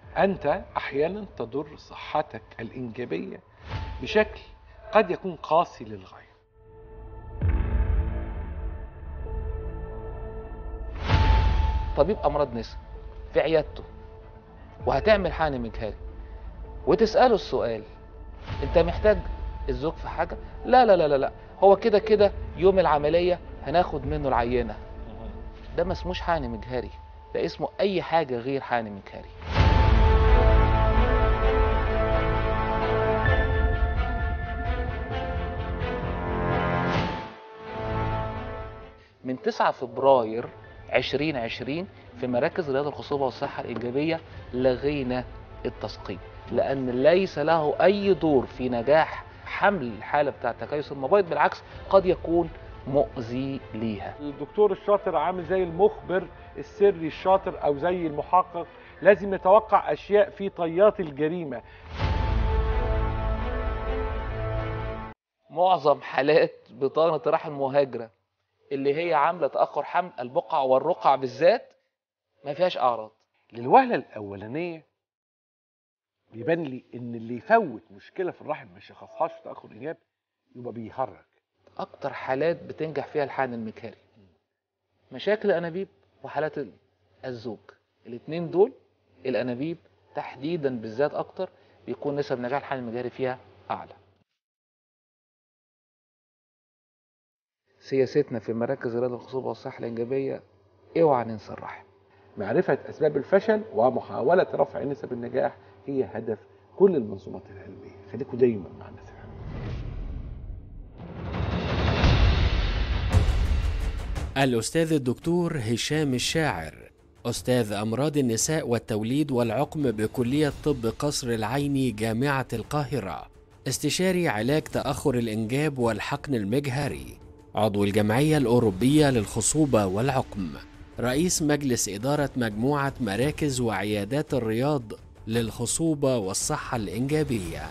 أنت أحيانا تضر صحتك الإنجابية بشكل قد يكون قاسي للغاية طبيب امراض نساء في عيادته وهتعمل حقن مجهري وتساله السؤال انت محتاج الزوج في حاجه لا لا لا لا لا هو كده كده يوم العمليه هناخد منه العينه ده ما اسموش حقن مجهري ده اسمه اي حاجه غير حقن مجهري من 9 فبراير 2020 في مراكز رياض الخصوبة والصحة الإيجابية لغينا التسقيط لأن ليس له أي دور في نجاح حمل الحالة بتاعة تكيس المبيض بالعكس قد يكون مؤذي ليها الدكتور الشاطر عامل زي المخبر السري الشاطر أو زي المحقق لازم نتوقع أشياء في طيات الجريمة معظم حالات بطانة رحم مهاجرة اللي هي عاملة تأخر حمل البقع والرقع بالذات ما فيهاش أعراض للوهلة الأولانية بيبان لي إن اللي يفوت مشكلة في الرحم ما يشخصهاش في تأخر إنجاب يبقى بيهرج أكتر حالات بتنجح فيها الحقن المجهري مشاكل الأنابيب وحالات ال- الزوج الاتنين دول الأنابيب تحديدا بالذات أكتر بيكون نسب نجاح الحقن المجهري فيها أعلى سياستنا في مراكز رياض الخصوبة والصحة الإنجابية اوعى ننسى الرحم معرفة أسباب الفشل ومحاولة رفع نسب النجاح هي هدف كل المنظومات العلمية خليكم دايما مع الناس العلمية الأستاذ الدكتور هشام الشاعر أستاذ أمراض النساء والتوليد والعقم بكلية طب قصر العيني جامعة القاهرة استشاري علاج تأخر الإنجاب والحقن المجهري عضو الجمعية الأوروبية للخصوبة والعقم رئيس مجلس إدارة مجموعة مراكز وعيادات الرياض للخصوبة والصحة الإنجابية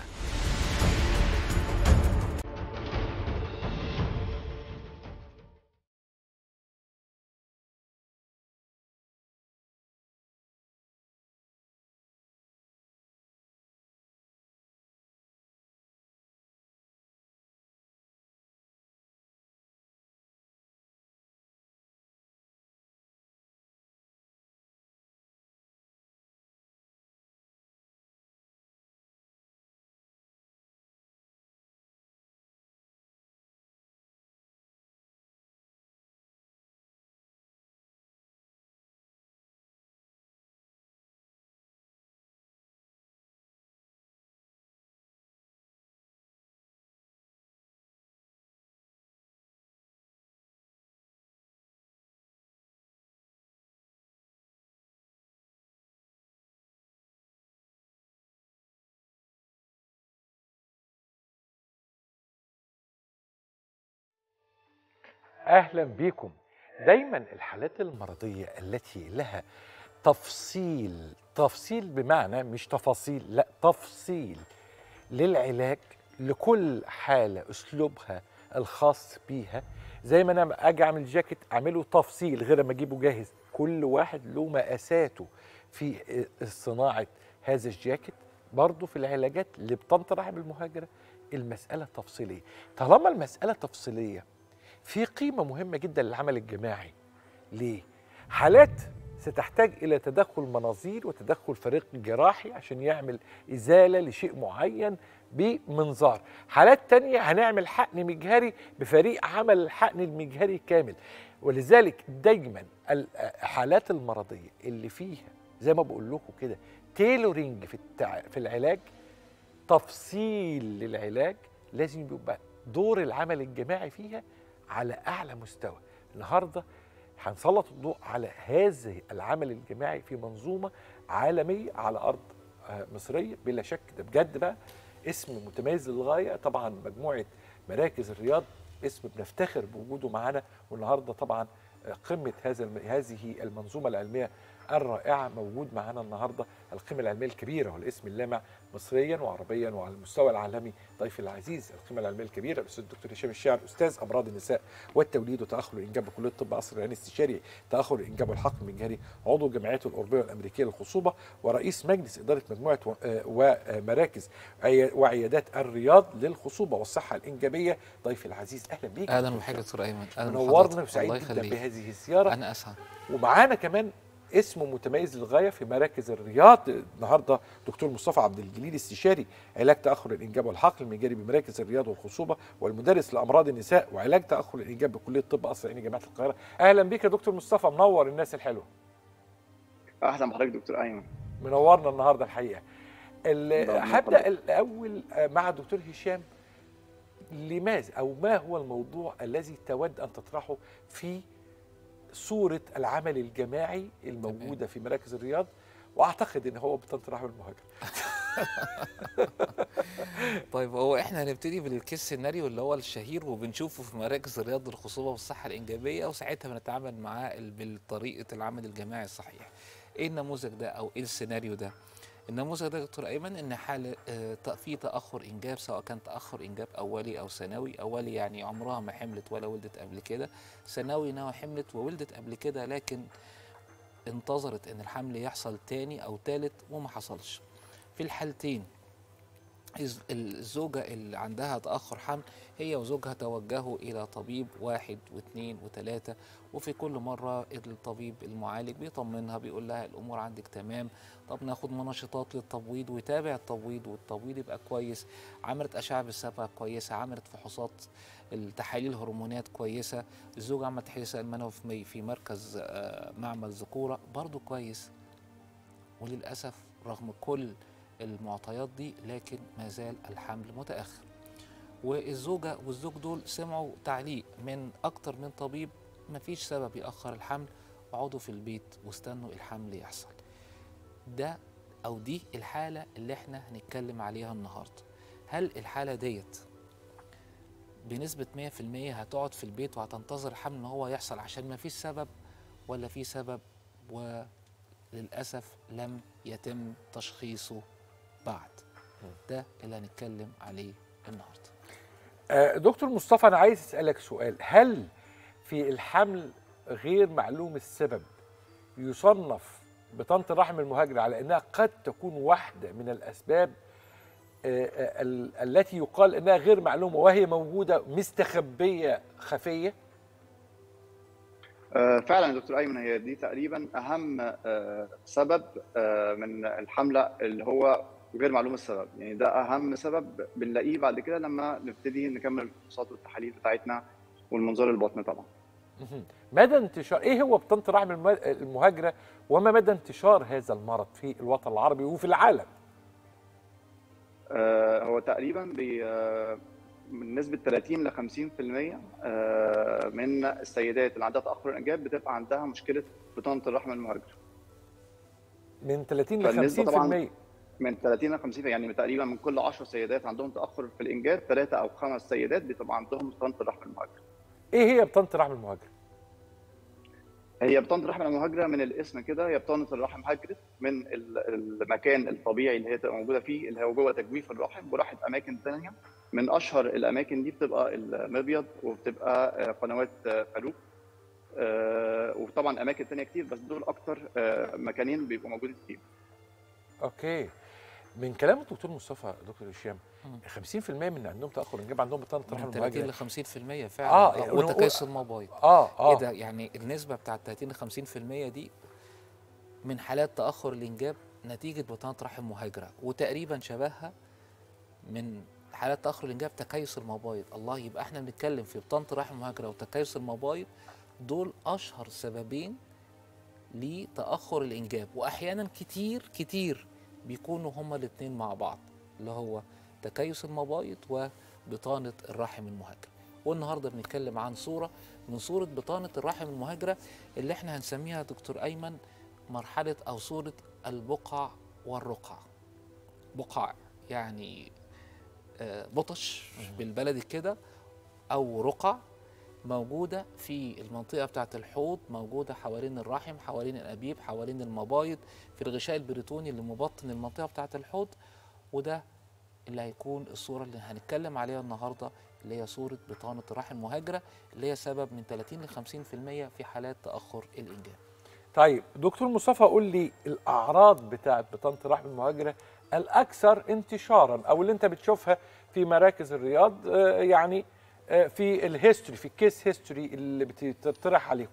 اهلا بيكم دايما الحالات المرضيه التي لها تفصيل تفصيل بمعنى مش تفاصيل لا تفصيل للعلاج لكل حاله اسلوبها الخاص بيها زي ما انا اجي اعمل جاكيت اعمله تفصيل غير ما اجيبه جاهز كل واحد له مقاساته في صناعه هذا الجاكيت برضه في العلاجات لبطانه الرحم المهاجره المساله تفصيليه طالما المساله تفصيليه في قيمة مهمة جدا للعمل الجماعي ليه؟ حالات ستحتاج إلى تدخل مناظير وتدخل فريق جراحي عشان يعمل إزالة لشيء معين بمنظار حالات تانية هنعمل حقن مجهري بفريق عمل الحقن المجهري كامل ولذلك دايما الحالات المرضية اللي فيها زي ما بقول لكم كده تيلورينج في التع... في العلاج تفصيل للعلاج لازم يبقى دور العمل الجماعي فيها على اعلى مستوى النهارده هنسلط الضوء على هذا العمل الجماعي في منظومه عالميه على ارض آه، مصريه بلا شك ده بجد بقى اسم متميز للغايه طبعا مجموعه مراكز الرياض اسم بنفتخر بوجوده معانا والنهارده طبعا قمه هذا الم- هذه المنظومه العلميه الرائعه موجود معانا النهارده القيمه العلميه الكبيره والاسم اللامع مصريا وعربيا وعلى المستوى العالمي ضيفي العزيز القيمه العلميه الكبيره الاستاذ الدكتور هشام الشاعر استاذ امراض النساء والتوليد وتاخر الانجاب بكليه الطب قصر العين استشاري تاخر الانجاب والحقن المجهري عضو الجمعيات الاوروبيه والامريكيه للخصوبه ورئيس مجلس اداره مجموعه و- آه، ومراكز عي- وعيادات الرياض للخصوبه والصحه الانجابيه ضيفي العزيز اهلا بيك اهلا بحضرتك دكتور ايمن اهلا منورنا بحضرتك. وسعيد الله جدا يخليك بهذه الزياره انا اسعد ومعانا كمان اسمه متميز للغايه في مراكز الرياض النهارده دكتور مصطفى عبد الجليل استشاري علاج تاخر الانجاب والحقل المجاري بمراكز الرياض والخصوبه والمدرس لامراض النساء وعلاج تاخر الانجاب بكليه الطب قصر عيني جامعه القاهره اهلا بك يا دكتور مصطفى منور الناس الحلوه اهلا بحضرتك دكتور ايمن منورنا النهارده الحقيقه ال- الله هبدا الاول مع الدكتور هشام لماذا او ما هو الموضوع الذي تود ان تطرحه في صوره العمل الجماعي الموجوده في مراكز الرياض واعتقد ان هو بطنه رحم المهاجر طيب هو احنا هنبتدي بالكيس سيناريو اللي هو الشهير وبنشوفه في مراكز الرياض الخصوبه والصحه الانجابيه وساعتها بنتعامل معاه ال- بالطريقه العمل الجماعي الصحيح. ايه النموذج ده او ايه السيناريو ده؟ النموذج ده يا دكتور ايمن ان حاله آه، ت- في تاخر انجاب سواء كان تاخر انجاب اولي او ثانوي، اولي يعني عمرها ما حملت ولا ولدت قبل كده، ثانوي انها حملت وولدت قبل كده لكن انتظرت ان الحمل يحصل تاني او تالت وما حصلش. في الحالتين الز- الزوجة اللي عندها تأخر حمل هي وزوجها توجهوا إلى طبيب واحد واثنين وثلاثة وفي كل مرة الطبيب المعالج بيطمنها بيقول لها الأمور عندك تمام طب ناخد منشطات للتبويض ويتابع التبويض والتبويض يبقى كويس عملت أشعة بالصبغة كويسة عملت فحوصات التحاليل هرمونات كويسة الزوجة عملت تحليل سائل منوي في- في مركز آه، معمل ذكورة برضو كويس وللأسف رغم كل المعطيات دي لكن ما زال الحمل متأخر والزوجة والزوج دول سمعوا تعليق من أكتر من طبيب مفيش سبب يأخر الحمل اقعدوا في البيت واستنوا الحمل يحصل ده أو دي الحالة اللي احنا هنتكلم عليها النهاردة هل الحالة ديت بنسبة 100% هتقعد في البيت وهتنتظر الحمل ان هو يحصل عشان مفيش سبب ولا في سبب وللأسف لم يتم تشخيصه بعد ده اللي هنتكلم عليه النهارده آه، دكتور مصطفى انا عايز اسالك سؤال هل في الحمل غير معلوم السبب يصنف بطانه الرحم المهاجره على انها قد تكون واحده من الاسباب آه، آه، ال- التي يقال انها غير معلومه وهي موجوده مستخبيه خفيه آه، فعلا يا دكتور ايمن هي دي تقريبا اهم آه، سبب آه، من الحمله اللي هو غير معلوم السبب يعني ده اهم سبب بنلاقيه بعد كده لما نبتدي نكمل الفحوصات والتحاليل بتاعتنا والمنظار البطن طبعا مهم. مدى انتشار ايه هو بطانه الرحم الم- المهاجره وما مدى انتشار هذا المرض في الوطن العربي وفي العالم آه، هو تقريبا بي آه، من نسبة 30 ل 50% آه، من السيدات اللي عندها تأخر الإنجاب بتبقى عندها مشكلة بطانة الرحم المهاجرة من 30 ل فالنسبة 50% طبعاً من 30 ل 50 يعني تقريبا من كل 10 سيدات عندهم تأخر في الإنجاب ثلاثة أو خمس سيدات بتبقى عندهم بطانة الرحم المهاجرة ايه هي بطانه الرحم المهاجره هي بطانة الرحم المهاجرة من الاسم كده هي بطانة الرحم هاجرت من ال- المكان الطبيعي اللي هي تبقى موجودة فيه اللي هو جوه تجويف الرحم وراحت أماكن ثانية من أشهر الأماكن دي بتبقى المبيض وبتبقى آه، قنوات آه، فالوب آه، وطبعا أماكن ثانية كتير بس دول أكتر آه، مكانين بيبقوا موجودين فيهم اوكي من كلام الدكتور مصطفى دكتور هشام مم. 50% من اللي عندهم تاخر انجاب عندهم بطانه من رحم 30 المهاجره ل 50% فعلا آه، آه يعني وتكيس المبايض اه اه ايه ده يعني النسبه بتاعت 30 ل 50% دي من حالات تاخر الانجاب نتيجه بطانه رحم مهاجره وتقريبا شبهها من حالات تاخر الانجاب تكيس المبايض الله يبقى احنا بنتكلم في بطانه رحم مهاجره وتكيس المبايض دول اشهر سببين لتاخر الانجاب واحيانا كتير كتير بيكونوا هما الاثنين مع بعض اللي هو تكيس المبايض وبطانه الرحم المهاجره والنهارده بنتكلم عن صوره من صوره بطانه الرحم المهاجره اللي احنا هنسميها دكتور ايمن مرحله او صوره البقع والرقع بقع يعني آه، بطش بالبلدي كده او رقع موجودة في المنطقة بتاعة الحوض موجودة حوالين الرحم حوالين الأنابيب حوالين المبايض في الغشاء البريتوني اللي مبطن المنطقة بتاعة الحوض وده اللي هيكون الصورة اللي هنتكلم عليها النهاردة اللي هي صورة بطانة الرحم المهاجرة اللي هي سبب من 30 ل 50% في حالات تأخر الإنجاب طيب دكتور مصطفى قول لي الاعراض بتاعت بطانه الرحم المهاجره الاكثر انتشارا او اللي انت بتشوفها في مراكز الرياض آه، يعني آه، في الهيستوري في الكيس هيستوري اللي بتطرح عليكم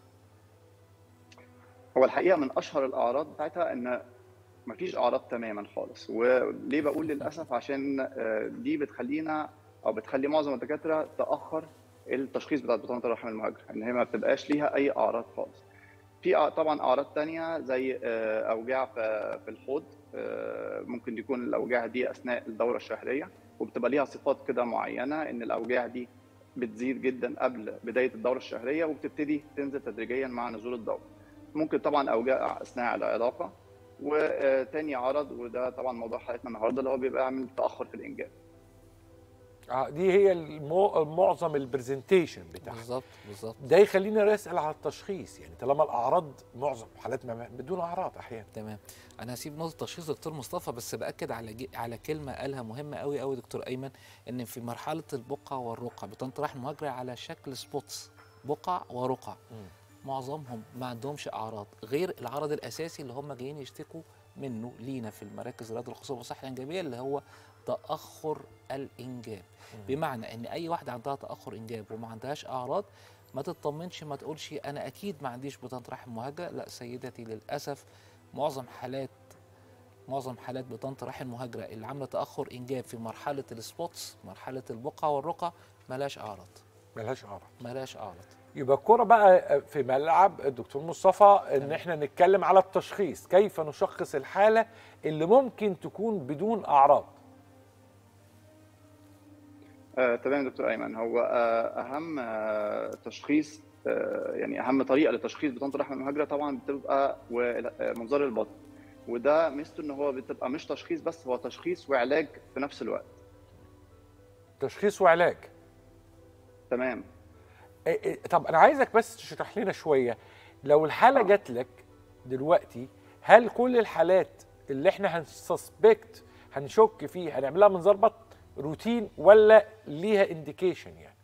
هو الحقيقه من اشهر الاعراض بتاعتها ان مفيش اعراض تماما خالص وليه بقول للاسف عشان آه، دي بتخلينا او بتخلي معظم الدكاتره تاخر التشخيص بتاع بطانه الرحم المهاجره ان هي ما بتبقاش ليها اي اعراض خالص في أع- طبعا اعراض تانية زي آه، اوجاع في في الحوض آه، ممكن يكون الاوجاع دي اثناء الدوره الشهريه وبتبقى ليها صفات كده معينه ان الاوجاع دي بتزيد جدا قبل بدايه الدوره الشهريه وبتبتدي تنزل تدريجيا مع نزول الدوره ممكن طبعا اوجاع اثناء العلاقه وتاني عرض وده طبعا موضوع حلقتنا النهارده اللي هو بيبقى عامل تاخر في الانجاب آه، دي هي المو- معظم البرزنتيشن بتاعها بالظبط بالظبط ده يخلينا نسال على التشخيص يعني طالما الاعراض معظم حالاتنا بدون اعراض احيانا تمام انا هسيب نقطه تشخيص دكتور مصطفى بس باكد على جي... على كلمه قالها مهمه قوي قوي دكتور ايمن ان في مرحله البقع والرقع بطانه الرحم المهاجره على شكل سبوتس بقع ورقع مم. معظمهم ما عندهمش اعراض غير العرض الاساسي اللي هم جايين يشتكوا منه لينا في المراكز رياض الخصوبه والصحه الانجابيه اللي هو تاخر الانجاب بمعنى ان اي واحده عندها تاخر انجاب وما عندهاش اعراض ما تطمنش ما تقولش انا اكيد ما عنديش بطانه رحم مهاجره لا سيدتي للاسف معظم حالات معظم حالات بطانه رحم المهاجره اللي عامله تاخر انجاب في مرحله السبوتس مرحله البقع والرقع ملاش اعراض ملهاش اعراض ملاش اعراض يبقى الكرة بقى في ملعب الدكتور مصطفى ان تمام. احنا نتكلم على التشخيص كيف نشخص الحالة اللي ممكن تكون بدون اعراض آه، تمام يا دكتور ايمن هو آه، اهم آه، تشخيص آه، يعني اهم طريقه لتشخيص بطانه الرحم المهاجره طبعا بتبقى و- آه، منظار البطن وده ميزته ان هو بتبقى مش تشخيص بس هو تشخيص وعلاج في نفس الوقت تشخيص وعلاج تمام إيه إيه، طب انا عايزك بس تشرح لنا شوية لو الحالة آه. جات لك دلوقتي هل كل الحالات اللي احنا هنسسبكت هنشك فيه هنعملها منظار بطن روتين ولا ليها انديكيشن يعني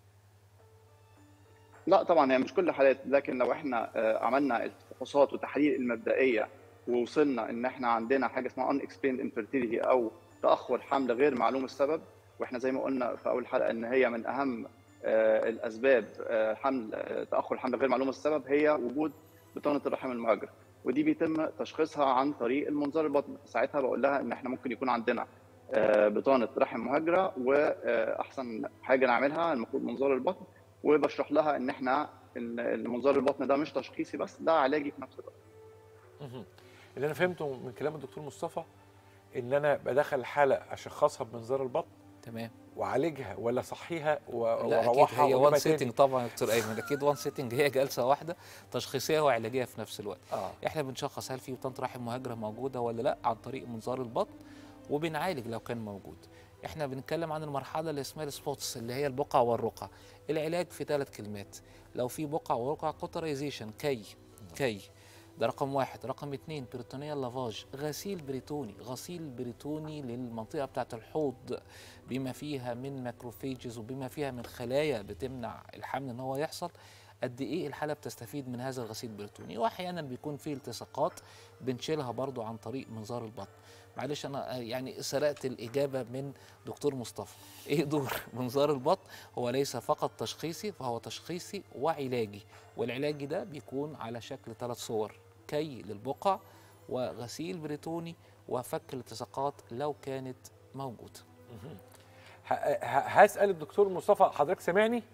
لا طبعا هي مش كل الحالات لكن لو احنا آه، عملنا الفحوصات والتحاليل المبدئيه ووصلنا ان احنا عندنا حاجه اسمها unexplained infertility او تاخر حمل غير معلوم السبب واحنا زي ما قلنا في اول حلقه ان هي من اهم آه، الاسباب آه، حمل آه، تاخر حمل غير معلوم السبب هي وجود بطانه الرحم المهاجره ودي بيتم تشخيصها عن طريق المنظار البطني ساعتها بقول لها ان احنا ممكن يكون عندنا آه، بطانه رحم مهاجره واحسن حاجه نعملها المفروض منظار البطن وبشرح لها ان احنا ان المنظار البطن ده مش تشخيصي بس ده علاجي في نفس الوقت مهم. اللي انا فهمته من كلام الدكتور مصطفى ان انا بدخل الحاله اشخصها بمنظار البطن تمام واعالجها ولا اصحيها و- لا اكيد واروحها هي وان واجيبها سيتنج تاني طبعا يا دكتور ايمن اكيد وان سيتنج هي جلسه واحده تشخيصيه وعلاجيه في نفس الوقت اه احنا بنشخص هل في بطانه رحم مهاجره موجوده ولا لا عن طريق منظار البطن وبنعالج لو كان موجود احنا بنتكلم عن المرحله اللي اسمها السبوتس اللي هي البقع والرقع العلاج في ثلاث كلمات لو في بقع ورقع كوترايزيشن كي كي ده رقم واحد رقم اتنين بريتونيال لافاج غسيل بريتوني غسيل بريتوني للمنطقة بتاعة الحوض بما فيها من ماكروفيجز وبما فيها من خلايا بتمنع الحمل ان هو يحصل قد ايه الحالة بتستفيد من هذا الغسيل البريتوني واحيانا بيكون فيه التصاقات بنشيلها برضو عن طريق منظار البطن معلش انا آه، يعني سرقت الاجابه من دكتور مصطفى ايه دور منظار البطن هو ليس فقط تشخيصي فهو تشخيصي وعلاجي والعلاجي ده بيكون على شكل ثلاث صور كي للبقع وغسيل بريتوني وفك الالتصاقات لو كانت موجوده ه- ه- هسال الدكتور مصطفى حضرتك سامعني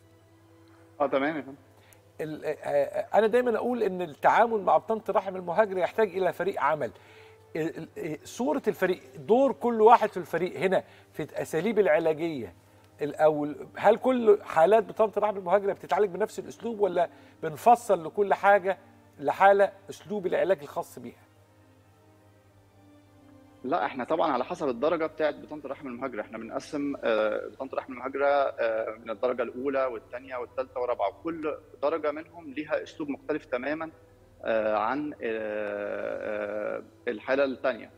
اه تمام يا فندم ال- آه، آه، انا دايما اقول ان التعامل مع بطانه الرحم المهاجر يحتاج الى فريق عمل ال- ال- آه، صوره الفريق دور كل واحد في الفريق هنا في الاساليب العلاجيه الاول هل كل حالات بطانه الرحم المهاجره بتتعالج بنفس الاسلوب ولا بنفصل لكل حاجه لحاله اسلوب العلاج الخاص بيها لا احنا طبعا على حسب الدرجه بتاعت بطانه الرحم المهاجره احنا بنقسم آه، بطانه الرحم المهاجره آه، من الدرجه الاولى والثانيه والثالثه والرابعه وكل درجه منهم ليها اسلوب مختلف تماما آه، عن آه، آه، الحاله الثانيه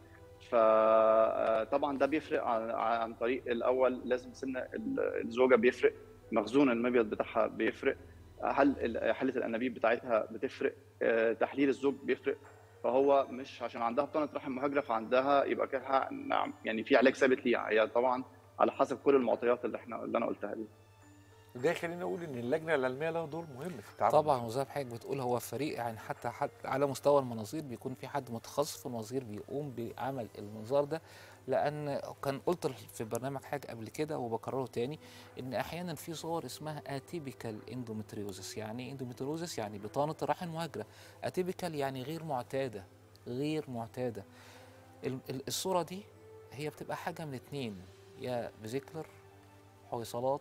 فطبعا ده بيفرق عن عن طريق الاول لازم سن ال- الزوجه بيفرق مخزون المبيض بتاعها بيفرق هل ال- حاله الانابيب بتاعتها بتفرق آه، تحليل الزوج بيفرق فهو مش عشان عندها بطانه رحم مهاجره فعندها يبقى كده نعم يعني في علاج ثابت ليها هي طبعا على حسب كل المعطيات اللي احنا اللي انا قلتها دي وده يخلينا نقول ان اللجنه العلميه لها دور مهم في التعامل طبعا وزي ما حضرتك بتقول هو فريق يعني حتى حتى على مستوى المناظير بيكون في حد متخصص في المناظير بيقوم بعمل المنظار ده لان كان قلت في برنامج حاجه قبل كده وبكرره تاني ان احيانا في صور اسمها اتيبيكال اندومتريوزس يعني ايه اندومتريوزس يعني بطانه الرحم المهاجره اتيبيكال يعني غير معتاده غير معتاده ال- ال- الصوره دي هي بتبقى حاجه من اتنين يا فيزيكلر حويصلات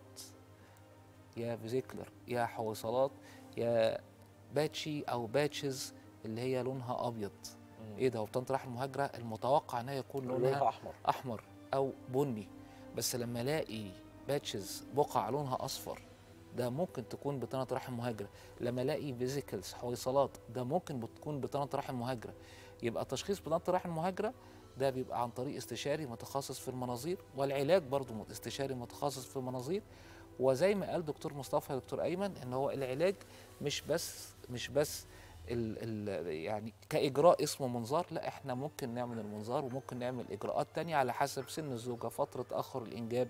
يا فيزيكلر يا حويصلات يا باتشي او باتشز اللي هي لونها ابيض مم. ايه ده وبطانه الرحم المهاجره المتوقع انها يكون لونها لونها احمر احمر او بني بس لما الاقي باتشز بقع لونها اصفر ده ممكن تكون بطانه رحم مهاجره لما الاقي فيزيكلز حويصلات ده ممكن بتكون بطانه رحم مهاجره يبقى تشخيص بطانه الرحم المهاجره ده بيبقى عن طريق استشاري متخصص في المناظير والعلاج برضو استشاري متخصص في المناظير وزي ما قال دكتور مصطفى يا دكتور ايمن ان هو العلاج مش بس مش بس ال ال يعني كاجراء اسمه منظار لا احنا ممكن نعمل المنظار وممكن نعمل اجراءات تانية على حسب سن الزوجه فتره تاخر الانجاب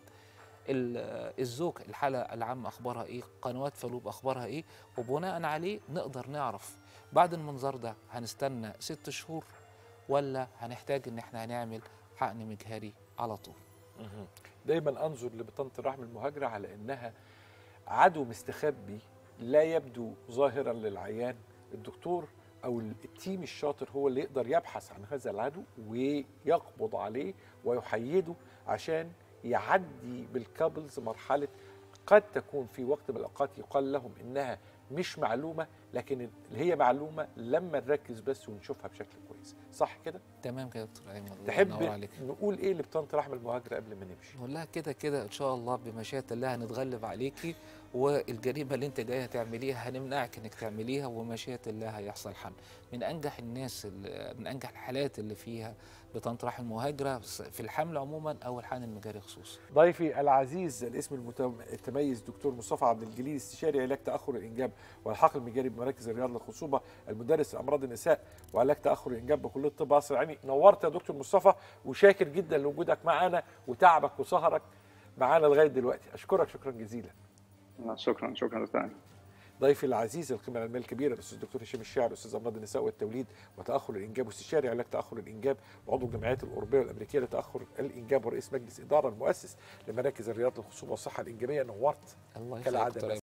ال- الزوج الحاله العامه اخبارها ايه قنوات فالوب اخبارها ايه وبناء عليه نقدر نعرف بعد المنظار ده هنستنى ست شهور ولا هنحتاج ان احنا هنعمل حقن مجهري على طول مهم. دايما انظر لبطانه الرحم المهاجره على انها عدو مستخبي لا يبدو ظاهرا للعيان الدكتور او التيم الشاطر هو اللي يقدر يبحث عن هذا العدو ويقبض عليه ويحيده عشان يعدي بالكابلز مرحله قد تكون في وقت من الاوقات يقال لهم انها مش معلومه لكن اللي هي معلومه لما نركز بس ونشوفها بشكل كويس صح كده تمام كده يا دكتور ايمن الله تحب ينور عليك نقول ايه لبطانه رحم المهاجره قبل ما نمشي نقول لها كده كده ان شاء الله بمشيئه الله هنتغلب عليكي والجريمه اللي انت جايه تعمليها هنمنعك انك تعمليها ومشيئه الله هيحصل حل من انجح الناس اللي من انجح الحالات اللي فيها بطانه رحم مهاجره في الحمل عموما او الحقن المجاري خصوصا ضيفي العزيز الاسم المتم- المتميز دكتور مصطفى عبد الجليل استشاري علاج تاخر الانجاب والحقل المجاري بمراكز الرياض للخصوبه المدرس لامراض النساء وعلاج تاخر الانجاب بكليه الطب قصر العيني نورت يا دكتور مصطفى وشاكر جدا لوجودك معانا وتعبك وسهرك معانا لغايه دلوقتي اشكرك شكرا جزيلا شكرا شكرا دكتور أيمن. ضيفي العزيز القيمه العلميه الكبيره الاستاذ الدكتور هشام الشاعر استاذ امراض النساء والتوليد وتاخر الانجاب واستشاري علاج تاخر الانجاب وعضو الجمعيات الاوروبيه والامريكيه لتاخر الانجاب ورئيس مجلس اداره المؤسس لمراكز الرياض للخصوبه والصحه الانجابيه نورت الله يخليك كالعادة دكتور بس.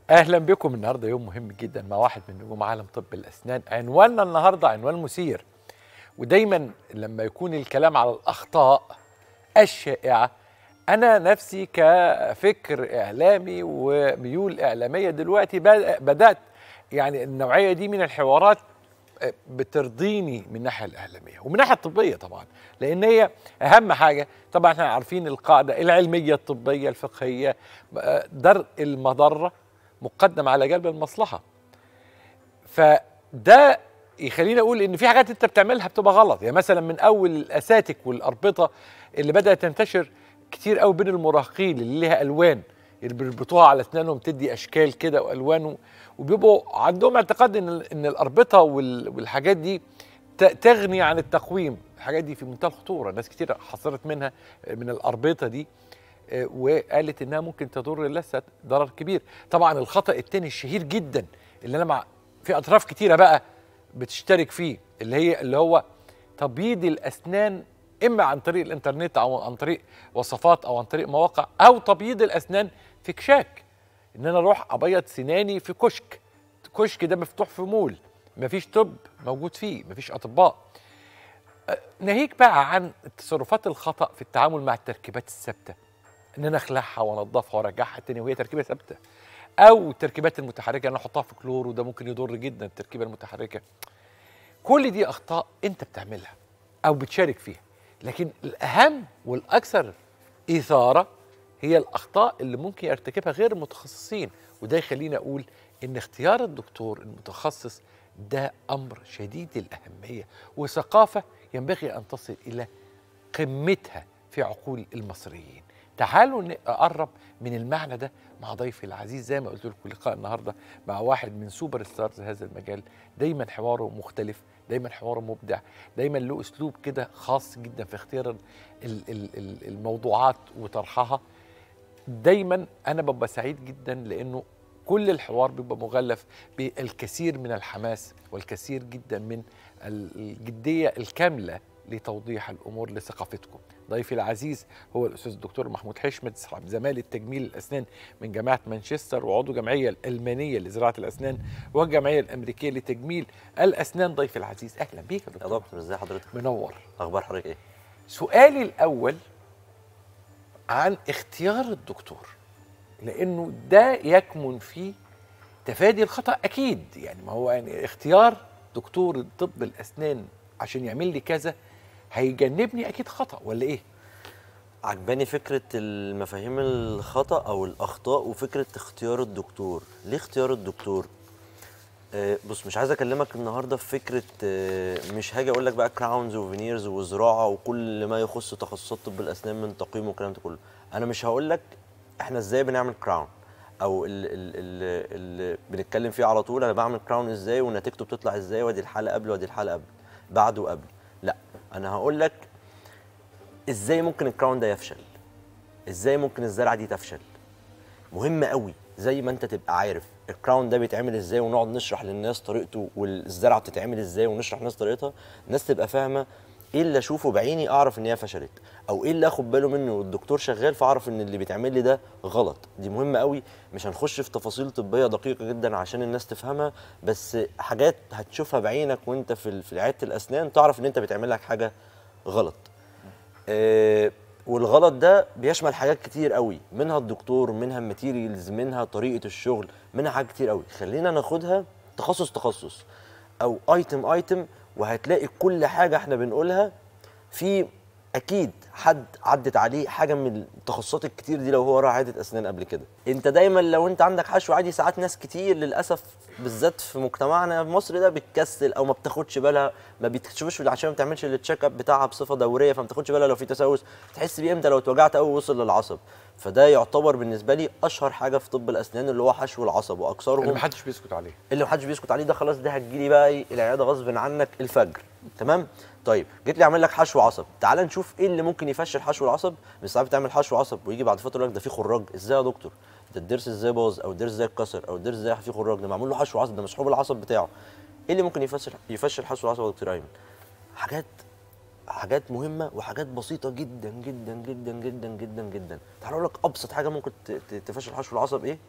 اهلا بكم النهارده يوم مهم جدا مع واحد من نجوم عالم طب الاسنان عنواننا النهارده عنوان مثير ودايما لما يكون الكلام على الاخطاء الشائعه انا نفسي كفكر اعلامي وميول اعلاميه دلوقتي بد- بدات يعني النوعيه دي من الحوارات بترضيني من الناحيه الاعلاميه ومن الناحيه الطبيه طبعا لان هي اهم حاجه طبعا احنا عارفين القاعده العلميه الطبيه الفقهيه آه، درء المضره مقدم على جلب المصلحه فده يخليني اقول ان في حاجات انت بتعملها بتبقى غلط يعني مثلا من اول الاساتك والاربطه اللي بدات تنتشر كتير قوي بين المراهقين اللي ليها الوان اللي بيربطوها على اسنانهم تدي اشكال كده والوان وبيبقوا عندهم اعتقاد ان ان الاربطه وال- والحاجات دي ت- تغني عن التقويم الحاجات دي في منتهى الخطوره ناس كتير حذرت منها من الاربطه دي آه، وقالت انها ممكن تضر اللثه ضرر كبير طبعا الخطا التاني الشهير جدا اللي انا مع في اطراف كتيره بقى بتشترك فيه اللي هي اللي هو تبييض الاسنان اما عن طريق الانترنت او عن طريق وصفات او عن طريق مواقع او تبييض الاسنان في كشاك ان انا اروح ابيض سناني في كشك كشك ده مفتوح في مول مفيش طب موجود فيه مفيش اطباء أه، ناهيك بقى عن التصرفات الخطا في التعامل مع التركيبات الثابته ان انا اخلعها وانضفها وارجعها تاني وهي تركيبه ثابته او التركيبات المتحركه انا احطها في كلور وده ممكن يضر جدا التركيبه المتحركه كل دي اخطاء انت بتعملها او بتشارك فيها لكن الاهم والاكثر اثاره هي الاخطاء اللي ممكن يرتكبها غير المتخصصين وده يخليني اقول ان اختيار الدكتور المتخصص ده امر شديد الاهميه وثقافه ينبغي ان تصل الى قمتها في عقول المصريين تعالوا نقرب من المعنى ده مع ضيفي العزيز زي ما قلت لكم لقاء النهارده مع واحد من سوبر ستارز هذا المجال دايما حواره مختلف دايما حواره مبدع دايما له اسلوب كده خاص جدا في اختيار ال- ال- ال- الموضوعات وطرحها دايما انا ببقى سعيد جدا لانه كل الحوار بيبقى مغلف بالكثير من الحماس والكثير جدا من الجديه الكامله لتوضيح الامور لثقافتكم. ضيفي العزيز هو الاستاذ الدكتور محمود حشمت صاحب زماله تجميل الاسنان من جامعه مانشستر وعضو جمعيه الالمانيه لزراعه الاسنان والجمعيه الامريكيه لتجميل الاسنان ضيفي العزيز اهلا بيك يا يا دكتور دكتور ازي حضرتك منور. اخبار حضرتك ايه سؤالي الاول عن اختيار الدكتور لانه ده يكمن فيه تفادي الخطا اكيد يعني ما هو يعني اختيار دكتور طب الاسنان عشان يعمل لي كذا هيجنبني اكيد خطا ولا ايه عجباني فكره المفاهيم الخطا او الاخطاء وفكره اختيار الدكتور ليه اختيار الدكتور آه بص مش عايز اكلمك النهارده في فكره آه مش هاجي اقول لك بقى كراونز وفينيرز وزراعه وكل ما يخص تخصصات طب الاسنان من تقييم والكلام ده كله انا مش هقول لك احنا ازاي بنعمل كراون او اللي, اللي, اللي بنتكلم فيه على طول انا بعمل كراون ازاي ونتيجته بتطلع ازاي وادي الحلقه قبل وادي الحلقه قبل بعد وقبل لا انا هقول لك ازاي ممكن الكراون ده يفشل ازاي ممكن الزرعه دي تفشل مهم قوي زي ما انت تبقى عارف الكراون ده بيتعمل ازاي ونقعد نشرح للناس طريقته والزرعه بتتعمل ازاي ونشرح للناس طريقتها الناس تبقى فاهمه ايه اللي اشوفه بعيني اعرف ان هي فشلت او ايه اللي اخد باله منه والدكتور شغال فاعرف ان اللي بيتعمل لي ده غلط دي مهمه قوي مش هنخش في تفاصيل طبيه دقيقه جدا عشان الناس تفهمها بس حاجات هتشوفها بعينك وانت في ال- في عياده الاسنان تعرف ان انت بيتعمل لك حاجه غلط آه، والغلط ده بيشمل حاجات كتير قوي منها الدكتور منها الماتيريالز منها طريقه الشغل منها حاجات كتير قوي خلينا ناخدها تخصص تخصص او ايتم ايتم وهتلاقي كل حاجه احنا بنقولها في اكيد حد عدت عليه حاجه من التخصصات الكتير دي لو هو راح عياده اسنان قبل كده انت دايما لو انت عندك حشو عادي ساعات ناس كتير للاسف بالذات في مجتمعنا في مصر ده بتكسل او ما بتاخدش بالها ما بتكتشفش عشان ما بتعملش التشيك اب بتاعها بصفه دوريه فما بتاخدش بالها لو في تسوس تحس بيه امتى لو اتوجعت قوي وصل للعصب فده يعتبر بالنسبه لي اشهر حاجه في طب الاسنان اللي هو حشو العصب اللي واكثرهم محدش بيسكت عليه اللي محدش بيسكت عليه ده خلاص ده هتجيلي بقى ايه العياده غصب عنك الفجر تمام طيب جيت لي اعمل لك حشو عصب تعال نشوف ايه اللي ممكن يفشل حشو العصب مش ساعات بتعمل حشو عصب ويجي بعد فتره يقول لك ده في خراج ازاي يا دكتور ده الضرس ازاي باظ او الضرس ازاي اتكسر او الضرس ازاي فيه خراج ده معمول له حشو عصب ده مسحوب العصب بتاعه ايه اللي ممكن يفشل يفشل حشو العصب يا دكتور ايمن حاجات حاجات مهمه وحاجات بسيطه جدا جدا جدا جدا جدا جدا تعال اقول لك ابسط حاجه ممكن ت- ت- تفشل حشو العصب ايه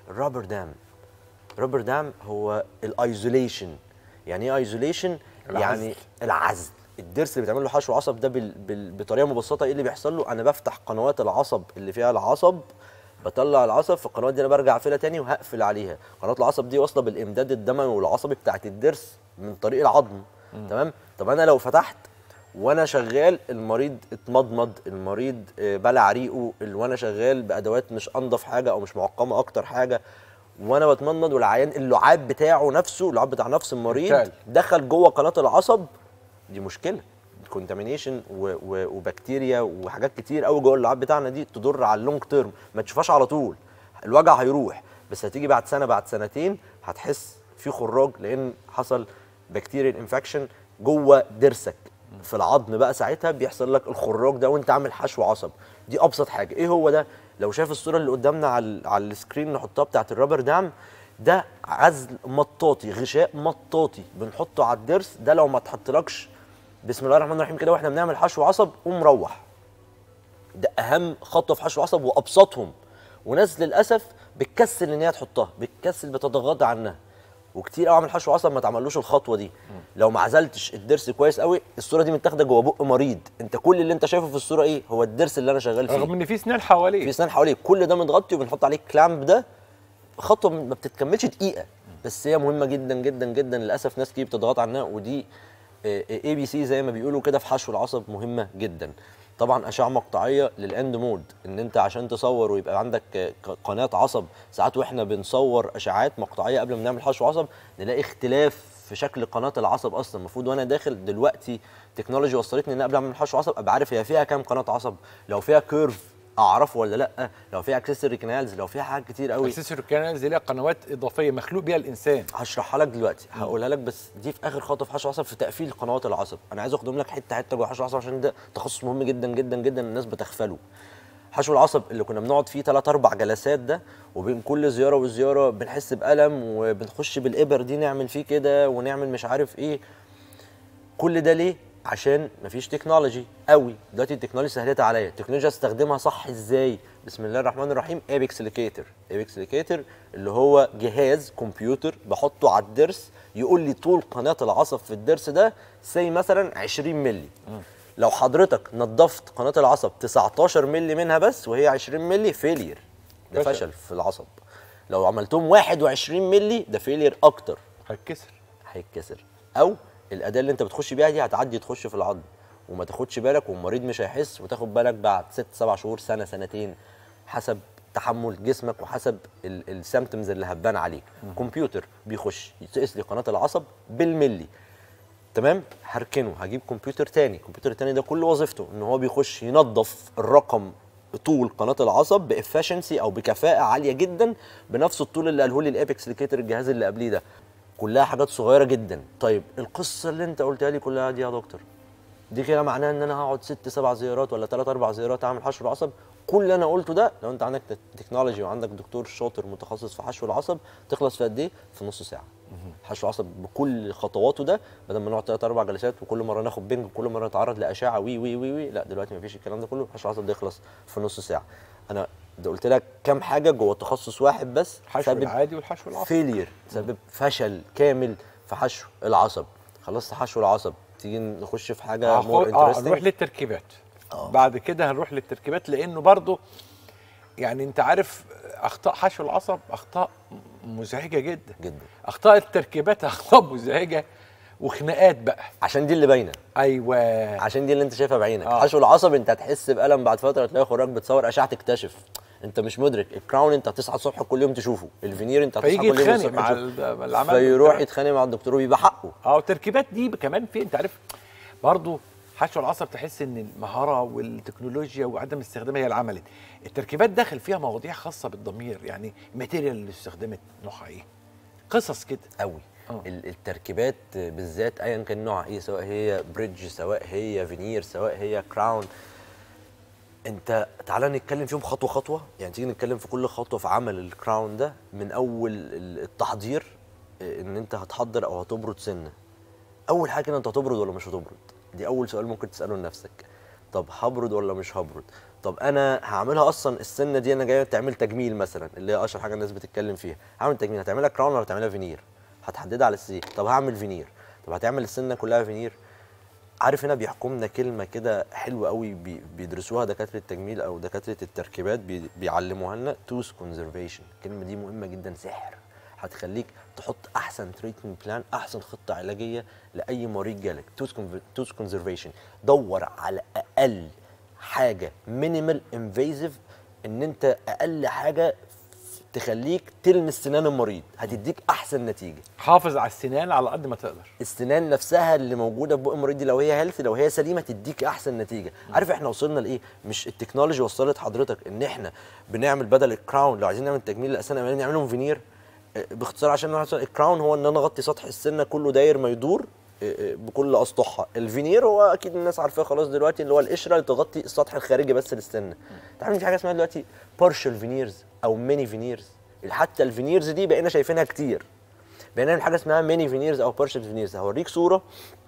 الرابر دام الرابر دام هو الايزوليشن يعني ايه ايزوليشن العزل. يعني العزل الضرس اللي بيتعمل له حشو عصب ده بال... بال... بطريقه مبسطه ايه اللي بيحصل له انا بفتح قنوات العصب اللي فيها العصب بطلع العصب في القنوات دي انا برجع اقفلها تاني وهقفل عليها قنوات العصب دي واصله بالامداد الدموي والعصبي بتاعت الضرس من طريق العظم تمام طب انا لو فتحت وانا شغال المريض اتمضمض المريض آه، بلع ريقه ال- وانا شغال بادوات مش انضف حاجه او مش معقمه اكتر حاجه وانا بتمضمض والعيان اللعاب بتاعه نفسه اللعاب بتاع نفس المريض بالفعل. دخل جوه قناه العصب دي مشكله كونتامينيشن وبكتيريا وحاجات كتير قوي جوه اللعاب بتاعنا دي تضر على اللونج تيرم ما تشوفهاش على طول الوجع هيروح بس هتيجي بعد سنه بعد سنتين هتحس في خراج لان حصل بكتيريا انفكشن جوه ضرسك في العظم بقى ساعتها بيحصل لك الخراج ده وانت عامل حشو عصب دي ابسط حاجه ايه هو ده لو شايف الصوره اللي قدامنا على ال- على السكرين نحطها بتاعت الرابر دام ده عزل مطاطي غشاء مطاطي بنحطه على الضرس ده لو ما اتحطلكش بسم الله الرحمن الرحيم كده واحنا بنعمل حشو عصب قوم روح ده اهم خطوه في حشو العصب وابسطهم وناس للاسف بتكسل ان هي تحطها بتكسل بتتغاضى عنها وكتير قوي عامل حشو عصب ما تعملوش الخطوه دي لو ما عزلتش الضرس كويس قوي الصوره دي متاخده جوه بق مريض انت كل اللي انت شايفه في الصوره ايه هو الضرس اللي انا شغال فيه رغم ان في سنان في حواليه اسنان حواليه كل ده متغطي وبنحط عليه الكلامب ده خطوه ما بتتكملش دقيقه بس هي مهمه جدا جدا جدا للاسف ناس كتير بتضغط عنها ودي اي بي سي زي ما بيقولوا كده في حشو العصب مهمه جدا طبعا اشعه مقطعيه للاند مود ان انت عشان تصور ويبقى عندك آه، ق- قناه عصب ساعات واحنا بنصور اشعاعات مقطعيه قبل ما نعمل حشو عصب نلاقي اختلاف في شكل قناه العصب اصلا المفروض وانا داخل دلوقتي تكنولوجي وصلتني ان أنا قبل ما اعمل حشو عصب ابقى عارف هي فيها كام قناه عصب لو فيها كيرف اعرفه ولا لا لو فيها اكسسوري كانالز لو فيها حاجات كتير قوي اكسسوري كانالز دي ليها قنوات اضافيه مخلوق بيها الانسان هشرحها لك دلوقتي هقولها لك بس دي في اخر خطوه في حشو العصب في تقفيل قنوات العصب انا عايز اخدهم لك حته حته جوه حشو العصب عشان ده تخصص مهم جدا جدا جدا الناس بتغفله حشو العصب اللي كنا بنقعد فيه ثلاث اربع جلسات ده وبين كل زياره وزياره بنحس بالم وبنخش بالابر دي نعمل فيه كده ونعمل مش عارف ايه كل ده ليه عشان مفيش تكنولوجي قوي دلوقتي التكنولوجيا سهلت عليا التكنولوجيا استخدمها صح ازاي بسم الله الرحمن الرحيم ايبكس ليكيتر ايبكس ليكيتر اللي هو جهاز كمبيوتر بحطه على الضرس يقول لي طول قناه العصب في الضرس ده زي مثلا 20 مللي لو حضرتك نظفت قناه العصب 19 مللي منها بس وهي 20 مللي فيلير ده فشل. فشل في العصب لو عملتهم 21 مللي ده فيلير اكتر هيتكسر هيتكسر او الاداه اللي انت بتخش بيها دي هتعدي تخش في العظم وما تاخدش بالك والمريض مش هيحس وتاخد بالك بعد ست سبع شهور سنه سنتين حسب تحمل جسمك وحسب السيمتومز اللي هتبان عليك كمبيوتر بيخش يقيس لي قناه العصب بالملي تمام هركنه هجيب كمبيوتر تاني الكمبيوتر التاني ده كل وظيفته ان هو بيخش ينظف الرقم طول قناه العصب بافشنسي او بكفاءه عاليه جدا بنفس الطول اللي قاله لي الابيكس ليكيتر الجهاز اللي قبليه ده كلها حاجات صغيره جدا طيب القصه اللي انت قلتها لي كلها دي يا دكتور دي كده معناها ان انا هقعد ست سبع زيارات ولا ثلاث اربع زيارات اعمل حشو العصب كل اللي انا قلته ده لو انت عندك تك- تكنولوجي وعندك دكتور شاطر متخصص في حشو العصب تخلص في قد ايه؟ في نص ساعه حشو العصب بكل خطواته ده بدل ما نقعد ثلاث اربع جلسات وكل مره ناخد بنج وكل مره نتعرض لاشعه وي وي وي وي لا دلوقتي مفيش الكلام ده كله حشو العصب ده يخلص في نص ساعه انا ده قلت لك كام حاجه جوه تخصص واحد بس الحشو سبب العادي والحشو العصبي فيلير سبب فشل كامل في حشو العصب خلصت حشو العصب تيجي نخش في حاجه هاخد- مور اه نروح انترستنج للتركيبات بعد كده هنروح للتركيبات لانه برضو يعني انت عارف اخطاء حشو العصب اخطاء مزعجه جدا جدا اخطاء التركيبات اخطاء مزعجه وخناقات بقى عشان دي اللي باينه ايوه عشان دي اللي انت شايفها بعينك آه. حشو العصب انت هتحس بالم بعد فتره تلاقي خراج بتصور اشعه تكتشف انت مش مدرك الكراون انت هتصحى الصبح كل يوم تشوفه الفينير انت هتصحى فيجي كل يوم يتخانق الصبح مع تشوفه. ال- العمل فيروح والكلام. يتخانق مع الدكتور ويبقى حقه اه والتركيبات دي كمان في انت عارف برضو حشو العصب تحس ان المهاره والتكنولوجيا وعدم استخدامها هي اللي عملت التركيبات داخل فيها مواضيع خاصه بالضمير يعني الماتيريال اللي استخدمت نوعها ايه قصص كده قوي آه. ال- التركيبات بالذات ايا كان نوعها ايه سواء هي بريدج سواء هي فينير سواء هي كراون انت تعالى نتكلم فيهم خطوه خطوه يعني تيجي نتكلم في كل خطوه في عمل الكراون ده من اول ال- التحضير اه، ان انت هتحضر او هتبرد سنه اول حاجه انت هتبرد ولا مش هتبرد دي اول سؤال ممكن تساله لنفسك طب هبرد ولا مش هبرد طب انا هعملها اصلا السنه دي انا جايه تعمل تجميل مثلا اللي هي اشهر حاجه الناس بتتكلم فيها هعمل تجميل هتعملها كراون ولا هتعملها فينير هتحددها على السي طب هعمل فينير طب هتعمل السنه كلها فينير عارف هنا بيحكمنا كلمه كده حلوه قوي بي- بيدرسوها دكاتره التجميل او دكاتره التركيبات بي- بيعلموها لنا توث كونزرفيشن الكلمه دي مهمه جدا سحر هتخليك تحط احسن تريتمنت بلان احسن خطه علاجيه لاي مريض جالك توث كونزرفيشن دور على اقل حاجه مينيمال انفيزيف ان انت اقل حاجه تخليك تلمس سنان المريض هتديك احسن نتيجه حافظ على السنان على قد ما تقدر السنان نفسها اللي موجوده في بق المريض دي لو هي هيلث لو هي سليمه تديك احسن نتيجه عارف احنا وصلنا لايه مش التكنولوجي وصلت حضرتك ان احنا بنعمل بدل الكراون لو عايزين نعمل تجميل لاسنان اماميه نعملهم فينير آه، باختصار عشان نعرف الكراون هو ان انا اغطي سطح السنه كله داير ما يدور آه، آه، بكل اسطحها الفينير هو اكيد الناس عارفاه خلاص دلوقتي اللي هو القشره اللي تغطي السطح الخارجي بس للسنه تعرف إن في حاجه اسمها دلوقتي بارشل فينيرز او ميني فينيرز حتى الفينيرز دي بقينا شايفينها كتير بقينا نعمل حاجه اسمها ميني فينيرز او بارشل فينيرز هوريك صوره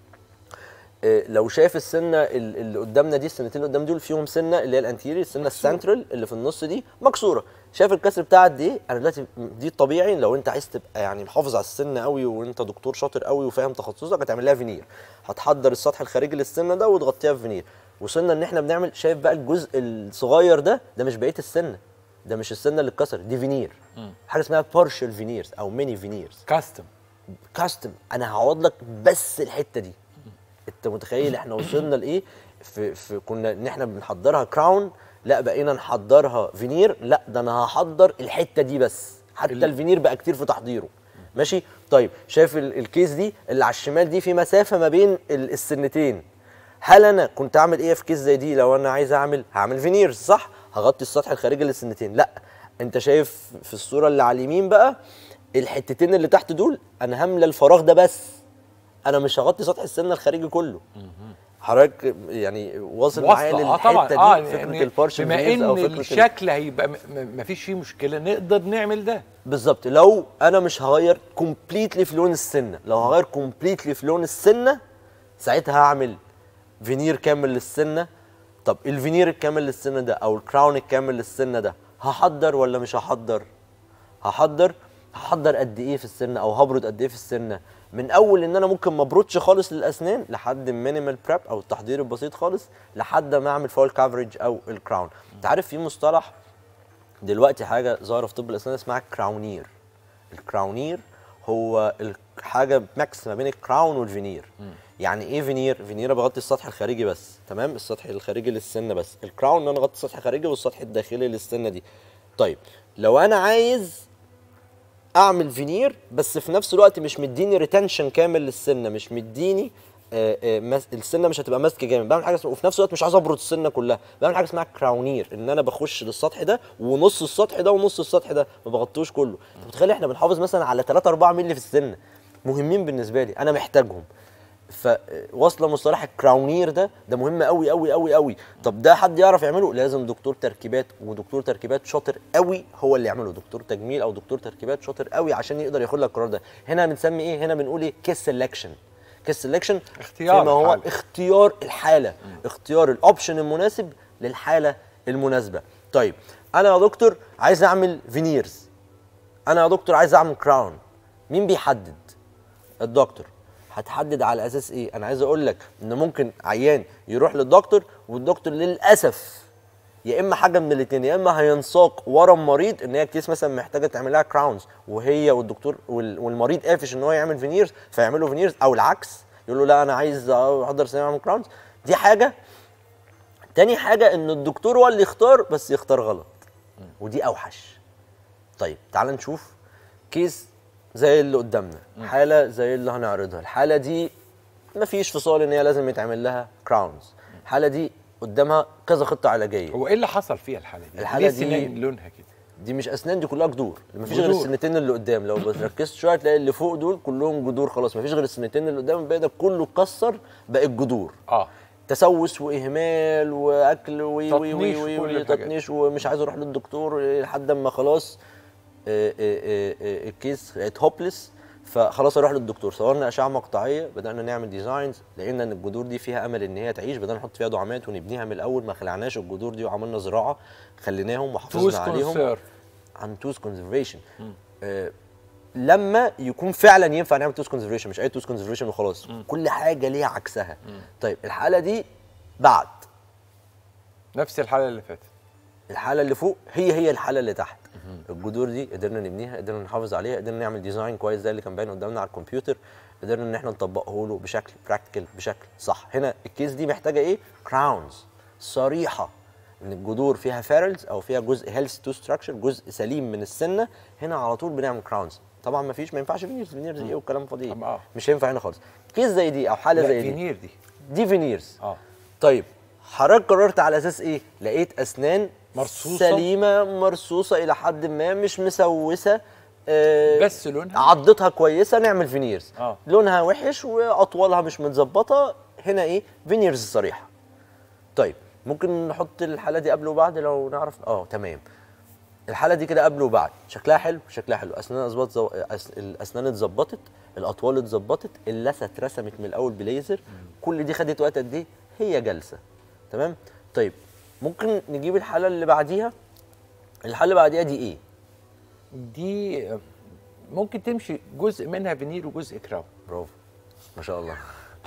آه، لو شايف السنه ال- اللي قدامنا دي السنتين اللي قدام دول فيهم سنه اللي هي الانتيريور السنه السنترال اللي في النص دي مكسوره شايف الكسر بتاعها قد ايه انا دلوقتي دي الطبيعي لو انت عايز تبقى يعني محافظ على السن قوي وانت دكتور شاطر قوي وفاهم تخصصك هتعمل لها فينير هتحضر السطح الخارجي للسنه ده وتغطيها بفينير وصلنا ان احنا بنعمل شايف بقى الجزء الصغير ده ده مش بقيه السنه ده مش السنه اللي اتكسرت دي فينير حاجه اسمها بارشل فينيرز او ميني فينيرز كاستم كاستم انا هقعد لك بس الحته دي انت متخيل احنا وصلنا لايه في, في كنا ان احنا بنحضرها كراون لا بقينا نحضرها فينير لا ده انا هحضر الحته دي بس حتى ال- الفينير بقى كتير في تحضيره ماشي طيب شايف ال- الكيس دي اللي على الشمال دي في مسافه ما بين ال- السنتين هل انا كنت اعمل ايه في كيس زي دي لو انا عايز اعمل هعمل فينيرز صح هغطي السطح الخارجي للسنتين لا انت شايف في الصوره اللي على اليمين بقى الحتتين اللي تحت دول انا هملى الفراغ ده بس انا مش هغطي سطح السنه الخارجي كله حضرتك يعني واصل معايا واصله اه للحته طبعا دي اه فكره يعني البارشل بما فينيرز او ان فكره ال- الشكل هيبقى م- م- مفيش فيه مشكله نقدر نعمل ده بالظبط لو انا مش هغير كومبليتلي في لون السنه لو هغير كومبليتلي في لون السنه ساعتها هعمل فينير كامل للسنه طب الفينير الكامل للسنه ده او الكراون الكامل للسنه ده هحضر ولا مش هحضر هحضر هحضر قد ايه في السنه او هبرد قد ايه في السنه من اول ان انا ممكن ما ابردش خالص للاسنان لحد مينيمال بريب او التحضير البسيط خالص لحد ما اعمل فول كافرج او الكراون انت عارف في مصطلح دلوقتي حاجه ظاهره في طب الاسنان اسمها كراونير الكراونير هو الحاجه ماكس ما بين الكراون والفينير يعني ايه فينير فينير بغطي السطح الخارجي بس تمام السطح الخارجي للسنه بس الكراون ان انا اغطي السطح الخارجي والسطح الداخلي للسنه دي طيب لو انا عايز اعمل فينير بس في نفس الوقت مش مديني ريتنشن كامل للسنه مش مديني آه، آه، مس- السنه مش هتبقى ماسكه جامد بعمل حاجه اسمها وفي نفس الوقت مش عايز ابرد السنه كلها بعمل حاجه اسمها كراونير ان انا بخش للسطح ده ونص السطح ده ونص السطح ده ما بغطوش كله انت متخيل احنا بنحافظ مثلا على 3 4 مللي في السنه مهمين بالنسبه لي انا محتاجهم فواصله مصطلح الكراونير ده ده مهم قوي قوي قوي قوي طب ده حد يعرف يعمله لازم دكتور تركيبات ودكتور تركيبات شاطر قوي هو اللي يعمله دكتور تجميل او دكتور تركيبات شاطر قوي عشان يقدر ياخد لك القرار ده هنا بنسمي ايه هنا بنقول ايه كيس سelection كيس سelection اختيار فيما هو الحالة. اختيار الحاله اختيار الاوبشن المناسب للحاله المناسبه طيب انا يا دكتور عايز اعمل فينيرز انا يا دكتور عايز اعمل كراون مين بيحدد الدكتور هتحدد على اساس ايه انا عايز اقول لك ان ممكن عيان يروح للدكتور والدكتور للاسف يا اما حاجه من الاثنين يا اما هينساق ورا المريض ان هي كيس مثلا محتاجه تعمل لها كراونز وهي والدكتور وال- والمريض قافش ان هو يعمل فينيرز فيعملوا فينيرز او العكس يقول له لا انا عايز احضر سنه اعمل كراونز دي حاجه تاني حاجه ان الدكتور هو اللي يختار بس يختار غلط ودي اوحش طيب تعال نشوف كيس زي اللي قدامنا حاله زي اللي هنعرضها الحاله دي مفيش فصال ان هي لازم يتعمل لها كراونز الحاله دي قدامها كذا خطه علاجيه هو ايه اللي حصل فيها الحاله دي؟ الحالة ليه دي- سنان لونها كده؟ دي مش اسنان دي كلها جذور مفيش غير جذور. السنتين اللي قدام لو بس ركزت شويه تلاقي اللي فوق دول كلهم جذور خلاص مفيش غير السنتين اللي قدام الباقي ده كله اتكسر بقت جذور اه تسوس واهمال واكل وي وي وي تطنيش وي, وكل وي الحاجات. تطنيش ومش عايز اروح للدكتور لحد اما خلاص آه، آه، آه، آه، الكيس بقت هوبلس فخلاص اروح للدكتور صورنا اشعه مقطعيه بدانا نعمل ديزاينز لقينا ان الجذور دي فيها امل ان هي تعيش بدانا نحط فيها دعامات ونبنيها من الاول ما خلعناش الجذور دي وعملنا زراعه خليناهم توز وحافظنا عليهم كونسيرف عن توز كونزرفيشن آه لما يكون فعلا ينفع نعمل توز كونزرفيشن مش اي توز كونزرفيشن وخلاص كل حاجه ليها عكسها طيب الحاله دي بعد نفس الحاله اللي فاتت الحاله اللي فوق هي هي الحاله اللي تحت الجذور دي قدرنا نبنيها قدرنا نحافظ عليها قدرنا نعمل ديزاين كويس زي اللي كان باين قدامنا على الكمبيوتر قدرنا ان احنا نطبقه له بشكل براكتيكال بشكل صح هنا الكيس دي محتاجه ايه كراونز صريحه ان الجذور فيها فارلز او فيها جزء هيلث تو ستراكشر جزء سليم من السنه هنا على طول بنعمل كراونز طبعا ما فيش ما ينفعش فينيرز فينيرز ايه والكلام فاضي طب آه. مش هينفع هنا خالص كيس زي دي او حاله لا زي دي فينير دي دي فينيرز اه طيب حضرتك قررت على اساس ايه؟ لقيت اسنان مرصوصة؟ سليمه مرصوصه الى حد ما مش مسوسه آه بس لونها عضتها كويسه نعمل فينيرز آه. لونها وحش واطوالها مش متظبطه هنا ايه؟ فينيرز صريحه طيب ممكن نحط الحاله دي قبل وبعد لو نعرف اه تمام الحاله دي كده قبل وبعد شكلها حلو شكلها حلو اسنان اظبط زو... أس... الاسنان اتظبطت الاطوال اتظبطت اللثه اترسمت من الاول بليزر كل دي خدت وقت قد ايه هي جلسه تمام طيب ممكن نجيب الحاله اللي بعديها الحاله اللي بعديها دي ايه دي ممكن تمشي جزء منها فينير وجزء كراون برافو ما شاء الله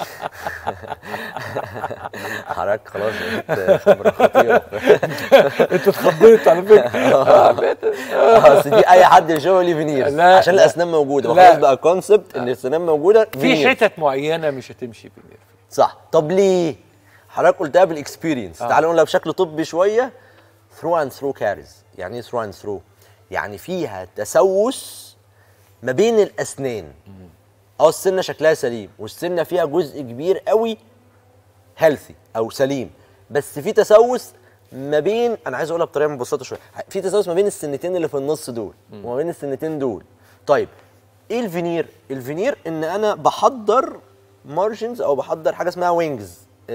حضرتك خلاص بقيت خبره خطيره انت اتخضيت على فكره اصل دي اي حد يشوفه ليه فينيرز لا، عشان لا. الاسنان موجوده لا. وخلاص بقى كونسبت ان الاسنان موجوده في veneers. حتت معينه مش هتمشي فينير صح طب ليه حضرتك قلتها بالاكسبيرينس آه. تعال نقولها بشكل طبي شويه ثرو اند ثرو كاريز يعني ايه ثرو اند ثرو يعني فيها تسوس ما بين الاسنان اه السنه شكلها سليم والسنه فيها جزء كبير قوي هيلثي او سليم بس في تسوس ما بين انا عايز اقولها بطريقه مبسطه شويه في تسوس ما بين السنتين اللي في النص دول وما بين السنتين دول طيب ايه الفينير الفينير ان انا بحضر مارجنز او بحضر حاجه اسمها وينجز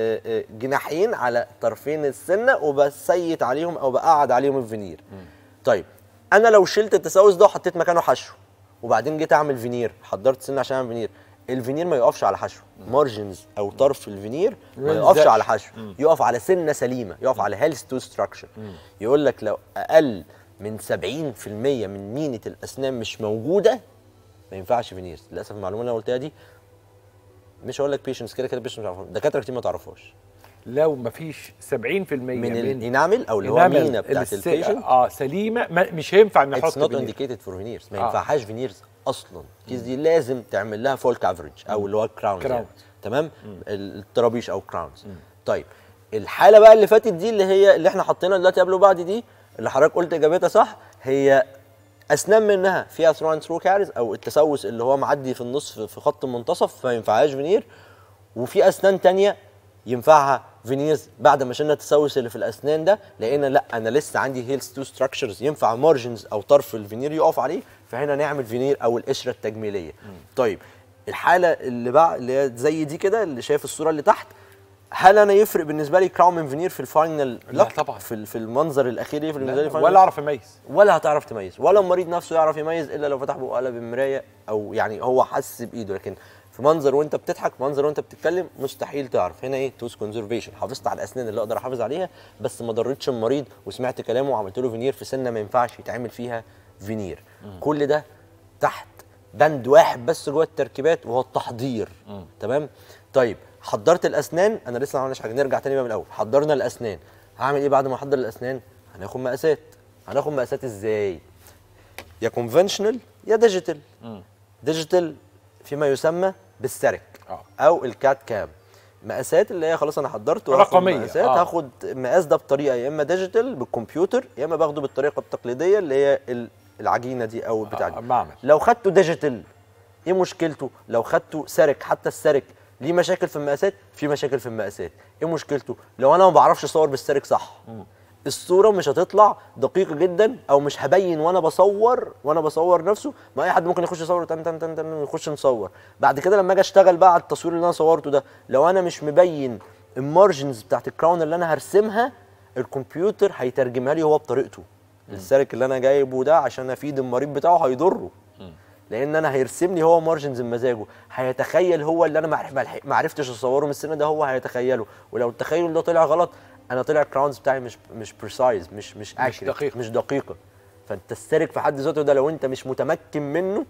جناحين على طرفين السنه وبسيت عليهم او بقعد عليهم الفينير طيب انا لو شلت التسوس ده وحطيت مكانه حشو وبعدين جيت اعمل فينير حضرت سنه عشان اعمل فينير الفينير ما يقفش على حشو مارجنز او طرف الفينير ما ما يقفش يلزقش. على حشو يقف على سنه سليمه يقف على هيلث تو ستراكشر يقول لك لو اقل من 70% من مينه الاسنان مش موجوده ما ينفعش فينيرز للاسف المعلومه اللي انا قلتها دي مش هقول لك بيشنس كده كده بيشنس مش عارفها دكاتره كتير ما تعرفهاش لو ما فيش 70% من, من الانامل او اللي هو إنامل مينا بتاعت الس- البيشنت اه سليمه ما مش هينفع اتس نحط نوت فينير. انديكيتد فور فينيرز ما آه. ينفعش فينيرز اصلا الكيس دي لازم تعمل لها فول كافرج او اللي هو كراونز يعني. Crowns. تمام الطرابيش او كراونز طيب الحاله بقى اللي فاتت دي اللي هي اللي احنا حاطينها دلوقتي قبل وبعد دي اللي حضرتك قلت اجابتها صح هي اسنان منها فيها ثرو اند ثرو كاريز او التسوس اللي هو معدي في النص في- في خط المنتصف فما ينفعهاش فينير وفي اسنان تانية ينفعها فينيرز بعد ما شلنا التسوس اللي في الاسنان ده لقينا لا انا لسه عندي هيلز تو ستراكشرز ينفع مارجنز او طرف الفينير يقف عليه فهنا نعمل فينير او القشره التجميليه طيب الحاله اللي بقى اللي هي زي دي كده اللي شايف الصوره اللي تحت هل انا يفرق بالنسبه لي كراون من فينير في الفاينل لا لوك طبعاً. في ال- في المنظر الاخير يفرق بالنسبه لي لا، final ولا اعرف اميز ولا هتعرف تميز ولا المريض نفسه يعرف يميز الا لو فتح بقه قلب المرايه او يعني هو حس بايده لكن في منظر وانت بتضحك منظر وانت بتتكلم مستحيل تعرف هنا ايه توز كونزرفيشن حافظت على الاسنان اللي اقدر احافظ عليها بس ما ضرتش المريض وسمعت كلامه وعملت له فينير في سنه ما ينفعش يتعمل فيها فينير كل ده تحت بند واحد بس جوه التركيبات وهو التحضير تمام طيب حضرت الاسنان انا لسه ما عملناش حاجه نرجع تاني بقى من الاول حضرنا الاسنان هعمل ايه بعد ما احضر الاسنان هناخد مقاسات هناخد مقاسات ازاي يا كونفنشنال يا ديجيتال ديجيتال فيما يسمى بالسرك آه. او الكات كام مقاسات اللي هي خلاص انا حضرت وهاخد رقمية، مقاسات آه. هاخد المقاس ده بطريقه يا اما ديجيتال بالكمبيوتر يا اما باخده بالطريقه التقليديه اللي هي ال- العجينه دي او البتاع آه، دي معمل. لو خدته ديجيتال ايه مشكلته لو خدته سرك حتى السرك ليه مشاكل في المقاسات في مشاكل في المقاسات ايه مشكلته لو انا ما بعرفش اصور بالسرك صح الصوره مش هتطلع دقيقه جدا او مش هبين وانا بصور وانا بصور نفسه ما اي حد ممكن يخش يصور تن تن تن تن ويخش نصور بعد كده لما اجي اشتغل بقى على التصوير اللي انا صورته ده لو انا مش مبين المارجنز بتاعت الكراون اللي انا هرسمها الكمبيوتر هيترجمها لي هو بطريقته السلك اللي انا جايبه ده عشان افيد المريض بتاعه هيضره لان انا هيرسم لي هو مارجنز بمزاجه هيتخيل هو اللي انا ما عرف- ما لحق- ما عرفتش اصوره من السن ده هو هيتخيله ولو التخيل ده طلع غلط انا طلع الكراونز بتاعي مش مش بريسايز مش مش accurate، دقيق. مش دقيقه فالتسترك في حد ذاته ده لو انت مش متمكن منه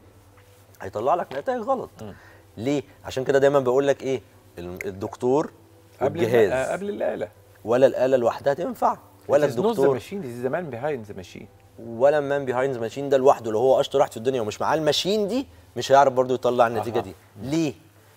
هيطلع لك نتائج غلط ليه عشان كده دايما بقول لك ايه ال- الدكتور قبل والجهاز الآ- قبل الاله ولا الاله لوحدها تنفع ولا الدكتور الدكتور ماشين دي زمان بيهايند ذا ماشين ولا مان بيهايند ذا ماشين ده لوحده لو هو اشطر واحد في الدنيا ومش معاه الماشين دي مش هيعرف برضه يطلع النتيجه أها. دي ليه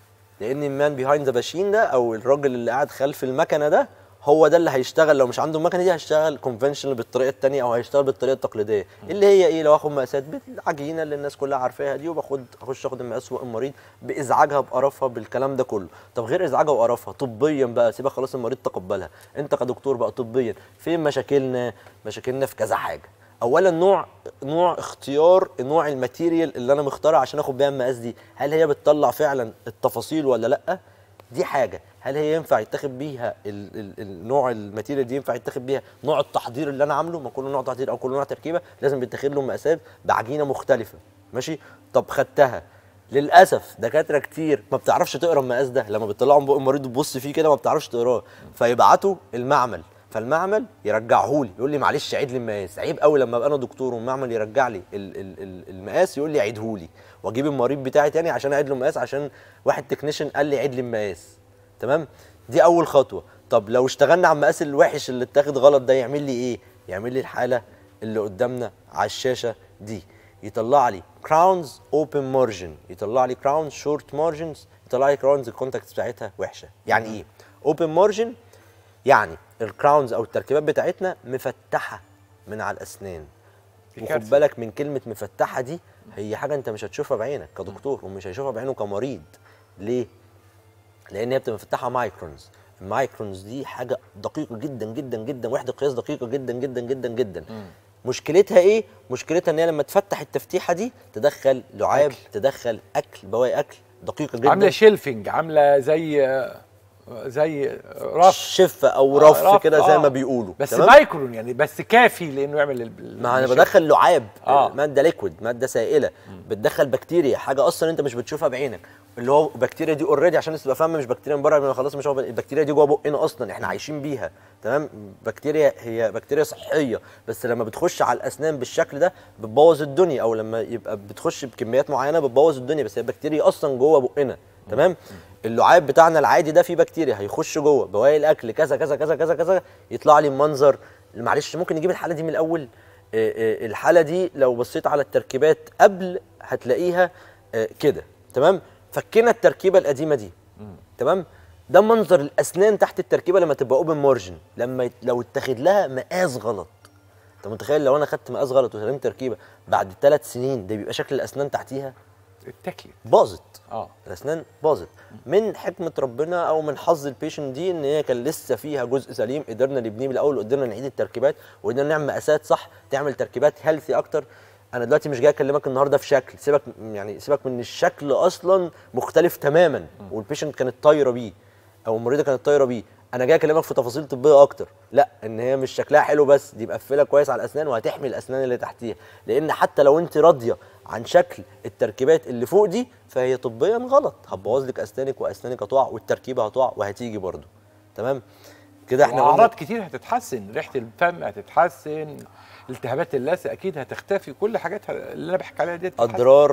لان المان بيهايند ذا ماشين ده او الراجل اللي قاعد خلف المكنه ده هو ده اللي هيشتغل لو مش عنده المكنه دي هيشتغل كونفنشنال بالطريقه الثانيه او هيشتغل بالطريقه التقليديه اللي هي ايه لو اخد مقاسات بالعجينه اللي الناس كلها عارفاها دي وباخد اخش اخد المقاس فوق المريض بازعاجها بقرفها بالكلام ده كله طب غير ازعاجها وقرفها طبيا بقى سيبها خلاص المريض تقبلها انت كدكتور بقى طبيا فين مشاكلنا مشاكلنا في كذا حاجه اولا نوع نوع اختيار نوع الماتيريال اللي انا مختارها عشان اخد بيها المقاس دي هل هي بتطلع فعلا التفاصيل ولا لا دي حاجه هل هي ينفع يتاخد بيها ال- ال- النوع الماتيريال دي ينفع يتاخد بيها نوع التحضير اللي انا عامله ما كل نوع تحضير او كل نوع تركيبه لازم بيتاخد له مقاسات بعجينه مختلفه ماشي طب خدتها للاسف دكاتره كتير ما بتعرفش تقرا المقاس ده لما بتطلعوا من بق المريض تبص فيه كده ما بتعرفش تقراه فيبعتوا المعمل فالمعمل يرجعه لي يقول لي معلش عيد لي المقاس عيب قوي لما ابقى انا دكتور والمعمل يرجع لي ال- ال- ال- المقاس يقول لي عيده لي واجيب المريض بتاعي تاني عشان اعيد له المقاس عشان واحد تكنيشن قال لي عيد لي المقاس تمام دي اول خطوه طب لو اشتغلنا على المقاس الوحش اللي اتاخد غلط ده يعمل لي ايه يعمل لي الحاله اللي قدامنا على الشاشه دي يطلع لي كراونز اوبن مارجن يطلع لي كراونز شورت مارجنز يطلع لي كراونز الكونتاكتس بتاعتها وحشه يعني ايه اوبن مارجن يعني الكراونز او التركيبات بتاعتنا مفتحه من على الاسنان دي وخد كارثة. بالك من كلمه مفتحه دي هي حاجه انت مش هتشوفها بعينك كدكتور ومش هيشوفها بعينه كمريض ليه لان هي بتبقى مفتحه مايكرونز المايكرونز دي حاجه دقيقه جدا جدا جدا وحده قياس دقيقه جدا جدا جدا جدا مشكلتها ايه مشكلتها ان هي لما تفتح التفتيحه دي تدخل لعاب أكل. تدخل اكل بواقي اكل دقيقه جدا عامله شيلفنج عامله زي زي رف شفه او آه، رف رف، كده زي آه. ما بيقولوا بس تمام؟ مايكرون يعني بس كافي لانه يعمل ال- ما انا الشيل. بدخل لعاب آه. آه. ماده ليكويد ماده سائله بتدخل بكتيريا حاجه اصلا انت مش بتشوفها بعينك اللي هو البكتيريا دي اوريدي عشان الناس تبقى فاهمه مش بكتيريا من بره خلاص مش هو البكتيريا دي جوه بقنا اصلا احنا عايشين بيها تمام بكتيريا هي بكتيريا صحيه بس لما بتخش على الاسنان بالشكل ده بتبوظ الدنيا او لما يبقى بتخش بكميات معينه بتبوظ الدنيا بس هي بكتيريا اصلا جوه بقنا تمام اللعاب بتاعنا العادي ده فيه بكتيريا هيخش جوه بواقي الاكل كذا كذا كذا كذا كذا يطلع لي منظر معلش ممكن نجيب الحاله دي من الاول آه، آه، الحاله دي لو بصيت على التركيبات قبل هتلاقيها آه، كده تمام فكينا التركيبه القديمه دي تمام ده منظر الاسنان تحت التركيبه لما تبقى اوبن مارجن لما يت- لو اتاخد لها مقاس غلط انت متخيل لو انا خدت مقاس غلط وسلمت تركيبه بعد ثلاث سنين ده بيبقى شكل الاسنان تحتيها اتاكلت باظت اه الاسنان باظت من حكمه ربنا او من حظ البيشنت دي ان هي كان لسه فيها جزء سليم قدرنا نبنيه من الاول وقدرنا نعيد التركيبات وقدرنا نعمل مقاسات صح تعمل تركيبات هيلثي اكتر انا دلوقتي مش جاي اكلمك النهارده في شكل سيبك يعني سيبك من الشكل اصلا مختلف تماما والبيشنت كانت طايره بيه او المريضه كانت طايره بيه انا جاي اكلمك في تفاصيل طبيه اكتر لا ان هي مش شكلها حلو بس دي مقفله كويس على الاسنان وهتحمي الاسنان اللي تحتيها لان حتى لو انت راضيه عن شكل التركيبات اللي فوق دي فهي طبيا غلط هتبوظ لك اسنانك واسنانك هتقع والتركيبه هتقع وهتيجي برضو تمام كده احنا قلنا واعراض كتير هتتحسن ريحه الفم هتتحسن التهابات اللثه اكيد هتختفي كل حاجات اللي انا بحكي عليها دي هتتحسن. اضرار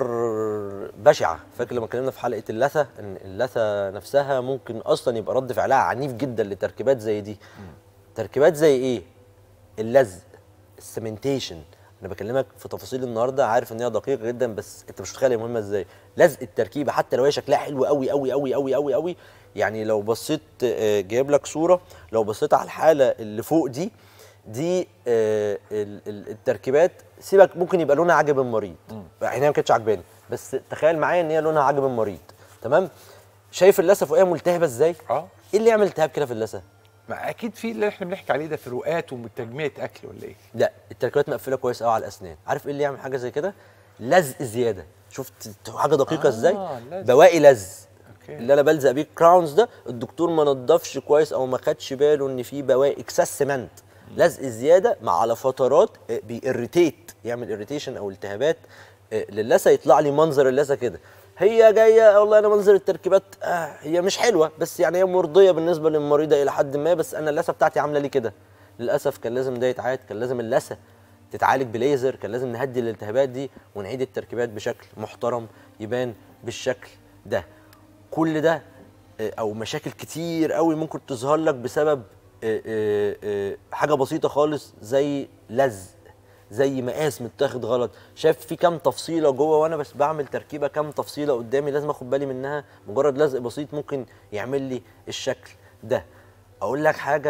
بشعه فاكر لما اتكلمنا في حلقه اللثه ان اللثه نفسها ممكن اصلا يبقى رد فعلها عنيف جدا لتركيبات زي دي تركيبات زي ايه اللزق السمنتيشن انا بكلمك في تفاصيل النهارده عارف ان هي دقيقه جدا بس انت مش متخيل هي مهمه ازاي لزق التركيبه حتى لو هي شكلها حلو قوي قوي قوي قوي قوي قوي يعني لو بصيت آه، جايب لك صوره لو بصيت على الحاله اللي فوق دي دي آه، ال- ال- التركيبات سيبك ممكن يبقى لونها عاجب المريض يعني هي ما كانتش عاجباني بس تخيل معايا ان هي لونها عاجب المريض تمام شايف اللثه فوقيها ملتهبه ازاي اه ايه اللي يعمل التهاب كده في اللثه ما اكيد في اللي احنا بنحكي عليه ده فروقات وتجميع اكل ولا ايه لا التركيبات مقفله كويس قوي على الاسنان عارف ايه اللي يعمل حاجه زي كده لزق زياده شفت حاجه دقيقه آه، ازاي لزق. بواقي لزق اوكي اللي انا بلزق بيه الكراونز ده الدكتور ما نضفش كويس او ما خدش باله ان في بواقي اكسس سمنت لزق زياده مع على فترات بيريتيت يعمل اريتيشن او التهابات آه، للثه يطلع لي منظر اللثه كده هي جايه والله انا منظر التركيبات آه هي مش حلوه بس يعني هي مرضيه بالنسبه للمريضه الى حد ما بس انا اللثه بتاعتي عامله لي كده للاسف كان لازم ده يتعاد كان لازم اللثه تتعالج بليزر كان لازم نهدي الالتهابات دي ونعيد التركيبات بشكل محترم يبان بالشكل ده كل ده آه، او مشاكل كتير قوي ممكن تظهر لك بسبب آه، آه، آه، حاجه بسيطه خالص زي لزق زي مقاس متاخد غلط شايف في كام تفصيله جوه وانا بس بعمل تركيبه كام تفصيله قدامي لازم اخد بالي منها مجرد لزق بسيط ممكن يعمل لي الشكل ده اقول لك حاجه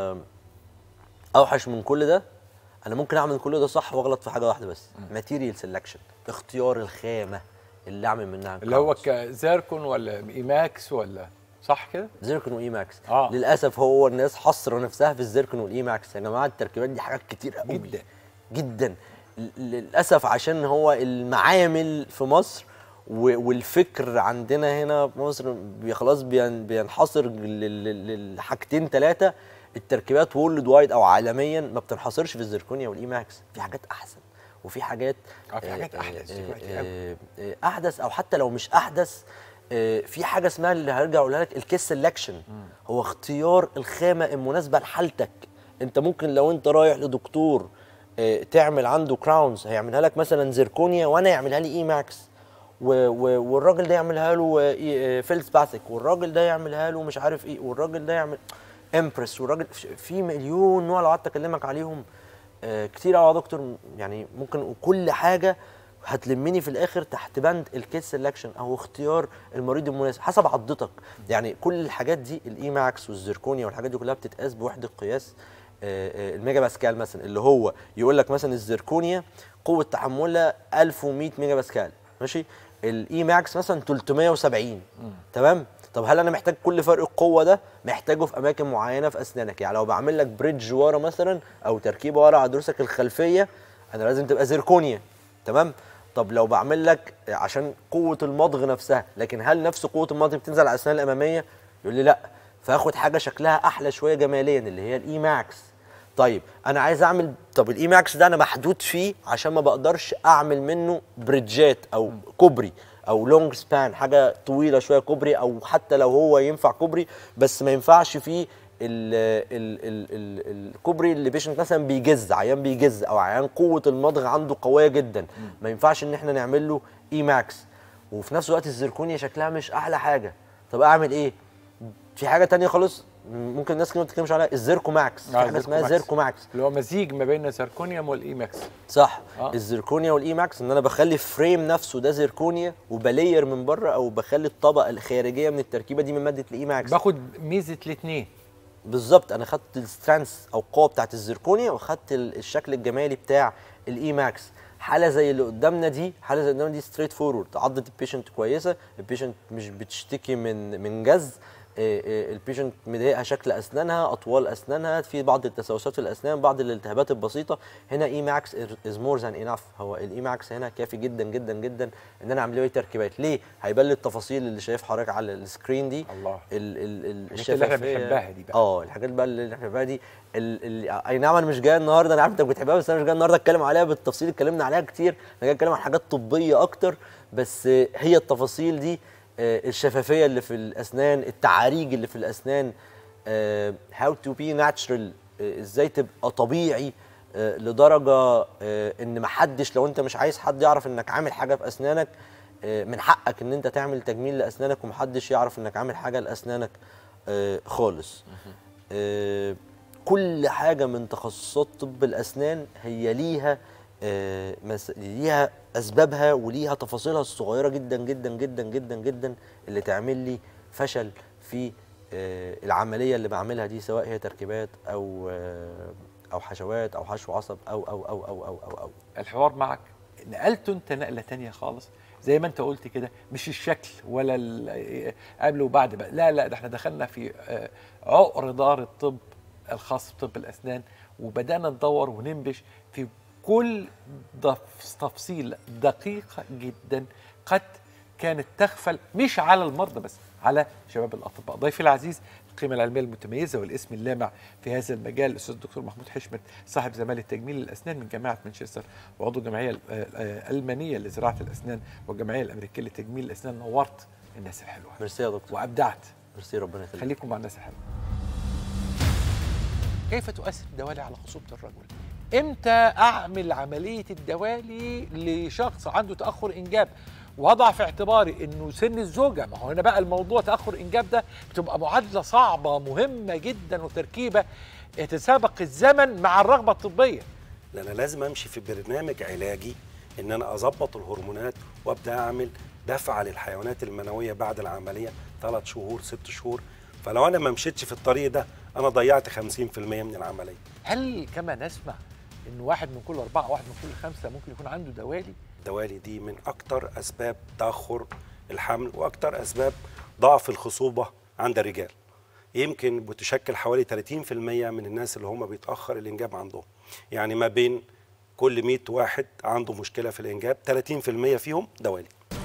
اوحش من كل ده انا ممكن اعمل كل ده صح واغلط في حاجه واحده بس ماتيريال سelection اختيار الخامه اللي اعمل منها اللي هو crowns. كزيركون ولا ايماكس ولا صح كده؟ زيركون واي ماكس آه. للاسف هو الناس حصر نفسها في الزيركون والاي ماكس يا جماعه التركيبات دي حاجات كتير قوي جدا. جدا ل- للاسف عشان هو المعامل في مصر و- والفكر عندنا هنا في مصر بي- خلاص بين- بينحصر لل- لل- لحاجتين ثلاثه التركيبات وورلد وايد او عالميا ما بتنحصرش في الزيركونيا والاي ماكس في حاجات احسن وفي حاجات آه، في حاجات آه، أحدث آه، دلوقتي آه، أوي. آه، احدث او حتى لو مش احدث آه، في حاجه اسمها اللي هرجع اقولها لك الكيس سelection هو اختيار الخامه المناسبه لحالتك انت ممكن لو انت رايح لدكتور آه، تعمل عنده كراونز هيعملها لك مثلا زيركونيا وانا يعملها لي اي ماكس و- و- والراجل ده يعملها له فيلز باثيك والراجل ده يعملها له مش عارف ايه والراجل ده يعمل امبرس والراجل في مليون نوع لو قعدت اكلمك عليهم آه، كتير قوي يا دكتور يعني ممكن كل حاجه هتلمني في الاخر تحت بند الكيس سelection او اختيار المريض المناسب حسب عضتك يعني كل الحاجات دي الاي ماكس والزيركونيا والحاجات دي كلها بتتقاس بوحده قياس آه، آه، الميجا باسكال مثلا اللي هو يقول لك مثلا الزيركونيا قوه تحملها 1100 ميجا باسكال ماشي الاي ماكس مثلا 370 تمام طب هل انا محتاج كل فرق القوه ده محتاجه في اماكن معينه في اسنانك يعني لو بعمل لك بريدج ورا مثلا او تركيبه ورا على ضروسك الخلفيه انا لازم تبقى زيركونيا تمام طب لو بعمل لك عشان قوه المضغ نفسها لكن هل نفس قوه المضغ بتنزل على الاسنان الاماميه يقول لي لا فاخد حاجه شكلها احلى شويه جماليا اللي هي الاي ماكس طيب انا عايز اعمل طب الاي ماكس ده انا محدود فيه عشان ما بقدرش اعمل منه بريدجات او كوبري او لونج سبان حاجه طويله شويه كوبري او حتى لو هو ينفع كوبري بس ما ينفعش فيه ال ال ال ال الكوبري اللي بيشنت مثلا بيجز عيان بيجز او عيان قوه المضغ عنده قويه جدا ما ينفعش ان احنا نعمل له اي ماكس وفي نفس الوقت الزركونيا شكلها مش احلى حاجه طب اعمل ايه في حاجه تانية خالص ممكن الناس كتير ما بتتكلمش عليها الزيركو ماكس في آه، حاجه اسمها زيركو ماكس. زيركو ماكس اللي هو مزيج ما بين الزركونيوم والايماكس صح آه. آه. الزركونيا والاي ماكس ان انا بخلي فريم نفسه ده زركونيا وبلاير من بره او بخلي الطبقه الخارجيه من التركيبه دي من ماده الاي ماكس باخد ميزه الاثنين بالظبط انا خدت السترانس او القوه بتاعت الزركونيا وخدت ال- الشكل الجمالي بتاع الاي ماكس حاله زي اللي قدامنا دي حاله زي اللي قدامنا دي ستريت فورورد عضه البيشنت كويسه البيشنت مش بتشتكي من من جز آه، آه، البيشنت مضايقها شكل اسنانها اطوال اسنانها في بعض التسوسات في الاسنان بعض الالتهابات البسيطه هنا اي ماكس از مور ذان انف هو الاي ماكس هنا كافي جدا جدا جدا ان انا اعمل له تركيبات ليه هيبان لي التفاصيل اللي شايف حضرتك على السكرين دي الله. ال ال ال الحاجات اللي احنا الشفافية. بنحبها دي بقى. اه الحاجات بقى اللي احنا بنحبها دي ال ال اي نعم انا مش جاي النهارده انا عارف انت بتحبها بس انا مش جاي النهارده اتكلم عليها بالتفصيل اتكلمنا عليها كتير انا جاي اتكلم عن حاجات طبيه اكتر بس آه، هي التفاصيل دي آه، الشفافيه اللي في الاسنان التعاريج اللي في الاسنان هاو تو بي ناتشرال ازاي تبقى طبيعي آه، لدرجه آه، ان محدش لو انت مش عايز حد يعرف انك عامل حاجه في اسنانك آه، من حقك ان انت تعمل تجميل لاسنانك ومحدش يعرف انك عامل حاجه لاسنانك آه، خالص آه، كل حاجه من تخصصات طب الاسنان هي ليها آه، مس... ليها اسبابها وليها تفاصيلها الصغيره جدا جدا جدا جدا جدا اللي تعمل لي فشل في آه، العمليه اللي بعملها دي سواء هي تركيبات او آه، او حشوات او حشو عصب او او او او او او, أو. الحوار معك نقلته انت نقله تانية خالص زي ما انت قلت كده مش الشكل ولا ال- قبل وبعد بقى لا لا ده احنا دخلنا في آه، عقر دار الطب الخاص بطب الاسنان وبدانا ندور وننبش في كل ضف- تفصيل دقيقه جدا قد كانت تغفل مش على المرضى بس على شباب الاطباء ضيفي العزيز القيمه العلميه المتميزه والاسم اللامع في هذا المجال الاستاذ الدكتور محمود حشمت صاحب زماله تجميل الاسنان من جامعه مانشستر وعضو الجمعيه ال- آه، آه، الالمانيه لزراعه الاسنان والجمعيه الامريكيه لتجميل الاسنان نورت الناس الحلوه ميرسي يا دكتور وابدعت ميرسي ربنا يخليك خليكم مع الناس الحلوه كيف تؤثر الدوالي على خصوبه الرجل امتى اعمل عمليه الدوالي لشخص عنده تاخر انجاب وضع في اعتباري انه سن الزوجه ما هو هنا بقى الموضوع تاخر انجاب ده بتبقى معادله صعبه مهمه جدا وتركيبه يتسابق الزمن مع الرغبه الطبيه لان انا لازم امشي في برنامج علاجي ان انا اظبط الهرمونات وابدا اعمل دفعه للحيوانات المنويه بعد العمليه ثلاث شهور ست شهور فلو انا ما مشيتش في الطريق ده انا ضيعت 50% من العمليه هل كما نسمع ان واحد من كل اربعه واحد من كل خمسه ممكن يكون عنده دوالي الدوالي دي من اكتر اسباب تاخر الحمل واكتر اسباب ضعف الخصوبه عند الرجال يمكن بتشكل حوالي 30% من الناس اللي هم بيتاخر الانجاب عندهم يعني ما بين كل 100 واحد عنده مشكله في الانجاب 30% فيهم دوالي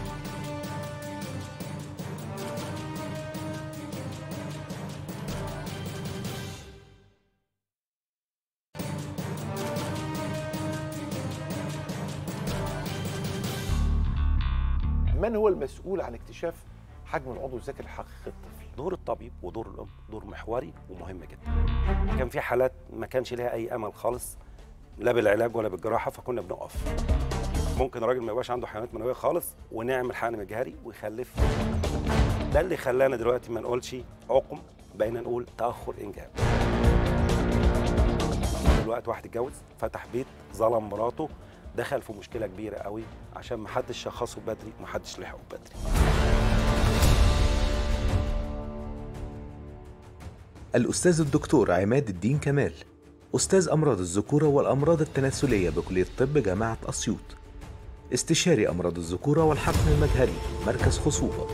من هو المسؤول عن اكتشاف حجم العضو الذكري الحقيقي للطفل دور الطبيب ودور الام دور محوري ومهم جدا كان في حالات ما كانش ليها اي امل خالص لا بالعلاج ولا بالجراحه فكنا بنقف ممكن راجل ما يبقاش عنده حيوانات منويه خالص ونعمل حقن مجهري ويخلف ده اللي خلانا دلوقتي ما نقولش عقم بقينا نقول تاخر انجاب دلوقتي واحد اتجوز فتح بيت ظلم مراته دخل في مشكله كبيره قوي عشان ما حدش شخصه بدري ما حدش لحقه بدري الأستاذ الدكتور عماد الدين كمال أستاذ أمراض الذكورة والأمراض التناسلية بكلية طب جامعة أسيوط استشاري أمراض الذكورة والحقن المجهري مركز خصوبة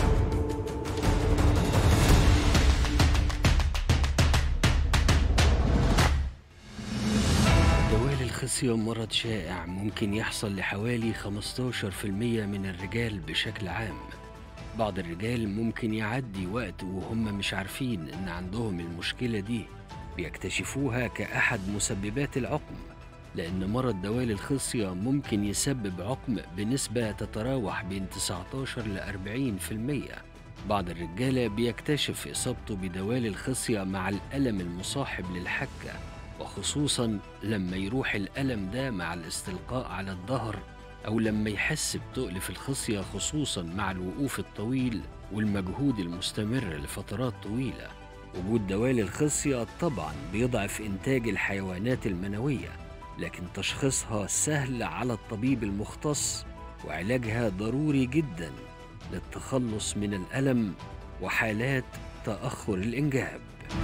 دوالي الخصية مرض شائع ممكن يحصل لحوالي 15% من الرجال بشكل عام بعض الرجال ممكن يعدي وقت وهم مش عارفين ان عندهم المشكلة دي بيكتشفوها كأحد مسببات العقم لأن مرض دوالي الخصية ممكن يسبب عقم بنسبة تتراوح بين 19 ل 40% بعض الرجالة بيكتشف إصابته بدوالي الخصية مع الألم المصاحب للحكة وخصوصا لما يروح الألم ده مع الاستلقاء على الظهر أو لما يحس بتقل في الخصية خصوصا مع الوقوف الطويل والمجهود المستمر لفترات طويلة وجود دوالي الخصية طبعا بيضعف إنتاج الحيوانات المنوية لكن تشخيصها سهل على الطبيب المختص وعلاجها ضروري جدا للتخلص من الألم وحالات تأخر الإنجاب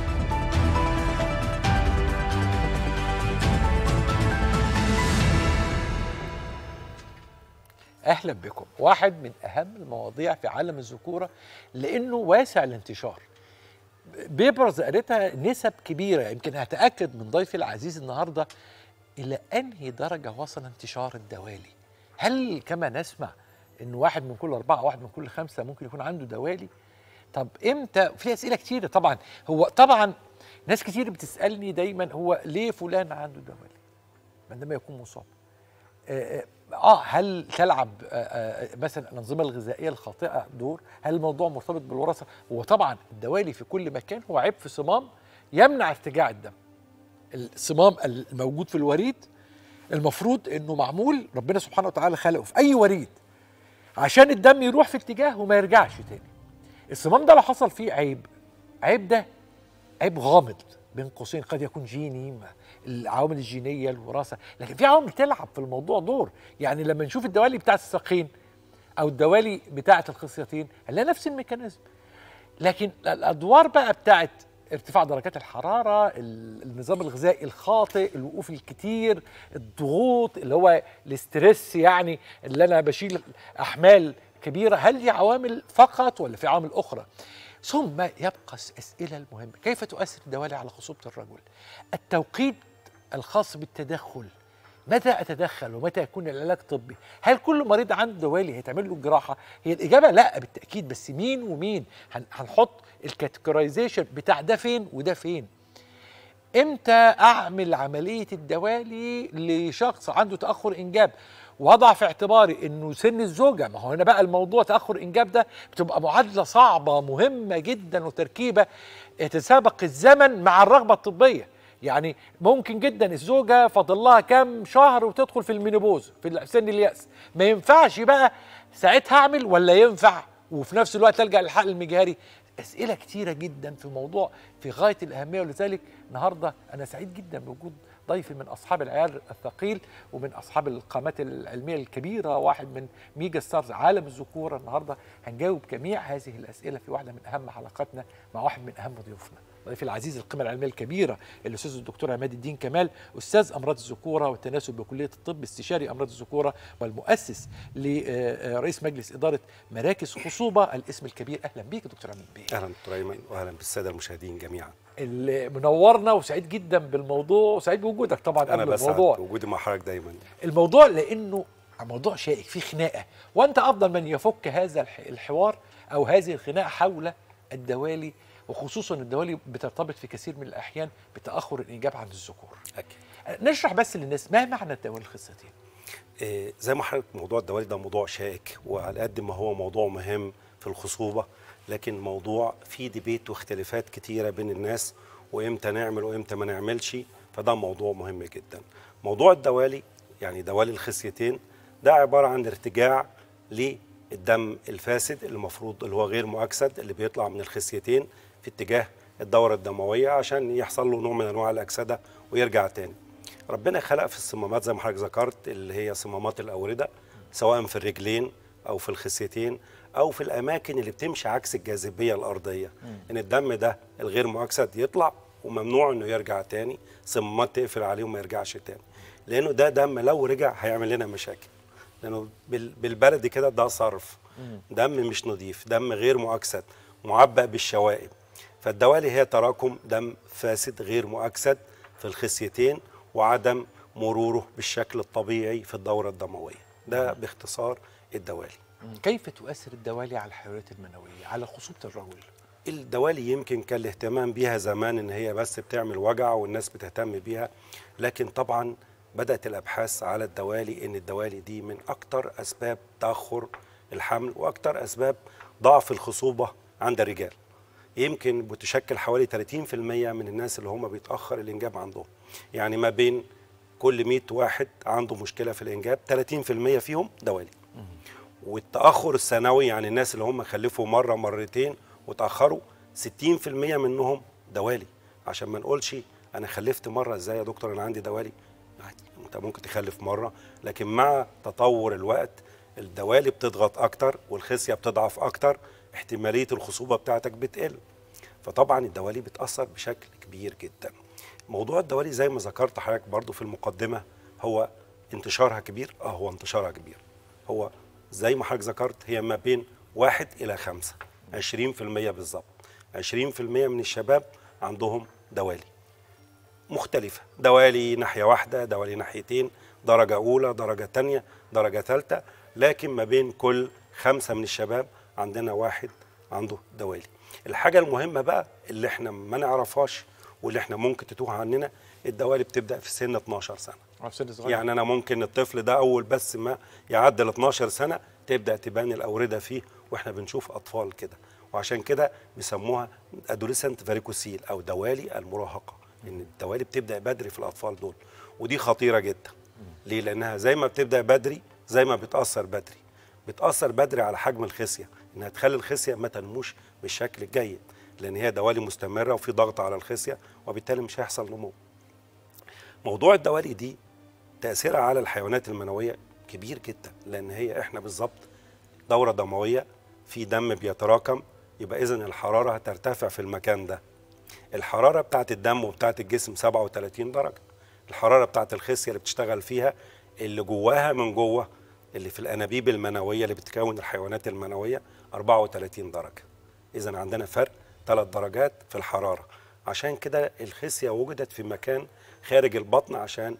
اهلا بكم واحد من اهم المواضيع في عالم الذكوره لانه واسع الانتشار بيبرز قريتها نسب كبيره يمكن هتاكد من ضيفي العزيز النهارده الى انهي درجه وصل انتشار الدوالي هل كما نسمع ان واحد من كل اربعه واحد من كل خمسه ممكن يكون عنده دوالي طب امتى في اسئله كتيره طبعا هو طبعا ناس كتير بتسالني دايما هو ليه فلان عنده دوالي عندما يكون مصاب آه، اه هل تلعب آه، آه، مثلا الانظمه الغذائيه الخاطئه دور؟ هل الموضوع مرتبط بالوراثه؟ هو طبعا الدوالي في كل مكان هو عيب في صمام يمنع ارتجاع الدم. الصمام الموجود في الوريد المفروض انه معمول ربنا سبحانه وتعالى خلقه في اي وريد عشان الدم يروح في اتجاه وما يرجعش تاني. الصمام ده لو حصل فيه عيب عيب ده عيب غامض بين قوسين قد يكون جيني ما- العوامل الجينيه الوراثه لكن في عوامل تلعب في الموضوع دور يعني لما نشوف الدوالي بتاعت الساقين او الدوالي بتاعت الخصيتين هنلاقي نفس الميكانيزم لكن الادوار بقى بتاعت ارتفاع درجات الحراره ال- النظام الغذائي الخاطئ الوقوف الكتير الضغوط اللي هو الاسترس يعني اللي انا بشيل احمال كبيره هل دي عوامل فقط ولا في عوامل اخرى ثم يبقى الاسئله المهمه كيف تؤثر الدوالي على خصوبه الرجل التوقيت الخاص بالتدخل متى اتدخل ومتى يكون العلاج طبي هل كل مريض عنده دوالي هيتعمل له جراحه هي الاجابه لا بالتاكيد بس مين ومين هن- هنحط الكاتيجورايزيشن بتاع ده فين وده فين امتى اعمل عمليه الدوالي لشخص عنده تاخر انجاب وضع في اعتباري انه سن الزوجه ما هو هنا بقى الموضوع تاخر انجاب ده بتبقى معادله صعبه مهمه جدا وتركيبه يتسابق الزمن مع الرغبه الطبيه يعني ممكن جدا الزوجه فاضل لها كام شهر وتدخل في المينوبوز في سن الياس ما ينفعش بقى ساعتها اعمل ولا ينفع وفي نفس الوقت الجا للحقن المجهري اسئله كتيره جدا في موضوع في غايه الاهميه ولذلك النهارده انا سعيد جدا بوجود ضيفي من اصحاب العيار الثقيل ومن اصحاب القامات العلميه الكبيره واحد من ميجا ستارز عالم الذكوره النهارده هنجاوب جميع هذه الاسئله في واحده من اهم حلقاتنا مع واحد من اهم ضيوفنا ضيفي العزيز القيمه العلميه الكبيره الاستاذ الدكتور عماد الدين كمال استاذ امراض الذكوره والتناسل بكليه الطب استشاري امراض الذكوره والمؤسس لرئيس مجلس اداره مراكز خصوبه الاسم الكبير اهلا بيك يا دكتور عماد بيه اهلا دكتور ايمن واهلا بالساده المشاهدين جميعا اللي منورنا وسعيد جدا بالموضوع وسعيد بوجودك طبعا انا قبل بسعد الموضوع بوجودي مع حضرتك دايما الموضوع لانه موضوع شائك فيه خناقه وانت افضل من يفك هذا الح- الحوار او هذه الخناقه حول الدوالي وخصوصا الدوالي بترتبط في كثير من الاحيان بتاخر الانجاب عند الذكور اكيد نشرح بس للناس ما معنى الدوالي الخصيتين إيه زي ما حضرتك موضوع الدوالي ده موضوع شائك وعلى قد ما هو موضوع مهم في الخصوبه لكن موضوع فيه ديبيت واختلافات كتيره بين الناس وامتى نعمل وامتى ما نعملش فده موضوع مهم جدا موضوع الدوالي يعني دوالي الخصيتين ده عباره عن ارتجاع للدم الفاسد اللي المفروض اللي هو غير مؤكسد اللي بيطلع من الخصيتين في اتجاه الدوره الدمويه عشان يحصل له نوع من انواع الاكسده ويرجع تاني ربنا خلق في الصمامات زي ما حضرتك ذكرت اللي هي صمامات الاورده سواء في الرجلين او في الخصيتين او في الاماكن اللي بتمشي عكس الجاذبيه الارضيه ان الدم ده الغير مؤكسد يطلع وممنوع انه يرجع تاني صمامات تقفل عليه وما يرجعش تاني لانه ده دم لو رجع هيعمل لنا مشاكل لانه بال- بالبلدي كده ده صرف دم مش نظيف دم غير مؤكسد معبأ بالشوائب فالدوالي هي تراكم دم فاسد غير مؤكسد في الخصيتين وعدم مروره بالشكل الطبيعي في الدورة الدموية ده باختصار الدوالي كيف تؤثر الدوالي على الحيوانات المنويه على خصوبه الرجل الدوالي يمكن كان الاهتمام بيها زمان ان هي بس بتعمل وجع والناس بتهتم بيها لكن طبعا بدأت الابحاث على الدوالي ان الدوالي دي من اكتر اسباب تأخر الحمل واكتر اسباب ضعف الخصوبة عند الرجال يمكن بتشكل حوالي 30% من الناس اللي هم بيتأخر الانجاب عندهم يعني ما بين كل 100 واحد عنده مشكلة في الانجاب 30% فيهم دوالي والتاخر السنوي يعني الناس اللي هم خلفوا مره مرتين وتاخروا 60% منهم دوالي عشان ما نقولش انا خلفت مره ازاي يا دكتور انا عندي دوالي عادي انت ممكن تخلف مره لكن مع تطور الوقت الدوالي بتضغط اكتر والخصيه بتضعف اكتر احتماليه الخصوبه بتاعتك بتقل فطبعا الدوالي بتاثر بشكل كبير جدا موضوع الدوالي زي ما ذكرت حضرتك برضو في المقدمه هو انتشارها كبير اه هو انتشارها كبير هو زي ما حضرتك ذكرت هي ما بين واحد إلى خمسة 20% بالظبط 20% من الشباب عندهم دوالي مختلفة دوالي ناحية واحدة دوالي ناحيتين درجة أولى درجة تانية درجة ثالثة لكن ما بين كل خمسة من الشباب عندنا واحد عنده دوالي الحاجة المهمة بقى اللي احنا ما نعرفهاش واللي احنا ممكن تتوه عننا الدوالي بتبدأ في سن 12 سنة في سن صغير يعني انا ممكن الطفل ده اول بس ما يعدل 12 سنه تبدا تبان الاورده فيه واحنا بنشوف اطفال كده وعشان كده بيسموها ادوليسنت فاريكوسيل او دوالي المراهقه ان الدوالي بتبدا بدري في الاطفال دول ودي خطيره جدا ليه لانها زي ما بتبدا بدري زي ما بتاثر بدري بتاثر بدري على حجم الخصيه انها تخلي الخصيه ما تنموش بالشكل الجيد لان هي دوالي مستمره وفي ضغط على الخصيه وبالتالي مش هيحصل نمو موضوع الدوالي دي تأثيرها على الحيوانات المنوية كبير جدا لأن هي إحنا بالظبط دورة دموية في دم بيتراكم يبقى إذن الحرارة هترتفع في المكان ده الحرارة بتاعت الدم وبتاعت الجسم 37 درجة الحرارة بتاعت الخصية اللي بتشتغل فيها اللي جواها من جوه اللي في الأنابيب المنوية اللي بتكون الحيوانات المنوية 34 درجة إذا عندنا فرق ثلاث درجات في الحرارة عشان كده الخصية وجدت في مكان خارج البطن عشان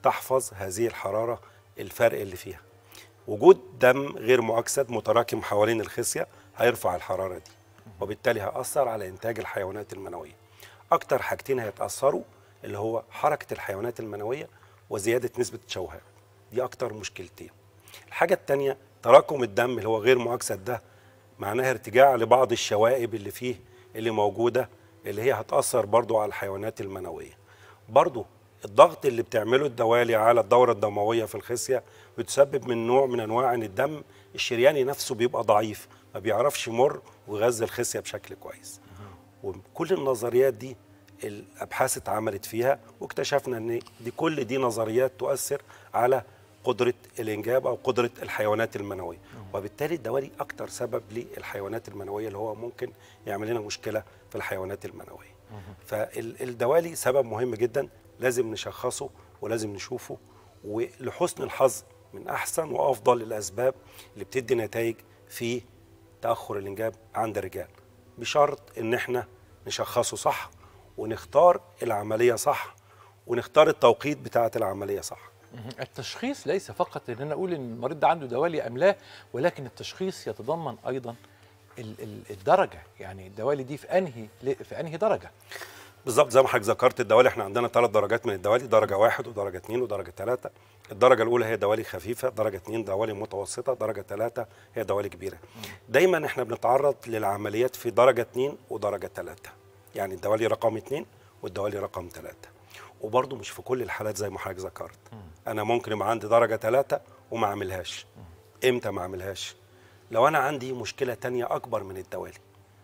تحفظ هذه الحراره الفرق اللي فيها وجود دم غير مؤكسد متراكم حوالين الخصيه هيرفع الحراره دي وبالتالي هيأثر على إنتاج الحيوانات المنوية أكتر حاجتين هيتأثروا اللي هو حركة الحيوانات المنوية وزيادة نسبة التشوهات دي أكتر مشكلتين الحاجة التانية تراكم الدم اللي هو غير مؤكسد ده معناها ارتجاع لبعض الشوائب اللي فيه اللي موجودة اللي هي هتأثر برضو على الحيوانات المنوية برضو الضغط اللي بتعمله الدوالي على الدورة الدموية في الخصية بتسبب من نوع من أنواع إن الدم الشرياني نفسه بيبقى ضعيف ما بيعرفش يمر ويغذي الخصية بشكل كويس وكل النظريات دي الابحاث اتعملت فيها واكتشفنا ان دي كل دي نظريات تؤثر على قدره الانجاب او قدره الحيوانات المنويه وبالتالي الدوالي اكتر سبب للحيوانات المنويه اللي هو ممكن يعمل لنا مشكله في الحيوانات المنويه فالدوالي سبب مهم جدا لازم نشخصه ولازم نشوفه ولحسن الحظ من احسن وافضل الاسباب اللي بتدي نتائج في تاخر الانجاب عند الرجال بشرط ان احنا نشخصه صح ونختار العمليه صح ونختار التوقيت بتاعه العمليه صح التشخيص ليس فقط ان انا اقول ان المريض ده عنده دوالي ام لا ولكن التشخيص يتضمن ايضا ال- ال- الدرجه يعني الدوالي دي في انهي في انهي درجه بالظبط زي ما حضرتك ذكرت الدوالي احنا عندنا ثلاث درجات من الدوالي درجه واحد ودرجه اثنين ودرجه ثلاثه الدرجه الاولى هي دوالي خفيفه درجه اثنين دوالي متوسطه درجه ثلاثه هي دوالي كبيره دايما احنا بنتعرض للعمليات في درجه اثنين ودرجه ثلاثه يعني الدوالي رقم اثنين والدوالي رقم ثلاثه وبرضه مش في كل الحالات زي ما حضرتك ذكرت انا ممكن يبقى عندي درجه ثلاثه وما اعملهاش امتى ما اعملهاش لو انا عندي مشكله تانية اكبر من الدوالي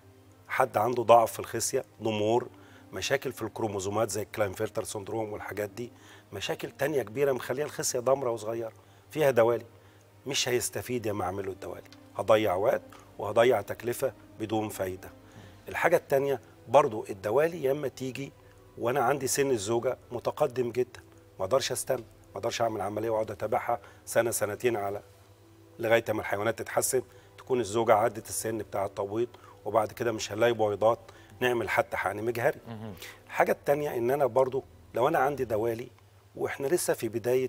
حد عنده ضعف في الخصيه ضمور مشاكل في الكروموزومات زي الكلاينفيلتر سندروم والحاجات دي مشاكل تانية كبيرة مخليها الخصية ضمرة وصغيرة فيها دوالي مش هيستفيد يا ما اعمله الدوالي هضيع وقت وهضيع تكلفة بدون فايدة الحاجة التانية برضو الدوالي يا اما تيجي وانا عندي سن الزوجة متقدم جدا ما اقدرش استنى ما اقدرش اعمل عملية واقعد اتابعها سنة سنتين على لغايه ما الحيوانات تتحسن تكون الزوجه عدت السن بتاع التبويض وبعد كده مش هنلاقي بويضات نعمل حتى حقن مجهري الحاجه التانية ان انا برضو لو انا عندي دوالي واحنا لسه في بدايه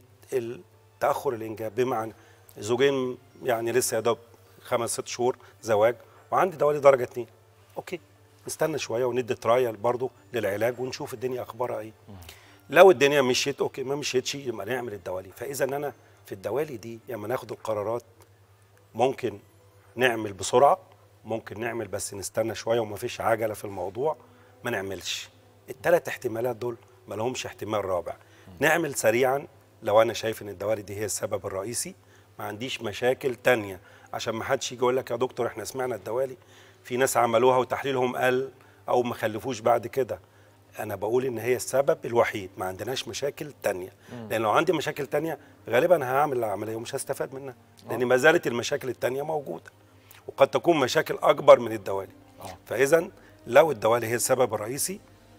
تاخر الانجاب بمعنى زوجين يعني لسه يا دوب خمس ست شهور زواج وعندي دوالي درجه اتنين اوكي نستنى شويه وندي ترايل برضو للعلاج ونشوف الدنيا اخبارها ايه لو الدنيا مشيت اوكي ما مشيتش يبقى نعمل الدوالي فاذا انا في الدوالي دي لما ناخد القرارات ممكن نعمل بسرعه ممكن نعمل بس نستنى شويه وما فيش عجله في الموضوع ما نعملش الثلاث احتمالات دول ما لهمش احتمال رابع نعمل سريعا لو انا شايف ان الدوالي دي هي السبب الرئيسي ما عنديش مشاكل تانية عشان ما حدش يجي يقول لك يا دكتور احنا سمعنا الدوالي في ناس عملوها وتحليلهم قل او ما خلفوش بعد كده انا بقول ان هي السبب الوحيد ما عندناش مشاكل تانية لان لو عندي مشاكل تانية غالبا هعمل العمليه ومش هستفاد منها لان ما زالت المشاكل التانية موجوده وقد تكون مشاكل اكبر من الدوالي فاذا لو الدوالي هي السبب الرئيسي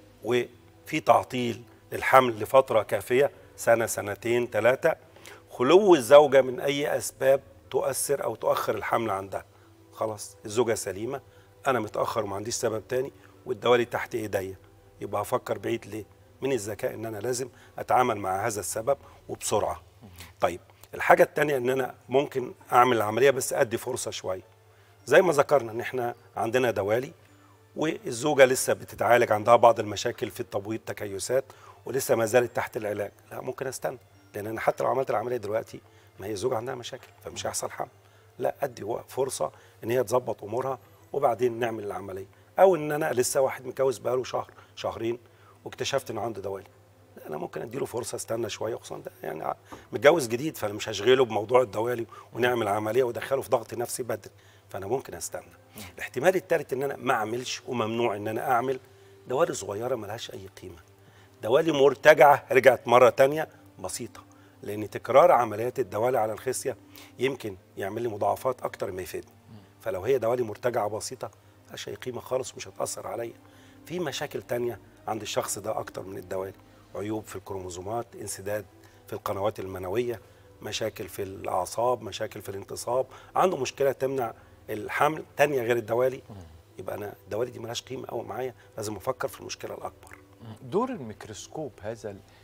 وفي تعطيل للحمل لفتره كافيه سنه سنتين ثلاثه خلو الزوجه من اي اسباب تؤثر او تؤخر الحمل عندها خلاص الزوجه سليمه انا متاخر وما عنديش سبب تاني والدوالي تحت ايديا يبقى هفكر بعيد ليه من الذكاء ان انا لازم اتعامل مع هذا السبب وبسرعه طيب الحاجه الثانيه ان انا ممكن اعمل العمليه بس ادي فرصه شويه زي ما ذكرنا ان احنا عندنا دوالي والزوجه لسه بتتعالج عندها بعض المشاكل في التبويض تكيسات ولسه ما زالت تحت العلاج لا ممكن استنى لان انا حتى لو عملت العمليه دلوقتي ما هي الزوجه عندها مشاكل فمش هيحصل حمل لا ادي وقت- فرصه ان هي تظبط امورها وبعدين نعمل العمليه او ان انا لسه واحد متجوز بقاله شهر شهرين واكتشفت ان عنده دوالي لا، انا ممكن اديله فرصه استنى شويه خصوصا ده يعني ع- متجوز جديد فانا مش هشغله بموضوع الدوالي ونعمل عمليه وادخله في ضغط نفسي بدري فانا ممكن استنى الاحتمال الثالث ان انا ما اعملش وممنوع ان انا اعمل دوالي صغيره ملهاش اي قيمه دوالي مرتجعه رجعت مره تانية بسيطه لان تكرار عمليات الدوالي على الخصيه يمكن يعمل لي مضاعفات اكتر ما يفيدني فلو هي دوالي مرتجعه بسيطه ملهاش اي قيمه خالص مش هتاثر عليا في مشاكل تانية عند الشخص ده اكتر من الدوالي عيوب في الكروموزومات انسداد في القنوات المنويه مشاكل في الاعصاب مشاكل في الانتصاب عنده مشكله تمنع الحمل تانية غير الدوالي يبقى انا الدوالي دي ملهاش قيمه قوي معايا لازم افكر في المشكله الاكبر دور الميكروسكوب هذا ال-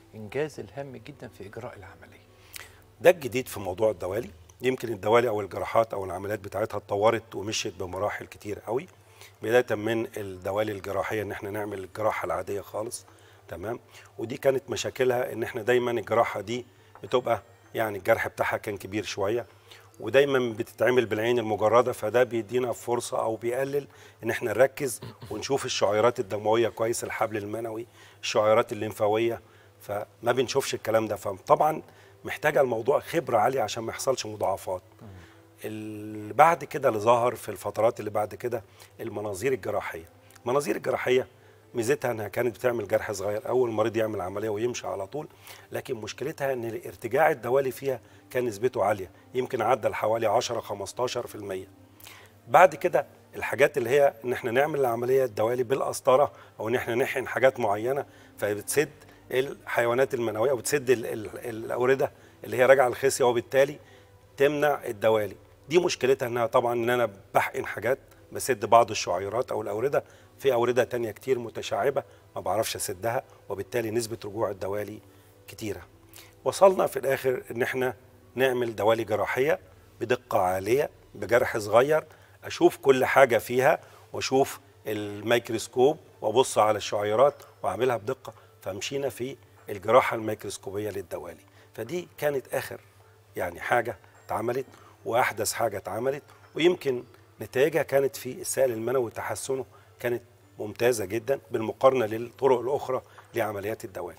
انجاز الهام جدا في اجراء العمليه ده الجديد في موضوع الدوالي يمكن الدوالي او الجراحات او العمليات بتاعتها اتطورت ومشيت بمراحل كتير قوي بدايه من الدوالي الجراحيه ان احنا نعمل الجراحه العاديه خالص تمام ودي كانت مشاكلها ان احنا دايما الجراحه دي بتبقى يعني الجرح بتاعها كان كبير شويه ودايما بتتعمل بالعين المجرده فده بيدينا فرصه او بيقلل ان احنا نركز ونشوف الشعيرات الدمويه كويس الحبل المنوي الشعيرات الليمفاويه فما بنشوفش الكلام ده فطبعا محتاجه الموضوع خبره عاليه عشان ما يحصلش مضاعفات اللي بعد كده اللي ظهر في الفترات اللي بعد كده المناظير الجراحيه المناظير الجراحيه ميزتها انها كانت بتعمل جرح صغير اول المريض يعمل عمليه ويمشي على طول لكن مشكلتها ان ارتجاع الدوالي فيها كان نسبته عاليه يمكن عدى حوالي 10 15% بعد كده الحاجات اللي هي ان احنا نعمل العمليه الدوالي بالقسطره او ان احنا نحقن حاجات معينه فبتسد الحيوانات المنويه وبتسد ال- ال- الاورده اللي هي راجعه الخصيه وبالتالي تمنع الدوالي دي مشكلتها انها طبعا ان انا بحقن حاجات بسد بعض الشعيرات او الاورده في اورده تانية كتير متشعبه ما بعرفش اسدها وبالتالي نسبه رجوع الدوالي كتيره وصلنا في الاخر ان احنا نعمل دوالي جراحيه بدقه عاليه بجرح صغير اشوف كل حاجه فيها واشوف الميكروسكوب وابص على الشعيرات واعملها بدقه فمشينا في الجراحه الميكروسكوبيه للدوالي فدي كانت اخر يعني حاجه اتعملت واحدث حاجه اتعملت ويمكن نتائجها كانت في السائل المنوي وتحسنه كانت ممتازه جدا بالمقارنه للطرق الاخرى لعمليات الدوالي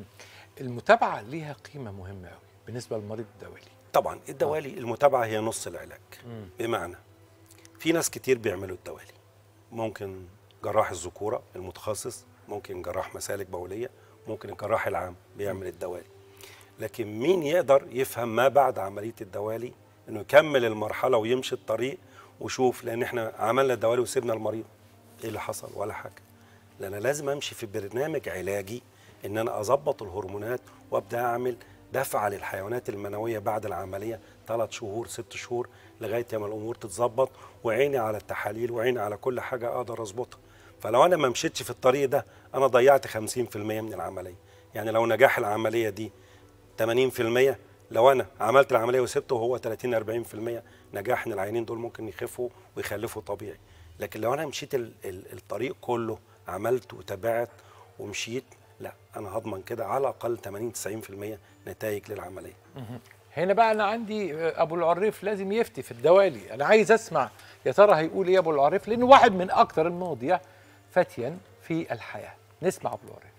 المتابعه ليها قيمه مهمه قوي بالنسبه للمريض الدولي طبعا الدوالي المتابعه هي نص العلاج بمعنى في ناس كتير بيعملوا الدوالي ممكن جراح الذكوره المتخصص ممكن جراح مسالك بوليه ممكن الجراح العام بيعمل الدوالي لكن مين يقدر يفهم ما بعد عمليه الدوالي انه يكمل المرحله ويمشي الطريق وشوف لان احنا عملنا الدوالي وسيبنا المريض ايه اللي حصل ولا حاجه لان أنا لازم امشي في برنامج علاجي ان انا اظبط الهرمونات وابدا اعمل دفعه للحيوانات المنويه بعد العمليه ثلاث شهور ست شهور لغايه ما الامور تتظبط وعيني على التحاليل وعيني على كل حاجه اقدر اظبطها فلو انا ما مشيتش في الطريق ده انا ضيعت 50% من العمليه يعني لو نجاح العمليه دي 80% لو انا عملت العمليه وسبته وهو 30 40% نجاح ان العينين دول ممكن يخفوا ويخلفوا طبيعي لكن لو انا مشيت ال- ال- الطريق كله عملت وتابعت ومشيت لا انا هضمن كده على الاقل 80 90% نتائج للعمليه هنا بقى انا عندي ابو العريف لازم يفتي في الدوالي انا عايز اسمع يا ترى هيقول ايه ابو العريف لانه واحد من اكتر المواضيع فتيا في الحياه نسمع ابو العريف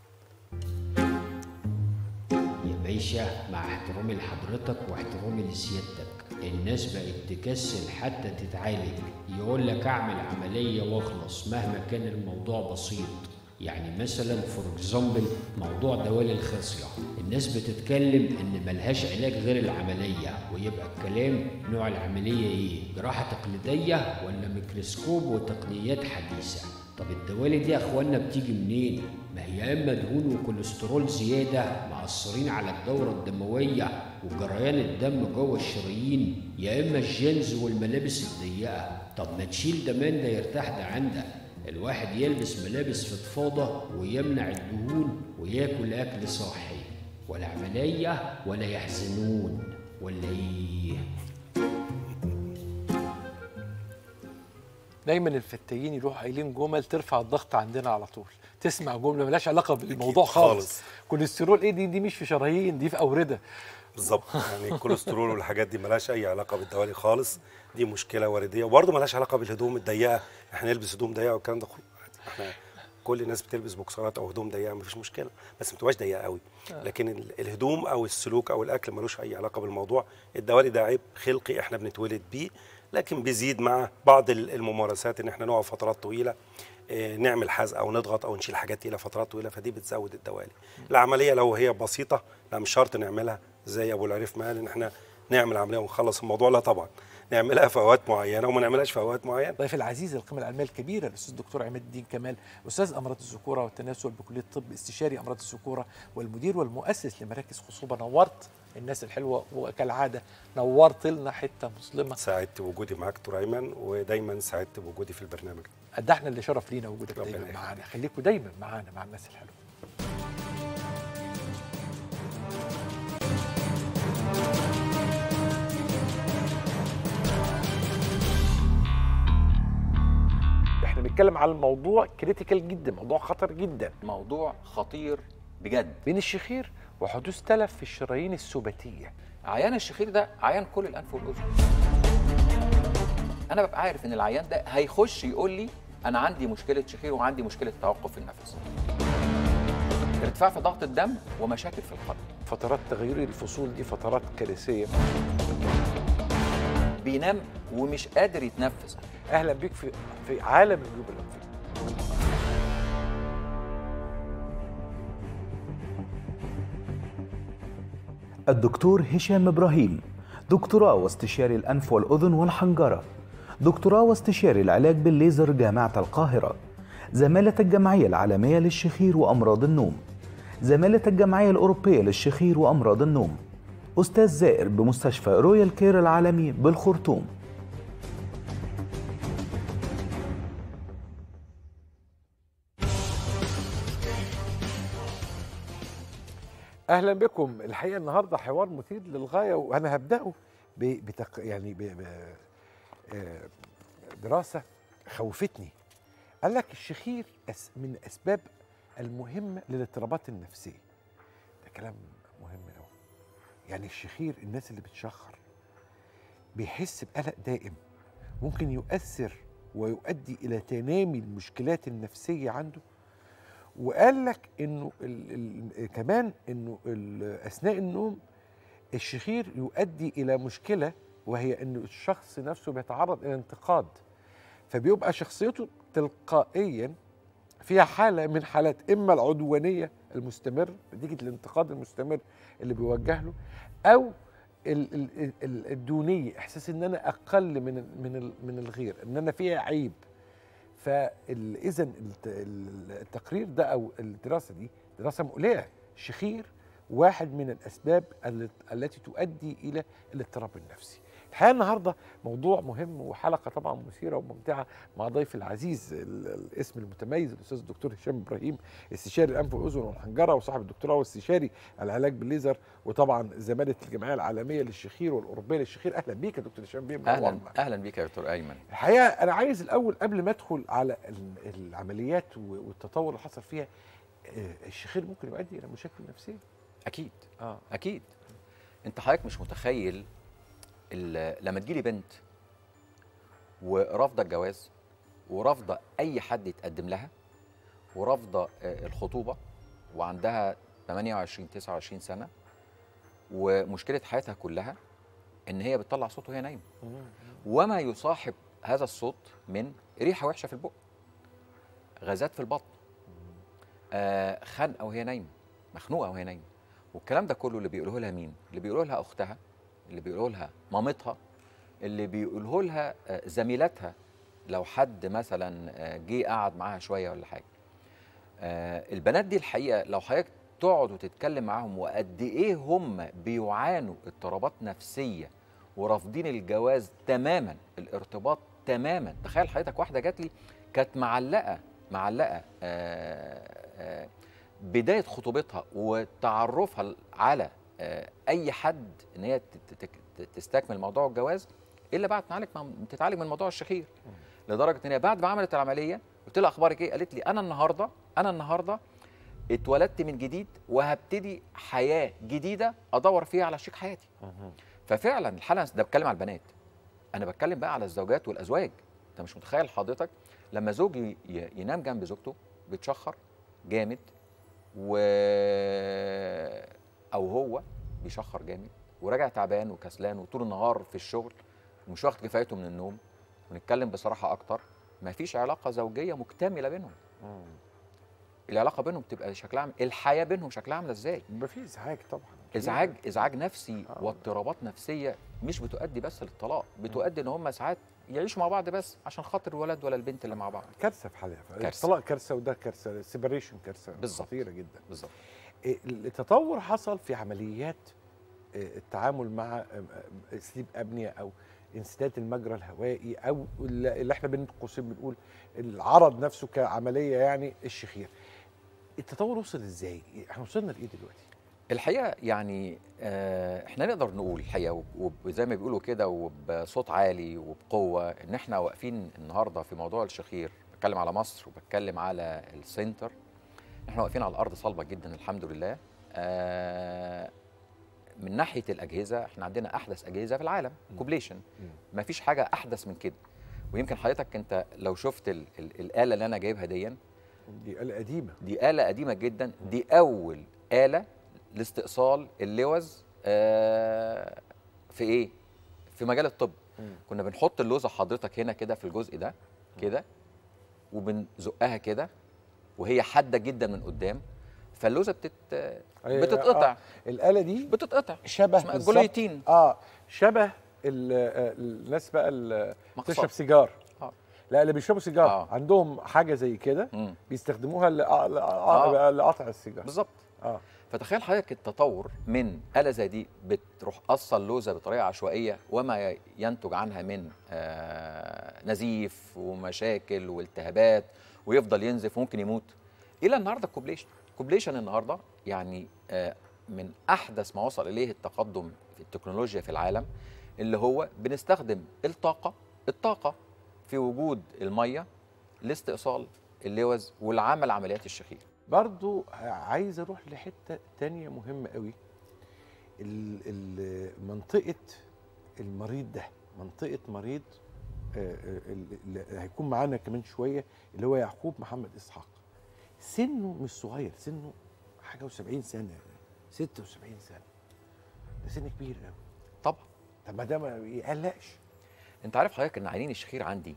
يا باشا مع احترامي لحضرتك واحترامي لسيادتك الناس بقت تكسل حتى تتعالج يقول لك اعمل عمليه واخلص مهما كان الموضوع بسيط يعني مثلا فور اكزامبل موضوع دوالي الخصيه الناس بتتكلم ان ملهاش علاج غير العمليه ويبقى الكلام نوع العمليه ايه جراحه تقليديه ولا ميكروسكوب وتقنيات حديثه طب الدوالي دي يا اخوانا بتيجي منين ما هي يا اما دهون وكوليسترول زياده مأثرين على الدوره الدمويه وجريان الدم جوه الشرايين يا اما الجينز والملابس الضيقه طب ما تشيل ده من ده يرتاح ده عندك الواحد يلبس ملابس فضفاضه ويمنع الدهون وياكل اكل صحي ولا عمليه ولا يحزنون ولا ايه دايما الفتيين يروحوا قايلين جمل ترفع الضغط عندنا على طول تسمع جمله ملهاش علاقه بالموضوع خالص. خالص. كوليسترول ايه دي دي مش في شرايين دي في اورده بالظبط يعني الكوليسترول والحاجات دي ملهاش اي علاقه بالدوالي خالص دي مشكله ورديه وبرضه ملهاش علاقه بالهدوم الضيقه احنا نلبس هدوم ضيقه والكلام ده كله عادي. احنا كل الناس بتلبس بوكسرات او هدوم ضيقه مفيش مشكله بس ما تبقاش ضيقه قوي لكن ال- الهدوم او السلوك او الاكل ملوش اي علاقه بالموضوع الدوالي ده عيب خلقي احنا بنتولد بيه لكن بيزيد مع بعض ال- الممارسات ان احنا نقعد فترات طويله آه، نعمل حزق او نضغط او نشيل حاجات تقيله فترات طويله فدي بتزود الدوالي العمليه لو هي بسيطه لا مش شرط نعملها زي ابو العريف ما قال ان احنا نعمل عمليه ونخلص الموضوع لا طبعا نعملها في اوقات معينه وما نعملهاش في اوقات معينه ضيف العزيز القيمه العلميه الكبيره الاستاذ الدكتور عماد الدين كمال استاذ امراض الذكوره والتناسل بكليه الطب استشاري امراض الذكوره والمدير والمؤسس لمراكز خصوبه نورت الناس الحلوه وكالعاده نورت لنا حته مظلمه سعدت بوجودي معاك دكتور ايمن ودايما سعدت بوجودي في البرنامج قد احنا اللي شرف لينا وجودك ربنا دايما يخليك. معانا خليكم دايما معانا مع الناس الحلوه بنتكلم على الموضوع كريتيكال جدا موضوع خطر جدا موضوع خطير بجد بين الشخير وحدوث تلف في الشرايين السباتيه عيان الشخير ده عيان كل الانف والاذن انا ببقى عارف ان العيان ده هيخش يقول لي انا عندي مشكله شخير وعندي مشكله توقف في النفس ارتفاع في ضغط الدم ومشاكل في القلب فترات تغيير الفصول دي فترات كارثيه بينام ومش قادر يتنفس اهلا بيك في في عالم الجيوب الانفيه الدكتور هشام إبراهيم دكتوراه واستشاري الأنف والأذن والحنجرة دكتوراه واستشاري العلاج بالليزر جامعة القاهرة زمالة الجمعية العالمية للشخير وأمراض النوم زمالة الجمعية الأوروبية للشخير وأمراض النوم أستاذ زائر بمستشفى رويال كير العالمي بالخرطوم اهلا بكم الحقيقه النهارده حوار مثير للغايه وانا هبداه ب- بتق... يعني ب... ب... آه، دراسه خوفتني قال لك الشخير أس... من اسباب المهمه للاضطرابات النفسيه ده كلام مهم قوي يعني الشخير الناس اللي بتشخر بيحس بقلق دائم ممكن يؤثر ويؤدي الى تنامي المشكلات النفسيه عنده وقال لك انه ال ال كمان انه ال- اثناء النوم الشخير يؤدي الى مشكله وهي انه الشخص نفسه بيتعرض الى انتقاد فبيبقى شخصيته تلقائيا فيها حاله من حالات اما العدوانيه المستمر نتيجه الانتقاد المستمر اللي بيوجه له او ال- ال- ال- الدونيه احساس ان انا اقل من ال- من ال- من الغير ان انا فيها عيب فاذا التقرير ده او الدراسه دي دراسه مقلقه شخير واحد من الاسباب الل- التي تؤدي الى الاضطراب النفسي الحقيقه النهارده موضوع مهم وحلقه طبعا مثيره وممتعه مع ضيف العزيز ال- الاسم المتميز الاستاذ الدكتور هشام ابراهيم استشاري الانف والاذن والحنجره وصاحب الدكتوراه واستشاري العلاج بالليزر وطبعا زماله الجمعيه العالميه للشخير والاوروبيه للشخير اهلا بيك يا دكتور هشام بيه اهلا منورنا. اهلا بيك يا دكتور ايمن الحقيقه انا عايز الاول قبل ما ادخل على ال- العمليات و- والتطور اللي حصل فيها آه، الشخير ممكن يؤدي الى مشاكل نفسيه اكيد اه اكيد انت حضرتك مش متخيل ال- لما تجيلي بنت ورافضه الجواز ورافضه اي حد يتقدم لها ورافضه آه، الخطوبه وعندها 28 29 سنه ومشكله حياتها كلها ان هي بتطلع صوت وهي نايمه وما يصاحب هذا الصوت من ريحه وحشه في البق غازات في البطن آه خنقه وهي نايمه مخنوقه وهي نايمه والكلام ده كله اللي بيقوله لها مين اللي بيقوله لها اختها اللي بيقوله لها مامتها اللي بيقوله لها آه، زميلاتها لو حد مثلا آه، جه قعد معاها شويه ولا حاجه آه، البنات دي الحقيقه لو حضرتك تقعد وتتكلم معاهم وقد ايه هم بيعانوا اضطرابات نفسيه ورافضين الجواز تماما الارتباط تماما تخيل حضرتك واحده جات لي كانت معلقه معلقه آه، آه، بدايه خطوبتها وتعرفها على آه، اي حد ان هي تت- تت- تستكمل موضوع الجواز الا بعد ما تعالج تتعالج من موضوع الشخير لدرجه ان هي بعد ما عملت العمليه قلت لها اخبارك ايه قالت لي انا النهارده انا النهارده اتولدت من جديد وهبتدي حياه جديده ادور فيها على شريك حياتي ففعلا الحاله ده بتكلم على البنات انا بتكلم بقى على الزوجات والازواج انت مش متخيل حضرتك لما زوج ي- ي- ينام جنب زوجته بيتشخر جامد و او هو بيشخر جامد وراجع تعبان وكسلان وطول النهار في الشغل ومش واخد كفايته من النوم ونتكلم بصراحه اكتر مفيش علاقه زوجيه مكتمله بينهم العلاقه بينهم بتبقى شكلها عامل الحياه بينهم شكلها عامله ازاي يبقى في ازعاج طبعا ازعاج ازعاج نفسي آه. واضطرابات نفسيه مش بتؤدي بس للطلاق بتؤدي ان هم ساعات يعيشوا مع بعض بس عشان خاطر الولد ولا البنت اللي مع بعض كارثه في حالها كارثة. الطلاق كارثه وده كارثه سيبريشن كارثه بالظبط. خطيره جدا بالظبط إيه، التطور حصل في عمليات إيه، التعامل مع سليب ابنيا او انسداد المجرى الهوائي او اللي اللي احنا بين قوسين بنقول العرض نفسه كعمليه يعني الشخير التطور وصل ازاي احنا وصلنا لايه دلوقتي الحقيقه يعني آه احنا نقدر نقول الحقيقه وب- وزي ما بيقولوا كده وبصوت عالي وبقوه ان احنا واقفين النهارده في موضوع الشخير بتكلم على مصر وبتكلم على السنتر احنا واقفين على الارض صلبه جدا الحمد لله آه من ناحيه الاجهزه احنا عندنا احدث اجهزه في العالم كوبليشن ما فيش حاجه احدث من كده ويمكن حضرتك انت لو شفت ال ال الاله اللي انا جايبها دي دي آلة قديمة دي آلة قديمة جدا دي أول آلة لاستئصال اللوز آه في إيه؟ في مجال الطب كنا بنحط اللوزة حضرتك هنا كده في الجزء ده كده وبنزقها كده وهي حادة جدا من قدام فاللوزة بتت بتتقطع آه. الآلة دي بتتقطع شبه اسمها بالظبط- جلوتين اه شبه ال- آه، الناس بقى اللي مقصد. بتشرب سيجار آه. لا اللي بيشربوا سيجار آه. عندهم حاجه زي كده مم. بيستخدموها لقطع- آه. لقطع السيجار بالظبط اه فتخيل حضرتك التطور من آلة زي دي بتروح قصة اللوزة بطريقة عشوائية وما ي- ينتج عنها من آه نزيف ومشاكل والتهابات ويفضل ينزف وممكن يموت إلى النهاردة الكوبليشن الكوبليشن النهاردة يعني آه من أحدث ما وصل إليه التقدم في التكنولوجيا في العالم اللي هو بنستخدم الطاقة الطاقة في وجود المية لاستئصال اللوز والعمل عمليات الشخير برضو عايز اروح لحته تانية مهمه قوي ال- ال- منطقه المريض ده منطقه مريض آه، آه، اللي هيكون معانا كمان شويه اللي هو يعقوب محمد اسحاق سنه مش صغير سنه حاجه و70 سنه 76 سنه ده سن كبير قوي طبعا طب ما ده ما يقلقش انت عارف حضرتك ان عينين الشخير عندي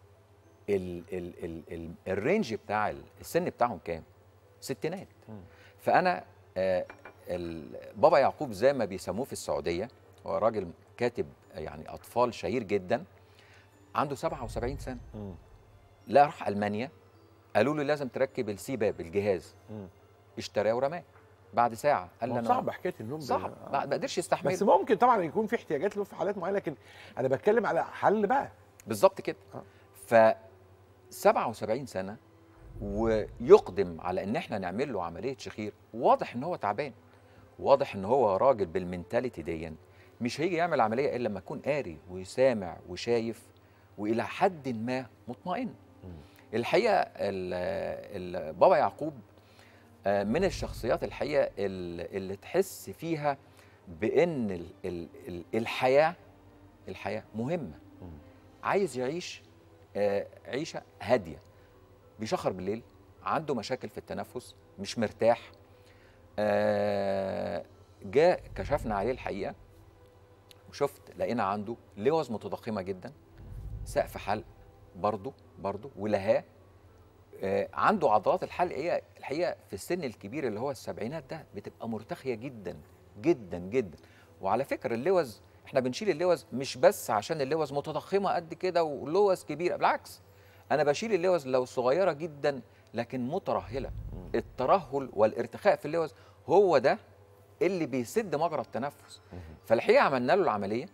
ال ال ال ال الرينج بتاع ال- السن بتاعهم كام؟ ستينات فانا آه ال- بابا يعقوب زي ما بيسموه في السعوديه هو راجل كاتب يعني اطفال شهير جدا عنده 77 سنه لا راح المانيا قالوا له لازم تركب السي باب الجهاز اشتراه ورماه بعد ساعه قال ما لي هو انا صعب حكايه النوم ده. صعب ما ما قدرش يستحمل بس ممكن طبعا يكون في احتياجات له في حالات معينه لكن انا بتكلم على حل بقى بالظبط كده آه. ف 77 سنه ويقدم على ان احنا نعمل له عمليه شخير واضح ان هو تعبان واضح ان هو راجل بالمنتاليتي دي مش هيجي يعمل عمليه الا لما يكون قاري وسامع وشايف والى حد ما مطمئن الحقيقه ال- ال- بابا يعقوب آه، من الشخصيات الحقيقه ال- اللي تحس فيها بان ال- ال- ال- الحياه الحياه مهمه عايز يعيش آه، عيشه هاديه بيشخر بالليل عنده مشاكل في التنفس مش مرتاح آه، جاء كشفنا عليه الحقيقه وشفت لقينا عنده لوز متضخمه جدا سقف حلق برضه برضه ولهاه آه، عنده عضلات الحلق هي الحقيقه في السن الكبير اللي هو السبعينات ده بتبقى مرتخيه جدا جدا جدا وعلى فكره اللوز احنا بنشيل اللوز مش بس عشان اللوز متضخمه قد كده ولوز كبيره بالعكس انا بشيل اللوز لو صغيره جدا لكن مترهله الترهل والارتخاء في اللوز هو ده اللي بيسد مجرى التنفس فالحقيقه عملنا له العمليه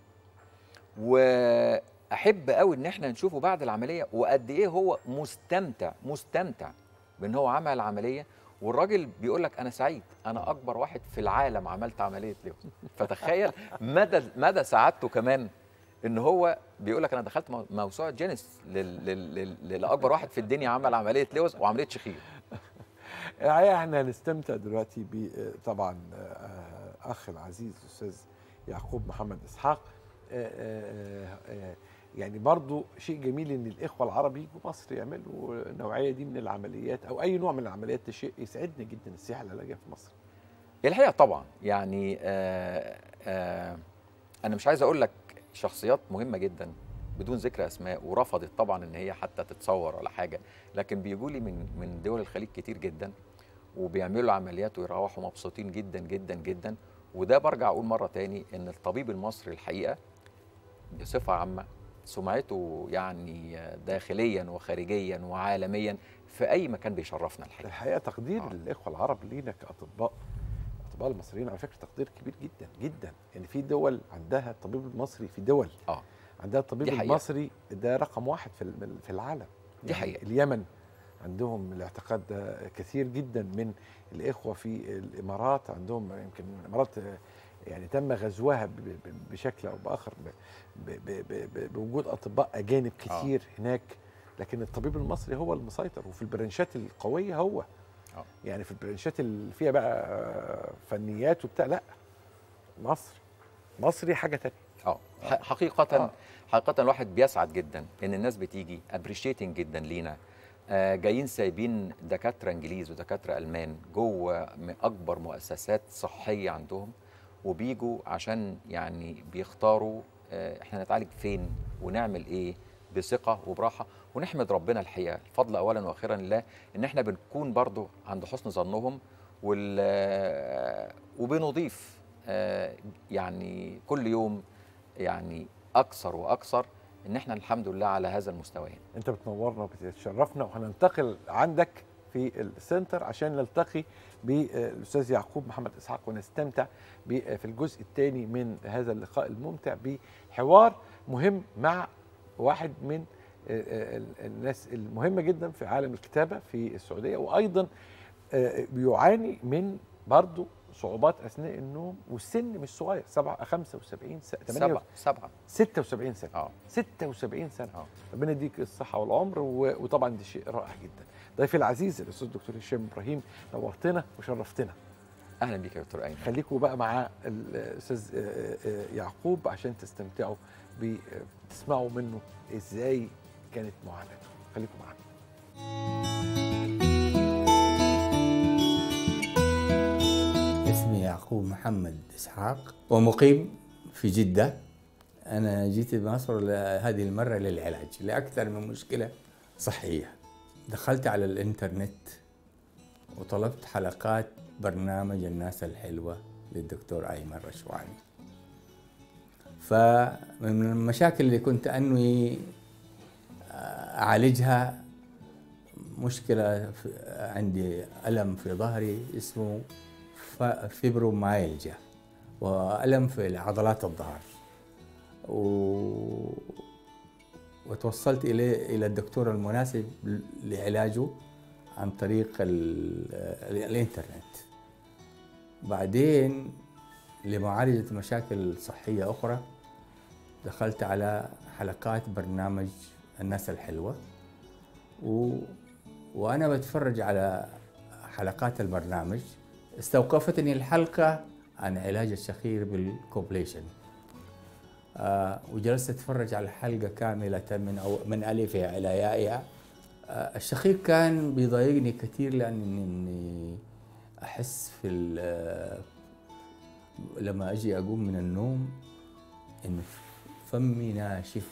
واحب قوي ان احنا نشوفه بعد العمليه وقد ايه هو مستمتع مستمتع بان هو عمل العمليه والراجل بيقول لك انا سعيد انا اكبر واحد في العالم عملت عمليه لوز فتخيل مدى مدى سعادته كمان ان هو بيقول لك انا دخلت مو- موسوعه جينيس لل- لل- لل- لاكبر واحد في الدنيا عمل عمليه لوز وعمليه شخير الحقيقه احنا هنستمتع دلوقتي ب طبعا آه، اخ العزيز الاستاذ يعقوب محمد اسحاق آه، آه، آه، يعني برضو شيء جميل ان الاخوه العرب يجوا مصر يعملوا النوعيه دي من العمليات او اي نوع من العمليات ده شيء يسعدنا جدا السياحه العلاجيه في مصر الحقيقه طبعا يعني آه آه انا مش عايز اقول لك شخصيات مهمه جدا بدون ذكر اسماء ورفضت طبعا ان هي حتى تتصور ولا حاجه لكن بيجوا لي من من دول الخليج كتير جدا وبيعملوا عمليات ويروحوا مبسوطين جدا جدا جدا وده برجع اقول مره تاني ان الطبيب المصري الحقيقه بصفه عامه سمعته يعني داخليا وخارجيا وعالميا في اي مكان بيشرفنا الحقيقه الحقيقه تقدير آه. للاخوه العرب لينا كاطباء الاطباء المصريين على فكره تقدير كبير جدا جدا يعني في دول عندها الطبيب المصري في دول اه عندها الطبيب دي حقيقة. المصري ده رقم واحد في ال- في العالم دي حقيقة. اليمن عندهم الاعتقاد ده كثير جدا من الاخوه في الامارات عندهم يمكن الامارات آه، يعني تم غزوها ب- ب- بشكل او باخر ب- ب- ب- ب- بوجود اطباء اجانب كتير هناك لكن الطبيب المصري هو المسيطر وفي البرانشات القويه هو آه. يعني في البرانشات اللي فيها بقى آه، فنيات وبتاع لا مصر مصري حاجه تانية اه ح- حقيقة آه. حقيقة الواحد بيسعد جدا ان الناس بتيجي ابريشيتنج جدا لينا آه، جايين سايبين دكاترة انجليز ودكاترة المان جوه من اكبر مؤسسات صحية عندهم وبيجوا عشان يعني بيختاروا آه، احنا نتعالج فين ونعمل ايه بثقة وبراحة ونحمد ربنا الحقيقة الفضل اولا واخيرا لله ان احنا بنكون برضو عند حسن ظنهم وال آه، وبنضيف آه، يعني كل يوم يعني اكثر واكثر ان احنا الحمد لله على هذا المستوى انت بتنورنا وبتشرفنا وهننتقل عندك في السنتر عشان نلتقي بالاستاذ يعقوب محمد اسحاق ونستمتع ب- في الجزء الثاني من هذا اللقاء الممتع بحوار مهم مع واحد من آه، آه، الناس المهمه جدا في عالم الكتابه في السعوديه وايضا آه، بيعاني من برضه صعوبات اثناء النوم والسن مش صغير 7 75 سنه سبعة سبعة 76 سنه اه 76 سنه اه ربنا يديك الصحه والعمر و- وطبعا ده شيء رائع جدا ضيفي العزيز الاستاذ دكتور هشام ابراهيم نورتنا وشرفتنا اهلا بيك يا دكتور ايمن خليكم بقى مع الاستاذ آه، آه، يعقوب عشان تستمتعوا ب- تسمعوا منه ازاي كانت معاناته خليكم معانا اسمي يعقوب محمد إسحاق ومقيم في جدة أنا جيت مصر ل- هذه المرة للعلاج لأكثر من مشكلة صحية دخلت على الإنترنت وطلبت حلقات برنامج الناس الحلوة للدكتور أيمن رشواني فمن المشاكل اللي كنت أنوي أعالجها مشكلة في- عندي ألم في ظهري اسمه ف- فيبرومايلجيا وألم في عضلات الظهر و... وتوصلت إليه إلى الدكتور المناسب ل- لعلاجه عن طريق ال... الإنترنت بعدين لمعالجة مشاكل صحية أخرى دخلت على حلقات برنامج الناس الحلوة و... وأنا بتفرج على حلقات البرنامج استوقفتني الحلقة عن علاج الشخير بالكوبليشن آه وجلست أتفرج على الحلقة كاملة من أو من ألفها إلى يائها آه الشخير كان بيضايقني كثير لأني أحس في ال- آه، لما أجي أقوم من النوم إن فمي ناشف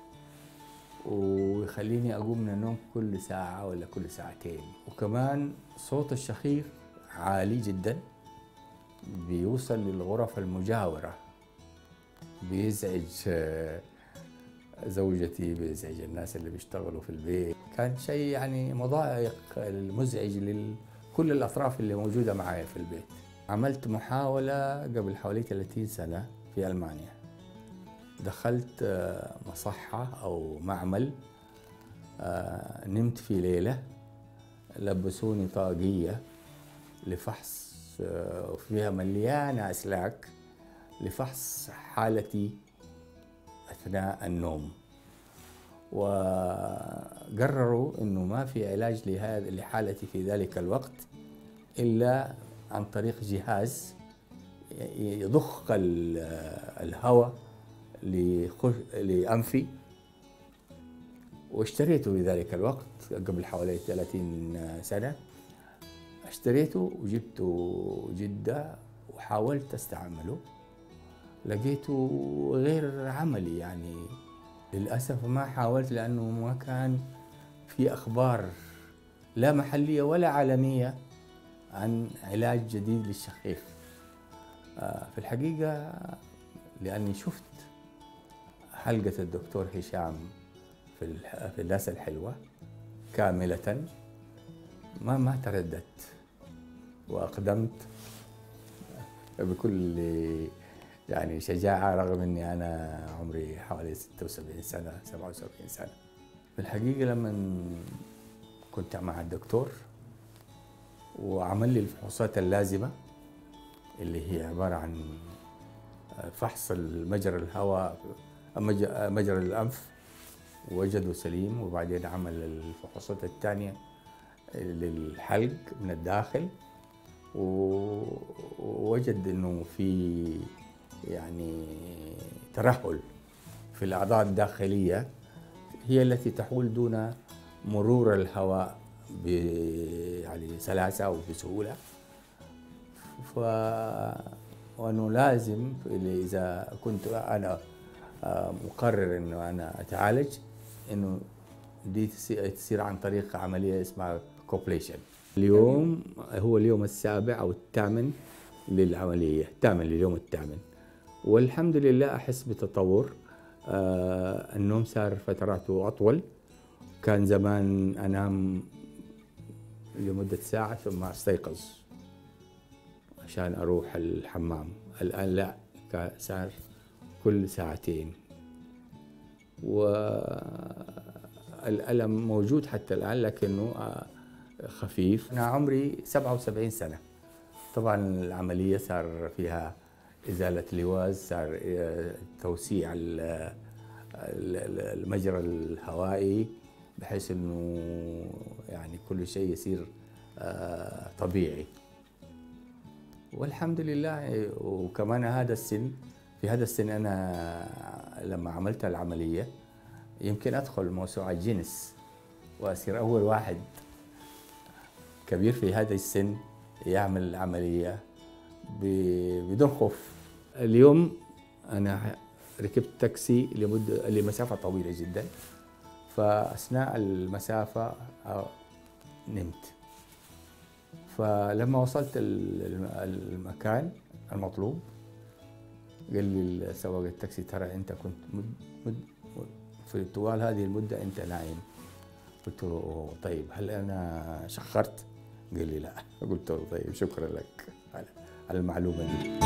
ويخليني أقوم من النوم كل ساعة ولا كل ساعتين وكمان صوت الشخير عالي جدا بيوصل للغرف المجاورة بيزعج آه، زوجتي بيزعج الناس اللي بيشتغلوا في البيت كان شيء يعني مضايق المزعج لكل الأطراف اللي موجودة معايا في البيت عملت محاولة قبل حوالي 30 سنة في ألمانيا دخلت آه، مصحة أو معمل آه، نمت في ليلة لبسوني طاقية لفحص آه، فيها مليانة أسلاك لفحص حالتي أثناء النوم وقرروا أنه ما في علاج لهذا لحالتي في ذلك الوقت إلا عن طريق جهاز يضخ ال- الهواء لخش- لأنفي واشتريته في ذلك الوقت قبل حوالي 30 سنة اشتريته وجبته جدة وحاولت استعمله لقيته غير عملي يعني للأسف ما حاولت لأنه ما كان في أخبار لا محلية ولا عالمية عن علاج جديد للشخير آه، في الحقيقة لأني شفت حلقة الدكتور هشام في الح- في الناس الحلوة كاملة ما ما ترددت وأقدمت بكل يعني شجاعة رغم أني أنا عمري حوالي 76 سنة 77 سنة في الحقيقة لما كنت مع الدكتور وعمل لي الفحوصات اللازمة اللي هي عبارة عن فحص مجرى الهواء مج- مجرى الأنف وجدوا سليم وبعدين عمل الفحوصات الثانية للحلق من الداخل و- ووجد انه في يعني ترهل في الاعضاء الداخليه هي التي تحول دون مرور الهواء ب يعني سلاسه وبسهوله ف وانه لازم اذا كنت انا آه، مقرر انه انا اتعالج انه دي تسي- تصير عن طريق عمليه اسمها كوبليشن اليوم هو اليوم السابع او الثامن للعمليه الثامن لليوم الثامن والحمد لله احس بتطور آه النوم صار فتراته اطول كان زمان انام لمده ساعه ثم استيقظ عشان اروح الحمام الان لا كا- صار كل ساعتين والألم موجود حتى الآن لكنه آه، خفيف أنا عمري 77 سنة طبعا العملية صار فيها إزالة لواز صار آه، توسيع ال- ال- ال- المجرى الهوائي بحيث أنه يعني كل شيء يصير آه، طبيعي والحمد لله وكمان هذا السن في هذا السن انا لما عملت العمليه يمكن ادخل موسوعه جينيس واصير اول واحد كبير في هذا السن يعمل العمليه ب- بدون خوف اليوم انا ركبت تاكسي لمده لمسافه طويله جدا فاثناء المسافه آه، نمت فلما وصلت ال- ال- المكان المطلوب قال لي سواق التاكسي ترى انت كنت مد مد في طوال هذه المده انت نايم قلت له "أوه، طيب هل انا شخرت؟ قال لي لا قلت له طيب شكرا لك على على المعلومه دي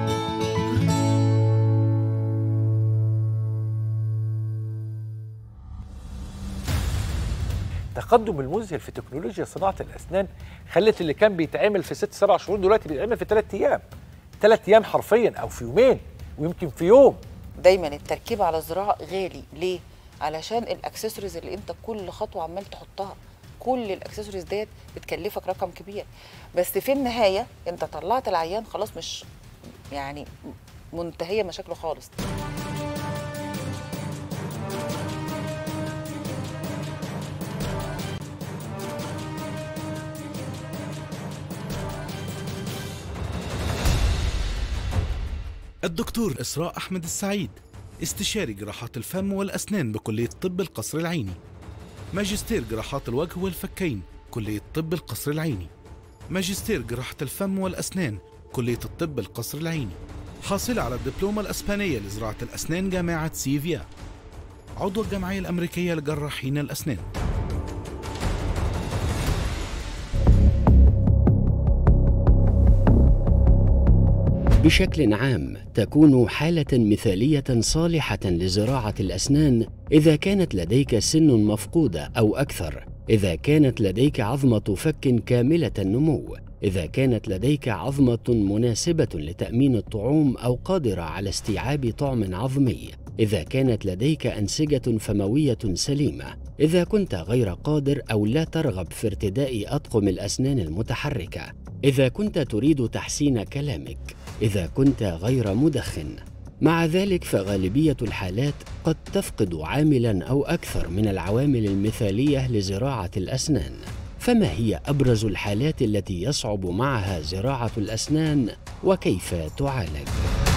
التقدم المذهل في تكنولوجيا صناعه الاسنان خلت اللي كان بيتعمل في ست سبع شهور دلوقتي بيتعمل في ثلاث ايام ثلاث ايام حرفيا او في يومين ويمكن في يوم دايما التركيب على الزراعه غالي ليه علشان الاكسسوارز اللي انت كل خطوه عمال تحطها كل الاكسسوارز ديت بتكلفك رقم كبير بس في النهايه انت طلعت العيان خلاص مش يعني منتهيه مشاكله خالص الدكتور إسراء أحمد السعيد استشاري جراحات الفم والأسنان بكلية طب القصر العيني ماجستير جراحات الوجه والفكين كلية طب القصر العيني ماجستير جراحة الفم والأسنان كلية الطب القصر العيني حاصلة على الدبلومة الأسبانية لزراعة الأسنان جامعة سيفيا عضو الجمعية الأمريكية لجراحين الأسنان بشكل عام تكون حالة مثالية صالحة لزراعة الأسنان إذا كانت لديك سن مفقودة أو أكثر، إذا كانت لديك عظمة فك كاملة النمو، إذا كانت لديك عظمة مناسبة لتأمين الطعوم أو قادرة على استيعاب طعم عظمي، إذا كانت لديك أنسجة فموية سليمة، إذا كنت غير قادر أو لا ترغب في ارتداء أطقم الأسنان المتحركة، إذا كنت تريد تحسين كلامك، إذا كنت غير مدخن. مع ذلك فغالبية الحالات قد تفقد عاملا أو أكثر من العوامل المثالية لزراعة الأسنان. فما هي أبرز الحالات التي يصعب معها زراعة الأسنان وكيف تعالج؟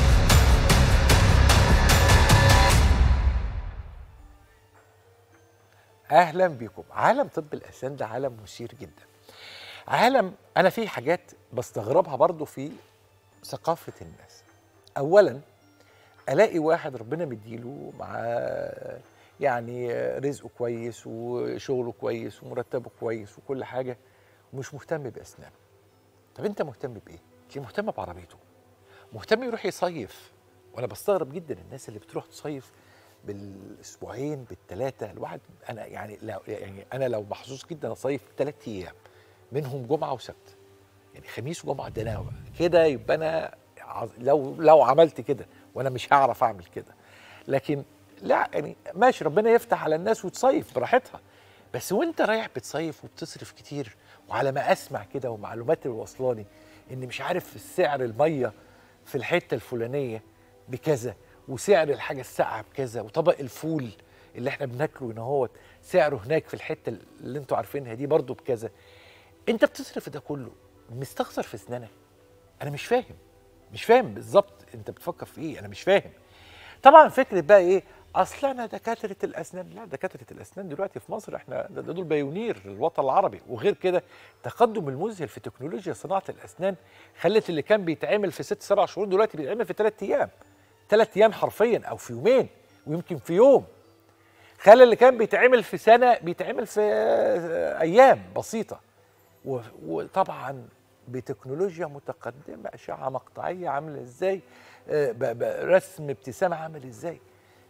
اهلا بكم عالم طب الاسنان ده عالم مثير جدا عالم انا في حاجات بستغربها برضو في ثقافه الناس اولا الاقي واحد ربنا مديله معاه يعني رزقه كويس وشغله كويس ومرتبه كويس وكل حاجه ومش مهتم باسنانه طب انت مهتم بايه انت مهتم بعربيته مهتم يروح يصيف وانا بستغرب جدا الناس اللي بتروح تصيف بالاسبوعين بالثلاثه الواحد انا يعني لو يعني انا لو محظوظ جدا اصيف ثلاث ايام منهم جمعه وسبت يعني خميس وجمعه ده انا كده يبقى انا عظ- لو لو عملت كده وانا مش هعرف اعمل كده لكن لا يعني ماشي ربنا يفتح على الناس وتصيف براحتها بس وانت رايح بتصيف وبتصرف كتير وعلى ما اسمع كده ومعلومات اللي واصلاني ان مش عارف السعر الميه في الحته الفلانيه بكذا وسعر الحاجه الساقعه بكذا وطبق الفول اللي احنا بناكله هنا هوت سعره هناك في الحته اللي انتوا عارفينها دي برضو بكذا انت بتصرف ده كله مستخسر في اسنانك انا مش فاهم مش فاهم بالظبط انت بتفكر في ايه انا مش فاهم طبعا فكره بقى ايه اصل انا دكاتره الاسنان لا دكاتره الاسنان دلوقتي في مصر احنا ده ده دول بايونير الوطن العربي وغير كده التقدم المذهل في تكنولوجيا صناعه الاسنان خلت اللي كان بيتعمل في ست سبع شهور دلوقتي بيتعمل في ثلاث ايام ثلاث ايام حرفيا او في يومين ويمكن في يوم خلى اللي كان بيتعمل في سنه بيتعمل في آه، ايام بسيطه و- وطبعا بتكنولوجيا متقدمه اشعه مقطعيه عامله ازاي آه، ب- ب- رسم ابتسامه عامل ازاي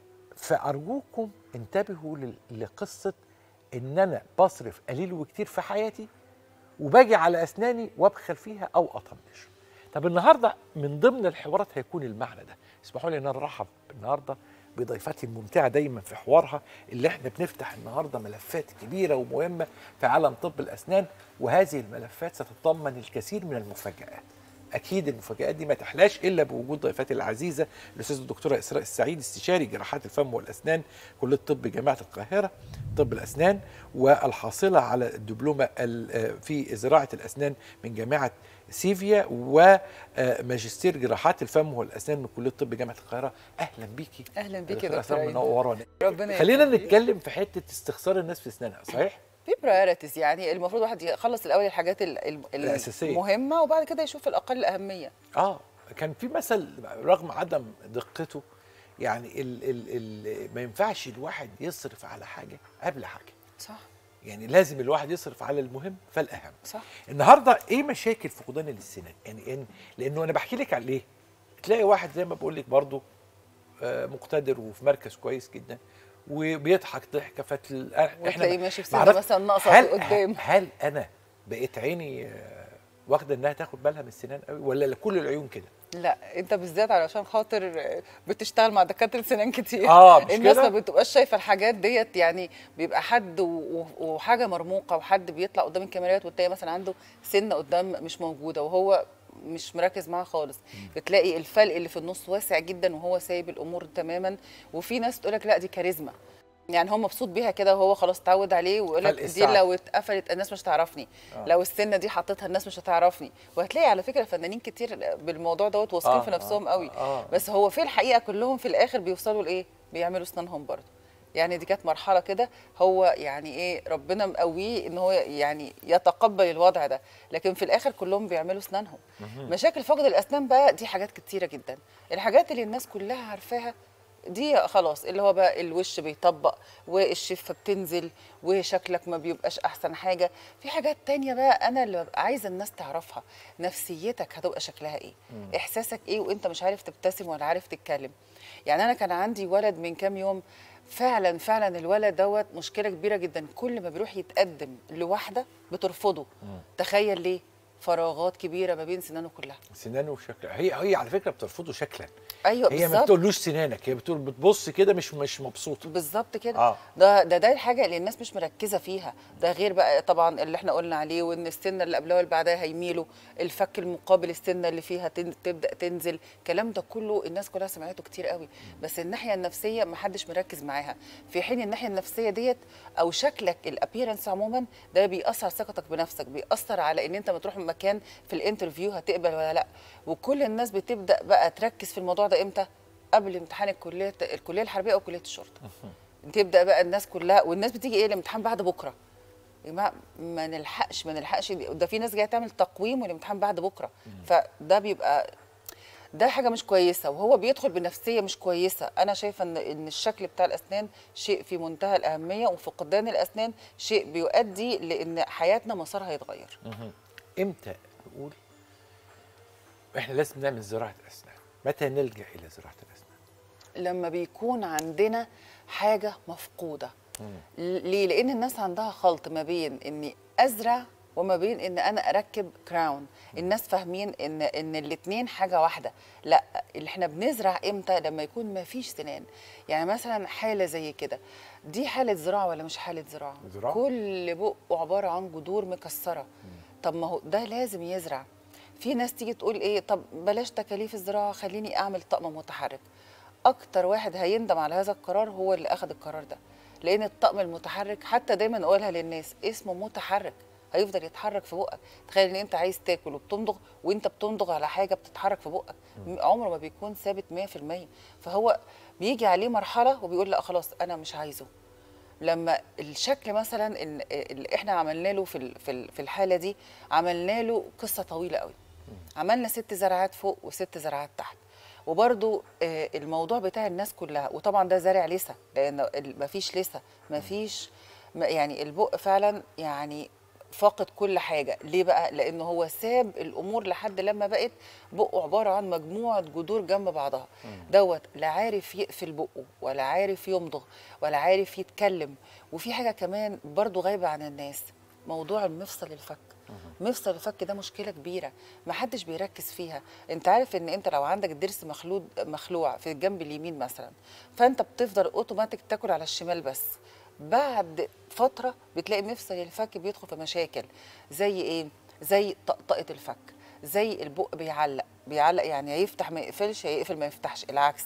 فارجوكم انتبهوا لل- لقصه ان انا بصرف قليل وكتير في حياتي وباجي على اسناني وابخل فيها او اطنش طب النهارده من ضمن الحوارات هيكون المعنى ده اسمحوا لي ان انا ارحب النهارده بضيفتي الممتعه دايما في حوارها اللي احنا بنفتح النهارده ملفات كبيره ومهمه في عالم طب الاسنان وهذه الملفات ستتضمن الكثير من المفاجات اكيد المفاجات دي ما تحلاش الا بوجود ضيفتي العزيزه الاستاذه الدكتوره اسراء السعيد استشاري جراحات الفم والاسنان كليه طب جامعه القاهره طب الاسنان والحاصله على الدبلومه ال- في زراعه الاسنان من جامعه سيفيا وماجستير جراحات الفم والاسنان من كليه طب جامعه القاهره اهلا بيكي اهلا بيك يا دكتورة دكتور أسرار أيمن. منورانا ربنا خلينا يخليك. نتكلم في حته استخسار الناس في اسنانها صحيح في برايورتيز يعني المفروض الواحد يخلص الاول الحاجات ال- ال- الأساسية. المهمه وبعد كده يشوف الاقل اهميه اه كان في مثل رغم عدم دقته يعني ال ال ال ما ينفعش الواحد يصرف على حاجه قبل حاجه صح يعني لازم الواحد يصرف على المهم فالاهم صح النهارده ايه مشاكل فقدان السنان يعني إن لانه انا بحكي لك على ليه تلاقي واحد زي ما بقول لك برضه آه، مقتدر وفي مركز كويس جدا وبيضحك ضحكه فتل وتلاقيه ماشي في سنة معرف- مثلا ناقصة هل قدام. هل انا بقيت عيني آه، واخده انها تاخد بالها من السنان قوي ولا كل العيون كده لا انت بالذات علشان خاطر بتشتغل مع دكاتره سنان كتير آه، مش الناس كده؟ ما بتبقاش شايفه الحاجات ديت يعني بيبقى حد و- و- وحاجه مرموقه وحد بيطلع قدام الكاميرات وتلاقي مثلا عنده سنه قدام مش موجوده وهو مش مركز معاها خالص بتلاقي الفلق اللي في النص واسع جدا وهو سايب الامور تماما وفي ناس تقول لك لا دي كاريزما يعني هو مبسوط بيها كده وهو خلاص اتعود عليه ويقول لك فلق دي السعد. لو اتقفلت الناس مش هتعرفني آه. لو السنه دي حطيتها الناس مش هتعرفني وهتلاقي على فكره فنانين كتير بالموضوع دوت واثقين آه، في نفسهم آه، قوي آه. بس هو في الحقيقه كلهم في الاخر بيوصلوا لايه بيعملوا اسنانهم برضه يعني دي كانت مرحله كده هو يعني ايه ربنا مقويه ان هو يعني يتقبل الوضع ده لكن في الاخر كلهم بيعملوا اسنانهم مشاكل فقد الاسنان بقى دي حاجات كتيره جدا الحاجات اللي الناس كلها عارفاها دي خلاص اللي هو بقى الوش بيطبق والشفه بتنزل وشكلك ما بيبقاش احسن حاجه في حاجات تانية بقى انا اللي ببقى عايزه الناس تعرفها نفسيتك هتبقى شكلها ايه مم. احساسك ايه وانت مش عارف تبتسم ولا عارف تتكلم يعني انا كان عندي ولد من كام يوم فعلا فعلا الولد دوت مشكله كبيره جدا كل ما بيروح يتقدم لواحده بترفضه تخيل ليه فراغات كبيره ما بين سنانه كلها سنانه شكل هي هي على فكره بترفضه شكلا ايوه هي ما بالظبط بتقولوش سنانك هي بتقول بتبص كده مش مش مبسوطه بالظبط كده اه ده ده ده الحاجه اللي الناس مش مركزه فيها ده غير بقى طبعا اللي احنا قلنا عليه وان السنه اللي قبلها واللي بعدها هيميلوا الفك المقابل السنه اللي فيها تن- تبدا تنزل الكلام ده كله الناس كلها سمعته كتير قوي بس الناحيه النفسيه ما حدش مركز معاها في حين الناحيه النفسيه ديت او شكلك الابييرنس عموما ده بيأثر على ثقتك بنفسك بيأثر على ان انت ما تروح مكان في الانترفيو هتقبل ولا لا وكل الناس بتبدا بقى تركز في الموضوع ده امتى قبل امتحان الكليه الكليه الحربيه او كليه الشرطه تبدا بقى الناس كلها والناس بتيجي ايه الامتحان بعد بكره يا جماعه ما نلحقش ما نلحقش ده في ناس جايه تعمل تقويم والامتحان بعد بكره فده بيبقى ده حاجه مش كويسه وهو بيدخل بنفسيه مش كويسه انا شايفه ان ان الشكل بتاع الاسنان شيء في منتهى الاهميه وفقدان الاسنان شيء بيؤدي لان حياتنا مسارها يتغير مهم. امتى نقول احنا لازم نعمل زراعه اسنان متى نلجا الى زراعه الاسنان لما بيكون عندنا حاجه مفقوده ليه؟ لأن الناس عندها خلط ما بين إني أزرع وما بين ان انا اركب كراون الناس فاهمين ان ان الاثنين حاجه واحده لا اللي احنا بنزرع امتى لما يكون ما فيش سنان يعني مثلا حاله زي كده دي حاله زراعه ولا مش حاله زراعه زراعة. كل بقه عباره عن جذور مكسره طب ما هو ده لازم يزرع في ناس تيجي تقول ايه طب بلاش تكاليف الزراعه خليني اعمل طقم متحرك اكتر واحد هيندم على هذا القرار هو اللي اخذ القرار ده لان الطقم المتحرك حتى دايما اقولها للناس اسمه متحرك هيفضل يتحرك في بقك تخيل ان انت عايز تاكل وبتمضغ وانت بتمضغ على حاجه بتتحرك في بقك عمره ما بيكون ثابت 100% فهو بيجي عليه مرحله وبيقول لا خلاص انا مش عايزه لما الشكل مثلا إن اللي احنا عملنا له في ال- في ال- في الحاله دي عملنا له قصه طويله قوي عملنا ست زرعات فوق وست زرعات تحت وبرضو آه، الموضوع بتاع الناس كلها وطبعا ده زارع لسه لان ال- مفيش لسه مفيش م- يعني البق فعلا يعني فاقد كل حاجه ليه بقى لانه هو ساب الامور لحد لما بقت بقه عباره عن مجموعه جذور جنب بعضها دوت لا عارف يقفل بقه ولا عارف يمضغ ولا عارف يتكلم وفي حاجه كمان برضو غايبه عن الناس موضوع المفصل الفك مفصل الفك ده مشكله كبيره ما حدش بيركز فيها انت عارف ان انت لو عندك الضرس مخلوع مخلوع في الجنب اليمين مثلا فانت بتفضل اوتوماتيك تاكل على الشمال بس بعد فتره بتلاقي مفصل الفك بيدخل في مشاكل زي ايه زي طقطقه الفك زي البق بيعلق بيعلق يعني يا يفتح ما يقفلش يا يقفل ما يفتحش العكس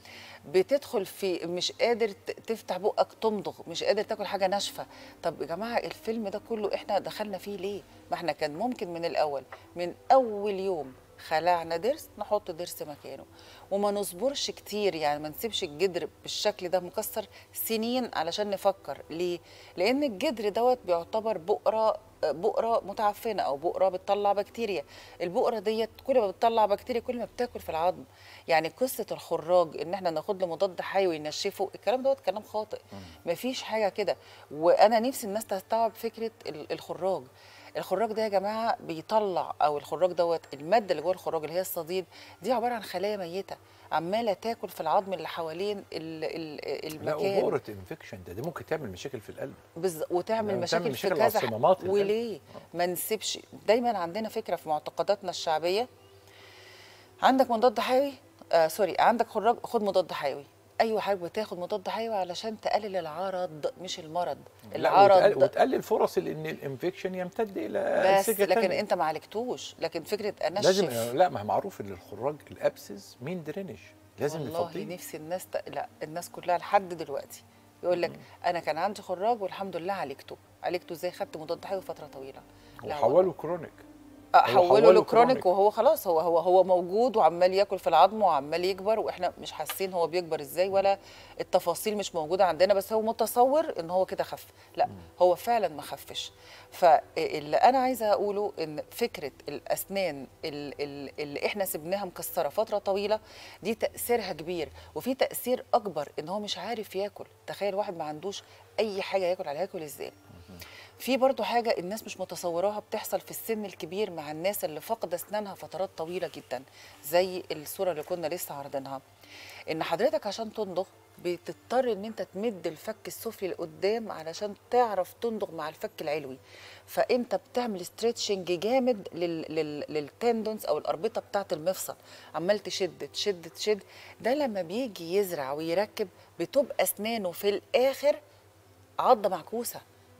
بتدخل في مش قادر ت- تفتح بقك تمضغ مش قادر تاكل حاجه ناشفه طب يا جماعه الفيلم ده كله احنا دخلنا فيه ليه ما احنا كان ممكن من الاول من اول يوم خلعنا ضرس نحط ضرس مكانه وما نصبرش كتير يعني ما نسيبش الجدر بالشكل ده مكسر سنين علشان نفكر ليه لان الجدر دوت بيعتبر بقره بقره متعفنه او بقره بتطلع بكتيريا البقره ديت كل ما بتطلع بكتيريا كل ما بتاكل في العظم يعني قصه الخراج ان احنا ناخد له مضاد حيوي ينشفه الكلام دوت كلام خاطئ مفيش حاجه كده وانا نفسي الناس تستوعب فكره ال- الخراج الخراج ده يا جماعه بيطلع او الخراج دوت الماده اللي جوه الخراج اللي هي الصديد دي عباره عن خلايا ميته عماله تاكل في العظم اللي حوالين ال- ال- لا المكان وبؤرة انفكشن ده دي ممكن تعمل مشاكل في القلب بز... وتعمل يعني مشاكل, تعمل في مشاكل على كذا ح- صمامات القلب. وليه ما نسيبش دايما عندنا فكره في معتقداتنا الشعبيه عندك مضاد حيوي آه سوري عندك خراج خد مضاد حيوي ايوه حضرتك بتاخد مضاد حيوي علشان تقلل العرض مش المرض لا العرض وتقل- وتقلل فرص ان الانفكشن يمتد الى بس سكة لكن تانية. انت ما عالجتوش لكن فكره انشف لازم لا ما هي معروف ان الخراج الابسس مين درينج لازم والله نفضيه نفسي الناس ت... لا الناس كلها لحد دلوقتي يقول لك انا كان عندي خراج والحمد لله عالجته عالجته ازاي خدت مضاد حيوي فتره طويله لا وحوله كرونيك هو احوله حوله لكرونيك كرونيك. وهو خلاص هو هو هو موجود وعمال ياكل في العظم وعمال يكبر واحنا مش حاسين هو بيكبر ازاي ولا التفاصيل مش موجوده عندنا بس هو متصور ان هو كده خف لا هو فعلا ما خفش فاللي انا عايزه اقوله ان فكره الاسنان ال- ال- اللي احنا سبناها مكسره فتره طويله دي تاثيرها كبير وفي تاثير اكبر ان هو مش عارف ياكل تخيل واحد ما عندوش اي حاجه ياكل عليها ياكل ازاي في برضو حاجة الناس مش متصوراها بتحصل في السن الكبير مع الناس اللي فقد أسنانها فترات طويلة جدا زي الصورة اللي كنا لسه عارضينها إن حضرتك عشان تندغ بتضطر إن أنت تمد الفك السفلي لقدام علشان تعرف تندغ مع الفك العلوي فأنت بتعمل ستريتشنج جامد لل... لل... للتندونز أو الأربطة بتاعة المفصل عمال تشد تشد تشد ده لما بيجي يزرع ويركب بتبقى أسنانه في الآخر عضة معكوسة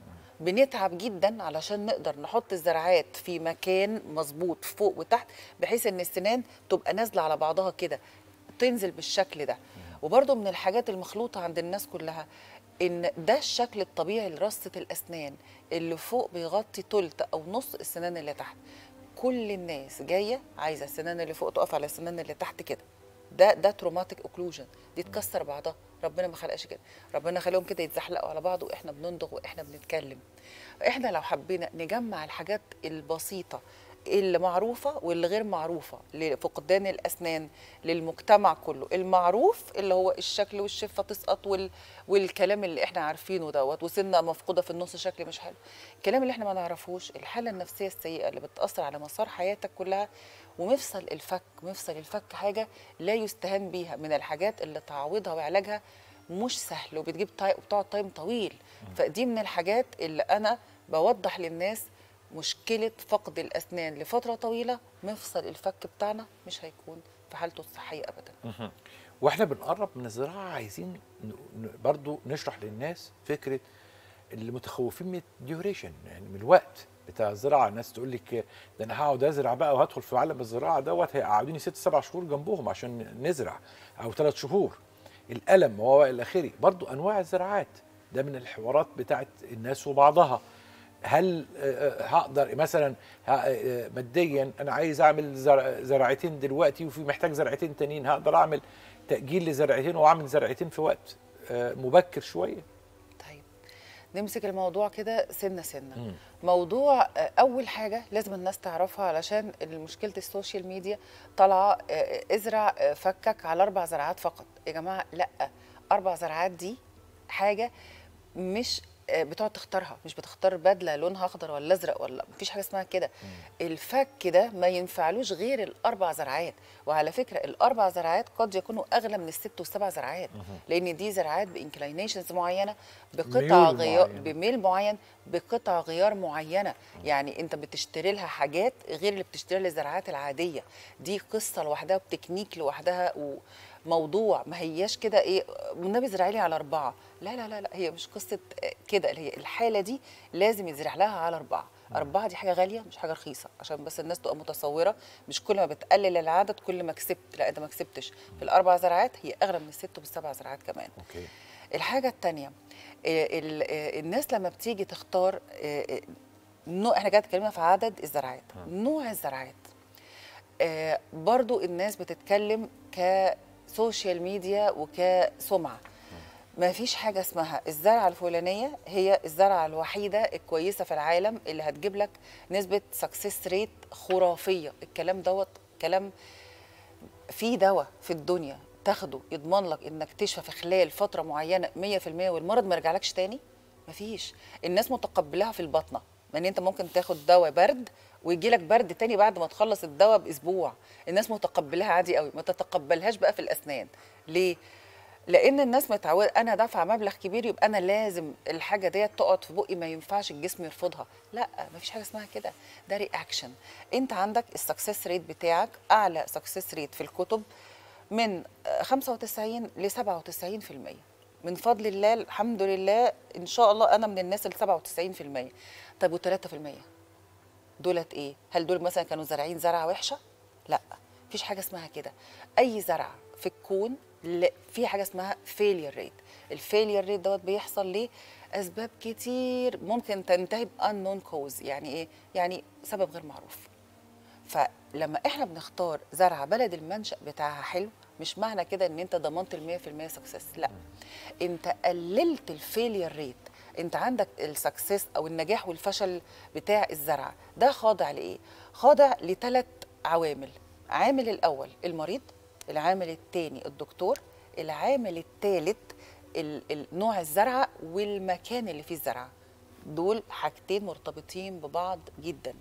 بنتعب جدا علشان نقدر نحط الزرعات في مكان مظبوط فوق وتحت بحيث ان السنان تبقى نازله على بعضها كده تنزل بالشكل ده وبرده من الحاجات المخلوطه عند الناس كلها ان ده الشكل الطبيعي لرصه الاسنان اللي فوق بيغطي تلت او نص السنان اللي تحت كل الناس جايه عايزه السنان اللي فوق تقف على السنان اللي تحت كده ده ده تروماتيك اوكلوجن دي تكسر بعضها ربنا ما خلقش كده ربنا خلقهم كده يتزحلقوا على بعض واحنا بنندغ واحنا بنتكلم احنا لو حبينا نجمع الحاجات البسيطه اللي معروفه واللي غير معروفه لفقدان الاسنان للمجتمع كله المعروف اللي هو الشكل والشفه تسقط وال... والكلام اللي احنا عارفينه دوت وسنه مفقوده في النص شكل مش حلو الكلام اللي احنا ما نعرفوش الحاله النفسيه السيئه اللي بتاثر على مسار حياتك كلها ومفصل الفك مفصل الفك حاجه لا يستهان بيها من الحاجات اللي تعويضها وعلاجها مش سهل وبتجيب تاي... بتقعد تايم طويل فدي من الحاجات اللي انا بوضح للناس مشكله فقد الاسنان لفتره طويله مفصل الفك بتاعنا مش هيكون في حالته الصحيه ابدا مهم. واحنا بنقرب من الزراعه عايزين ن- ن- برضو نشرح للناس فكره اللي متخوفين من الديوريشن يعني من الوقت بتاع الزراعه الناس تقول لك ده انا هقعد ازرع بقى وهدخل في عالم الزراعه دوت هيقعدوني ست سبع شهور جنبهم عشان نزرع او ثلاث شهور الالم وهو الى اخره برضو انواع الزراعات ده من الحوارات بتاعت الناس وبعضها هل آه، آه، هقدر مثلا ه- آه، ماديا انا عايز اعمل زرع- زرعتين دلوقتي وفي محتاج زرعتين تانيين هقدر اعمل تاجيل لزرعتين واعمل زرعتين في وقت آه، مبكر شويه نمسك الموضوع كده سنه سنه مم. موضوع آه، اول حاجه لازم الناس تعرفها علشان مشكله السوشيال ميديا طالعه آه، ازرع آه، فكك على اربع زراعات فقط يا جماعه لا اربع زراعات دي حاجه مش آه، بتقعد تختارها مش بتختار بدله لونها اخضر ولا ازرق ولا مفيش حاجه اسمها كده الفك ده ما ينفعلوش غير الاربع زراعات وعلى فكره الاربع زراعات قد يكونوا اغلى من الست والسبع زراعات لان دي زراعات بانكلينيشنز معينه بقطع ميول غيار معينة. بميل معين بقطع غيار معينه يعني انت بتشتري لها حاجات غير اللي بتشتري للزراعات العاديه دي قصه لوحدها وتكنيك لوحدها وموضوع ما هياش كده ايه والنبي زرع لي على اربعه لا لا لا لا هي مش قصه كده هي الحاله دي لازم يزرع لها على اربعه أربعة دي حاجة غالية مش حاجة رخيصة عشان بس الناس تبقى متصورة مش كل ما بتقلل العدد كل ما كسبت لا أنت ما كسبتش في الأربع زراعات هي أغلى من الست والسبع زراعات كمان اوكي الحاجة التانية آه، ال- آه، الناس لما بتيجي تختار آه، آه، نوع احنا قاعد اتكلمنا في عدد الزراعات نوع الزراعات آه، برضو الناس بتتكلم كسوشيال ميديا وكسمعة ما فيش حاجة اسمها الزرعة الفلانية هي الزرعة الوحيدة الكويسة في العالم اللي هتجيب لك نسبة سكسس ريت خرافية الكلام دوت كلام في دواء في الدنيا تاخده يضمن لك انك تشفى في خلال فتره معينه 100% والمرض ما يرجعلكش تاني مفيش الناس متقبلاها في البطنه ان انت ممكن تاخد دواء برد ويجي لك برد تاني بعد ما تخلص الدواء باسبوع الناس متقبلاها عادي قوي ما تتقبلهاش بقى في الاسنان ليه لان الناس متعوده انا دافعه مبلغ كبير يبقى انا لازم الحاجه ديت تقعد في بقي ما ينفعش الجسم يرفضها لا مفيش حاجه اسمها كده ده رياكشن انت عندك السكسس ريت بتاعك اعلى سكسس ريت في الكتب من آه، 95 ل 97% من فضل الله الحمد لله ان شاء الله انا من الناس ال 97% طب و3% دولت ايه هل دول مثلا كانوا زارعين زرعه وحشه لا مفيش حاجه اسمها كده اي زرعه في الكون لا في حاجه اسمها فيلير ريت الفيلير ريت دوت بيحصل ليه اسباب كتير ممكن تنتهي بانون كوز يعني ايه يعني سبب غير معروف فلما احنا بنختار زرعه بلد المنشا بتاعها حلو مش معنى كده ان انت ضمنت ال 100% سكسس لا انت قللت الفيلير ريت انت عندك السكسس او النجاح والفشل بتاع الزرعه ده خاضع لايه خاضع لثلاث عوامل عامل الاول المريض العامل الثاني الدكتور العامل الثالث نوع الزرعه والمكان اللي فيه الزرعه دول حاجتين مرتبطين ببعض جدا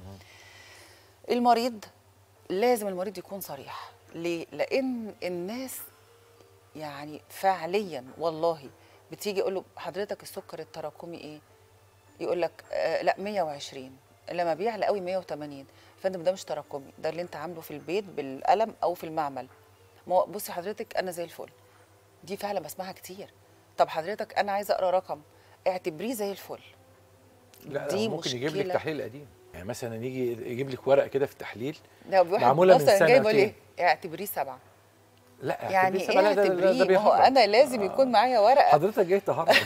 المريض لازم المريض يكون صريح ليه لان الناس يعني فعليا والله بتيجي يقول له حضرتك السكر التراكمي ايه يقول لك آه لا 120 لما بيعلى قوي 180 فندم ده مش تراكمي ده اللي انت عامله في البيت بالقلم او في المعمل ما هو بصي حضرتك انا زي الفل دي فعلا بسمعها كتير طب حضرتك انا عايزه اقرا رقم اعتبريه زي الفل لا دي دي ممكن يجيب لك مشكلة. تحليل قديم يعني مثلا يجي يجيب لك ورقه كده في التحليل ده واحد معموله من مثلا جاي بيقول سنتين ايه اعتبريه سبعه لا يعني اعتبريه سبعة، ايه لا، ده- ده- ده اعتبريه ما هو بيهرج. انا لازم يكون معايا ورقه حضرتك جاي تهرج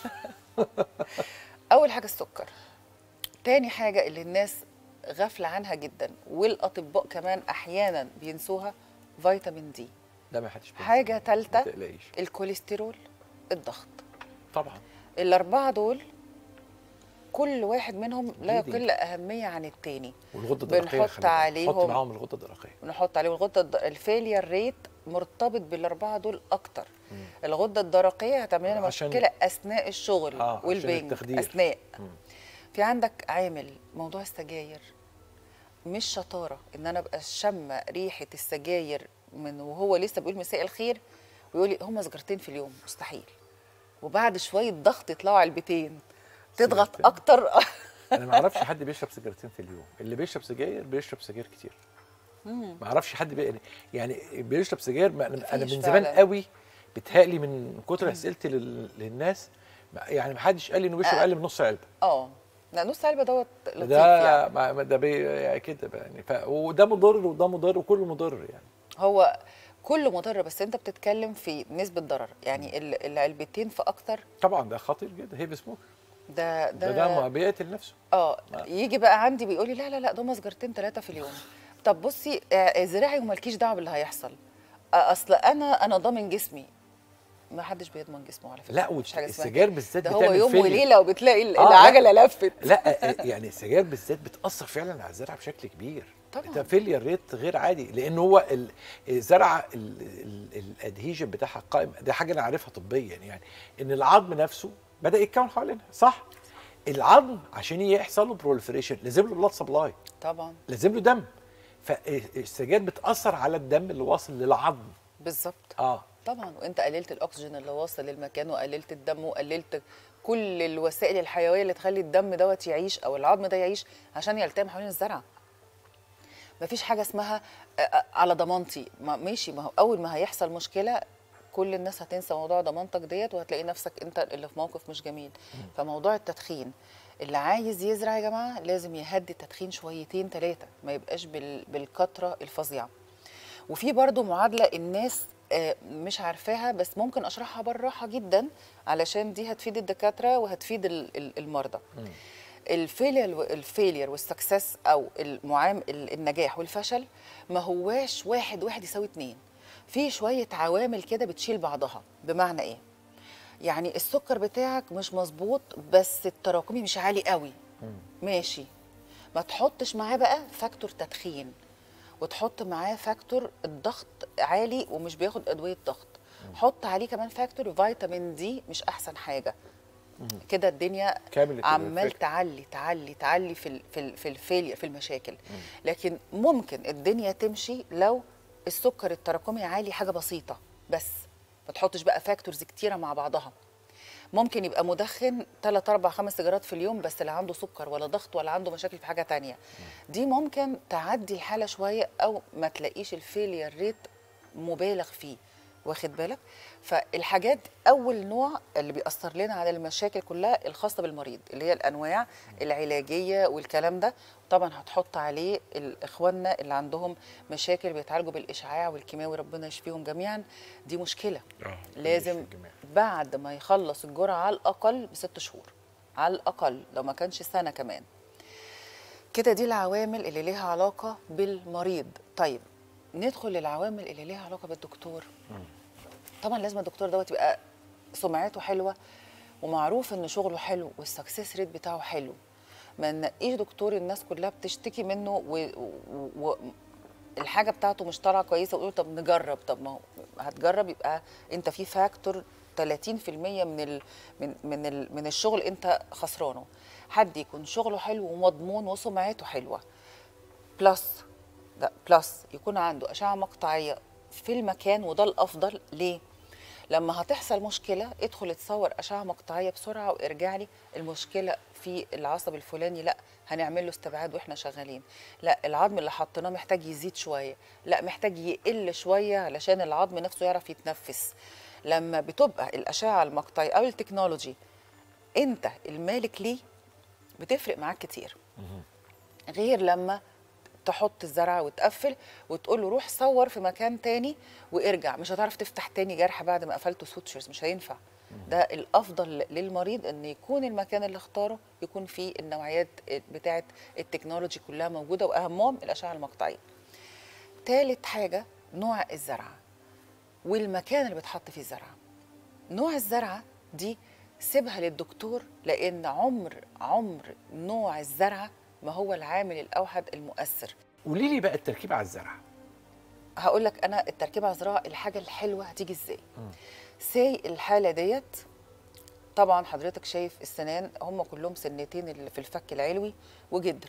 اول حاجه السكر تاني حاجه اللي الناس غافله عنها جدا والاطباء كمان احيانا بينسوها فيتامين دي لا ما حدش بينسى. حاجه ما ثالثه تقلقيش الكوليسترول الضغط طبعا الاربعه دول كل واحد منهم لا Leading. يقل اهميه عن التاني والغده الدرقيه بنحط خلي بالك. حط عليهم معاهم الغده الدرقيه نحط عليهم الغده الد- الفيلير ريت مرتبط بالاربعه دول اكتر الغده الدرقيه هتعمل لنا عشان- مشكله اثناء الشغل آه، عشان والبنج التخدير. اثناء مم. في عندك عامل موضوع السجاير مش شطاره ان انا ابقى شامه ريحه السجاير من وهو لسه بيقول مساء الخير ويقول لي هم سجارتين في اليوم مستحيل وبعد شويه ضغط يطلعوا علبتين تضغط سجارتين. اكتر انا ما اعرفش حد بيشرب سيجارتين في اليوم اللي بيشرب سجاير بيشرب سجاير كتير مم. ما اعرفش حد بي... يعني بيشرب سجاير ما... انا أنا مفيش من زمان فعلاً. قوي بتهيألي من كتر اسئلتي لل... للناس ما- يعني ما حدش قال لي انه بيشرب آه. اقل من نص علبه اه لا نص علبه دوت لطيف ده يعني ما ما ده بي... يعني كده بقى يعني ف... وده مضر وده مضر وكله مضر يعني هو كله مضر بس انت بتتكلم في نسبه ضرر يعني ال- العلبتين في اكتر طبعا ده خطير جدا هيفي سموك ده ده ده, ده ما بيقتل نفسه اه يجي بقى عندي بيقول لي لا لا لا ده سجارتين ثلاثه في اليوم طب بصي آه، زراعي ومالكيش دعوه باللي هيحصل آه، اصل انا انا ضامن جسمي ما حدش بيضمن جسمه على فكره لا مفيش حاجة اسمها والسجاير كده. بالذات ده هو بتعمل يوم فيلير. وليله وبتلاقي ال- آه، لا. العجله لفت لا آه، يعني السجاير بالذات بتاثر فعلا على الزرع بشكل كبير طبعاً. ده فيلير ريت غير عادي لان هو ال- الزرع الادهيجن بتاعها القائم ده حاجه انا عارفها طبيا يعني ان العظم نفسه بدا يتكون حوالينها صح العظم عشان يحصل له بروليفريشن لازم له بلاد سبلاي طبعا لازم له دم فالسجاير بتاثر على الدم اللي واصل للعظم بالظبط اه طبعا وانت قللت الاكسجين اللي واصل للمكان وقللت الدم وقللت كل الوسائل الحيويه اللي تخلي الدم دوت يعيش او العظم ده يعيش عشان يلتئم حوالين الزرع مفيش حاجه اسمها آه، آه، على ضمانتي ما ماشي ما هو اول ما هيحصل مشكله كل الناس هتنسى موضوع ضمانتك ديت وهتلاقي نفسك انت اللي في موقف مش جميل فموضوع التدخين اللي عايز يزرع يا جماعه لازم يهدي التدخين شويتين ثلاثه ما يبقاش بال... بالكتره الفظيعه وفي برضو معادله الناس آه، مش عارفاها بس ممكن اشرحها بالراحه جدا علشان دي هتفيد الدكاتره وهتفيد ال- ال- المرضى الفيلير الفيلير والسكسس او المعام ال- النجاح والفشل ما هواش واحد واحد يساوي اتنين في شويه عوامل كده بتشيل بعضها بمعنى ايه يعني السكر بتاعك مش مظبوط بس التراكمي مش عالي قوي ماشي ما تحطش معاه بقى فاكتور تدخين وتحط معاه فاكتور الضغط عالي ومش بياخد ادويه ضغط حط عليه كمان فاكتور فيتامين دي مش احسن حاجه كده الدنيا كامل عمال الفكرة. تعلي تعلي تعلي في ال- في ال- في الفيلير في المشاكل لكن ممكن الدنيا تمشي لو السكر التراكمي عالي حاجه بسيطه بس ما تحطش بقى فاكتورز كتيره مع بعضها ممكن يبقى مدخن 3 4 5 سيجارات في اليوم بس لا عنده سكر ولا ضغط ولا عنده مشاكل في حاجه تانية دي ممكن تعدي الحاله شويه او ما تلاقيش الفيلير ريت مبالغ فيه واخد بالك فالحاجات اول نوع اللي بيأثر لنا على المشاكل كلها الخاصه بالمريض اللي هي الانواع العلاجيه والكلام ده طبعا هتحط عليه ال- اخواننا اللي عندهم مشاكل بيتعالجوا بالاشعاع والكيماوي ربنا يشفيهم جميعا دي مشكله لازم بعد ما يخلص الجرعه على الاقل بست شهور على الاقل لو ما كانش سنه كمان كده دي العوامل اللي ليها علاقه بالمريض طيب ندخل للعوامل اللي ليها علاقه بالدكتور طبعا لازم الدكتور دوت يبقى سمعته حلوه ومعروف ان شغله حلو والسكسس ريت بتاعه حلو ما نلاقيش دكتور الناس كلها بتشتكي منه و... و... و... الحاجه بتاعته مش طالعه كويسه ويقولوا طب نجرب طب ما هو هتجرب يبقى انت في فاكتور 30% من ال... من من ال... من الشغل انت خسرانه حد يكون شغله حلو ومضمون وسمعته حلوه بلس لا بلس يكون عنده اشعه مقطعيه في المكان وده الافضل ليه لما هتحصل مشكله ادخل اتصور اشعه مقطعيه بسرعه وارجع لي المشكله في العصب الفلاني لا هنعمل له استبعاد واحنا شغالين لا العظم اللي حطيناه محتاج يزيد شويه لا محتاج يقل شويه علشان العظم نفسه يعرف يتنفس لما بتبقى الاشعه المقطعيه او التكنولوجي انت المالك ليه بتفرق معاك كتير غير لما تحط الزرعه وتقفل وتقول له روح صور في مكان تاني وارجع مش هتعرف تفتح تاني جرح بعد ما قفلته سوتشرز مش هينفع ده الافضل للمريض ان يكون المكان اللي اختاره يكون فيه النوعيات بتاعه التكنولوجي كلها موجوده واهمهم الاشعه المقطعيه تالت حاجه نوع الزرعه والمكان اللي بتحط فيه الزرعه نوع الزرعه دي سيبها للدكتور لان عمر عمر نوع الزرعه ما هو العامل الاوحد المؤثر قولي لي بقى التركيب على الزرع هقول لك انا التركيب على الزراعه الحاجه الحلوه هتيجي ازاي سي الحاله ديت طبعا حضرتك شايف السنان هم كلهم سنتين اللي في الفك العلوي وجدر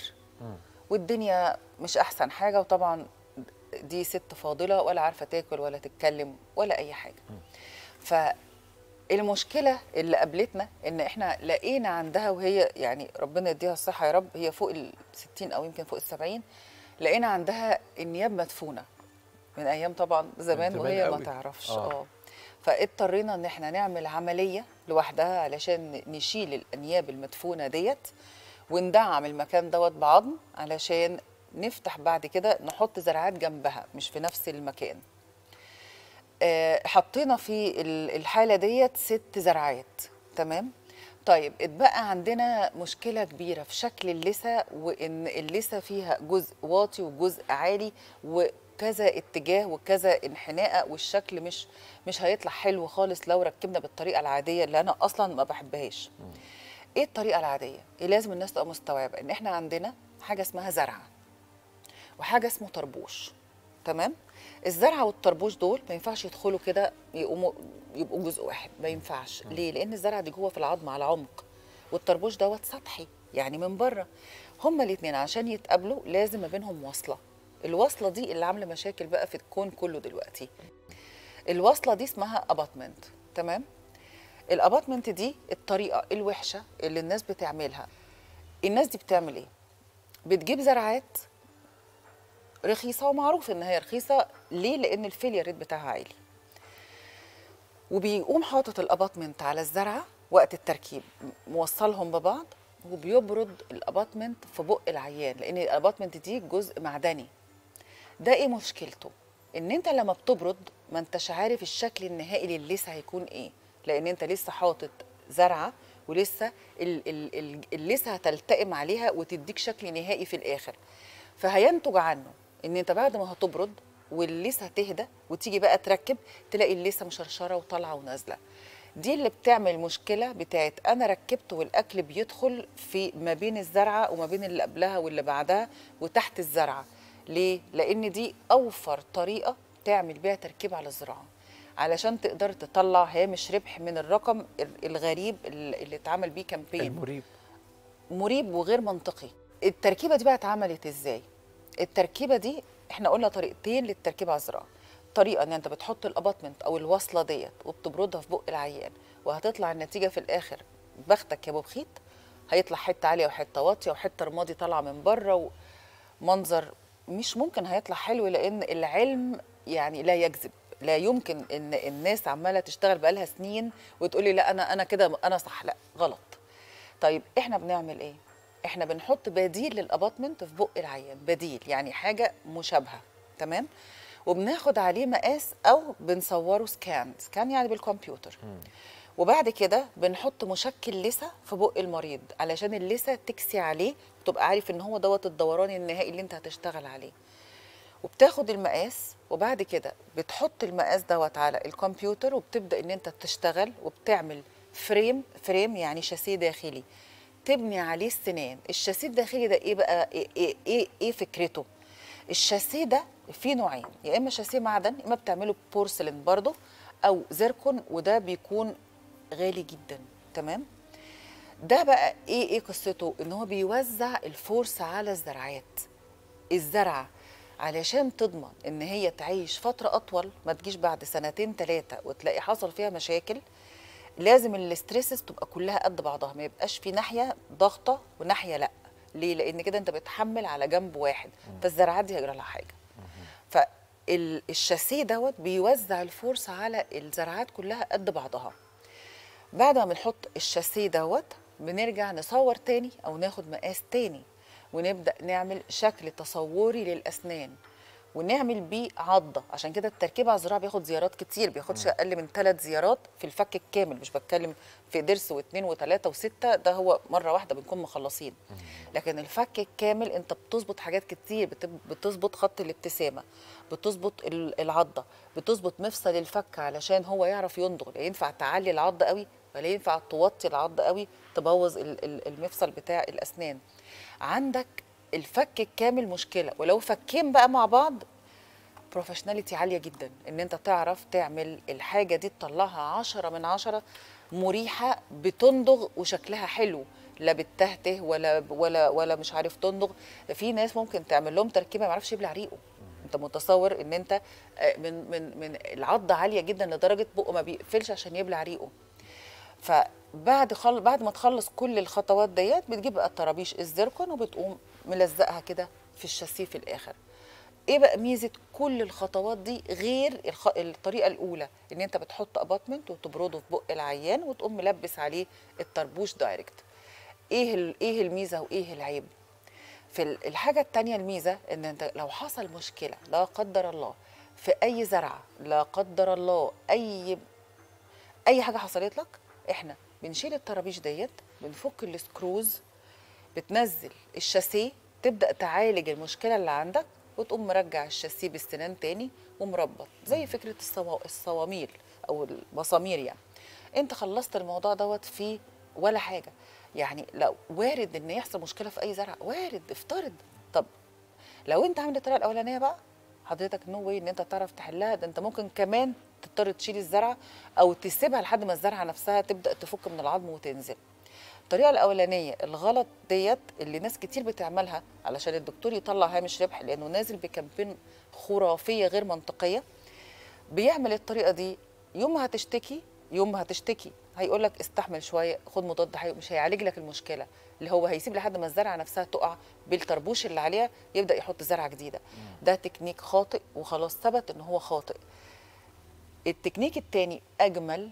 والدنيا مش احسن حاجه وطبعا دي ست فاضله ولا عارفه تاكل ولا تتكلم ولا اي حاجه المشكله اللي قابلتنا ان احنا لقينا عندها وهي يعني ربنا يديها الصحه يا رب هي فوق ال 60 او يمكن فوق ال 70 لقينا عندها انياب مدفونه من ايام طبعا زمان زمان وهي ما قوي. تعرفش آه. اه فاضطرينا ان احنا نعمل عمليه لوحدها علشان نشيل الانياب المدفونه ديت وندعم المكان دوت بعظم علشان نفتح بعد كده نحط زرعات جنبها مش في نفس المكان آه، حطينا في ال- الحالة ديت ست زرعات تمام طيب اتبقى عندنا مشكلة كبيرة في شكل اللثة وإن اللثة فيها جزء واطي وجزء عالي وكذا اتجاه وكذا انحناء والشكل مش مش هيطلع حلو خالص لو ركبنا بالطريقة العادية اللي أنا أصلا ما بحبهاش ايه الطريقة العادية؟ إيه لازم الناس تبقى مستوعبة إن إحنا عندنا حاجة اسمها زرعة وحاجة اسمه طربوش تمام؟ الزرعة والطربوش دول ما ينفعش يدخلوا كده يقوموا يبقوا جزء واحد ما ينفعش ليه؟ لأن الزرعة دي جوه في العظم على عمق والطربوش دوت سطحي يعني من بره هما الاثنين عشان يتقابلوا لازم ما بينهم وصلة الوصلة دي اللي عاملة مشاكل بقى في الكون كله دلوقتي الوصلة دي اسمها اباتمنت تمام؟ الاباتمنت دي الطريقه الوحشه اللي الناس بتعملها الناس دي بتعمل ايه بتجيب زرعات رخيصه ومعروف ان هي رخيصه ليه لان الفيلير ريت بتاعها عالي وبيقوم حاطط الاباتمنت على الزرعه وقت التركيب موصلهم ببعض وبيبرد الاباتمنت في بق العيان لان الاباتمنت دي جزء معدني ده ايه مشكلته ان انت لما بتبرد ما انتش عارف الشكل النهائي للثه هيكون ايه لان انت لسه حاطط زرعه ولسه ال- ال- ال- اللثه هتلتئم عليها وتديك شكل نهائي في الاخر فهينتج عنه ان انت بعد ما هتبرد واللثه تهدى وتيجي بقى تركب تلاقي اللثه مشرشره وطالعه ونازله دي اللي بتعمل مشكله بتاعت انا ركبت والاكل بيدخل في ما بين الزرعه وما بين اللي قبلها واللي بعدها وتحت الزرعه ليه لان دي اوفر طريقه تعمل بيها تركيب على الزراعه علشان تقدر تطلع هامش ربح من الرقم ال- الغريب اللي اللي اتعمل بيه كامبين المريب مريب وغير منطقي التركيبه دي بقى اتعملت ازاي التركيبه دي احنا قلنا طريقتين للتركيب على الزراعه طريقه ان انت بتحط الاباتمنت او الوصله ديت وبتبردها في بق العيان وهتطلع النتيجه في الاخر بختك يا ابو بخيت هيطلع حته عاليه وحته واطيه وحته رمادي طالعه من بره ومنظر مش ممكن هيطلع حلو لان العلم يعني لا يكذب لا يمكن ان الناس عماله تشتغل بقالها سنين وتقولي لا انا انا كده انا صح لا غلط طيب احنا بنعمل ايه احنا بنحط بديل للاباتمنت في بق العيان بديل يعني حاجه مشابهه تمام وبناخد عليه مقاس او بنصوره سكان سكان يعني بالكمبيوتر وبعد كده بنحط مشكل لثه في بق المريض علشان اللثه تكسي عليه وتبقى عارف ان هو دوت الدوران النهائي اللي انت هتشتغل عليه وبتاخد المقاس وبعد كده بتحط المقاس دوت على الكمبيوتر وبتبدا ان انت تشتغل وبتعمل فريم فريم يعني شاسيه داخلي تبني عليه السنان الشاسيه الداخلي ده ايه بقى ايه ايه, إيه, إيه فكرته الشاسيه ده فيه نوعين يا اما شاسيه معدن يا اما بتعمله بورسلين برضه او زيركون وده بيكون غالي جدا تمام ده بقى ايه ايه قصته ان هو بيوزع الفورس على الزرعات الزرعه علشان تضمن ان هي تعيش فتره اطول ما تجيش بعد سنتين ثلاثه وتلاقي حصل فيها مشاكل لازم الاستريسز تبقى كلها قد بعضها ما يبقاش في ناحيه ضغطه وناحيه لا ليه لان كده انت بتحمل على جنب واحد فالزرعات دي هيجرى لها حاجه فالشاسيه دوت بيوزع الفورس على الزرعات كلها قد بعضها بعد ما بنحط الشاسيه دوت بنرجع نصور تاني او ناخد مقاس تاني ونبدا نعمل شكل تصوري للاسنان ونعمل بيه عضه عشان كده التركيب على الزراعه بياخد زيارات كتير بياخدش اقل من ثلاث زيارات في الفك الكامل مش بتكلم في ضرس واثنين وثلاثه وسته ده هو مره واحده بنكون مخلصين لكن الفك الكامل انت بتظبط حاجات كتير بت- بتظبط خط الابتسامه بتظبط ال- العضه بتظبط مفصل الفك علشان هو يعرف يندغ لا ينفع تعلي العض قوي ولا ينفع توطي العض قوي تبوظ ال- ال- المفصل بتاع الاسنان عندك الفك الكامل مشكله ولو فكين بقى مع بعض بروفيشناليتي عاليه جدا ان انت تعرف تعمل الحاجه دي تطلعها عشرة من عشرة مريحه بتندغ وشكلها حلو لا بتهته ولا ولا ولا مش عارف تندغ في ناس ممكن تعمل لهم تركيبه ما يعرفش يبلع ريقه انت متصور ان انت آه، من من من العضه عاليه جدا لدرجه بقه ما بيقفلش عشان يبلع ريقه فبعد خل... بعد ما تخلص كل الخطوات ديت بتجيب بقى الطرابيش الزركون وبتقوم ملزقها كده في الشاسيه في الاخر ايه بقى ميزه كل الخطوات دي غير الخ... الطريقه الاولى ان انت بتحط اباتمنت وتبرده في بق العيان وتقوم ملبس عليه الطربوش دايركت ايه ال... ايه الميزه وايه العيب في ال- الحاجه التانية الميزه ان انت لو حصل مشكله لا قدر الله في اي زرعه لا قدر الله اي اي حاجه حصلت لك احنا بنشيل الطرابيش ديت بنفك السكروز بتنزل الشاسيه تبدا تعالج المشكله اللي عندك وتقوم مرجع الشاسيه بالسنان تاني ومربط زي فكره الصوا- الصواميل او المسامير يعني انت خلصت الموضوع دوت في ولا حاجه يعني لو وارد ان يحصل مشكله في اي زرع وارد افترض طب لو انت عامل الطريقه الاولانيه بقى حضرتك نو واي ان انت تعرف تحلها ده انت ممكن كمان تضطر تشيل الزرعه او تسيبها لحد ما الزرعه نفسها تبدا تفك من العظم وتنزل الطريقه الاولانيه الغلط ديت اللي ناس كتير بتعملها علشان الدكتور يطلع هامش ربح لانه نازل بكامبين خرافيه غير منطقيه بيعمل الطريقه دي يوم ما هتشتكي يوم ما هتشتكي هيقول لك استحمل شويه خد مضاد حيوي مش هيعالج لك المشكله اللي هو هيسيب لحد ما الزرعه نفسها تقع بالطربوش اللي عليها يبدا يحط زرعه جديده ده تكنيك خاطئ وخلاص ثبت ان هو خاطئ التكنيك التاني اجمل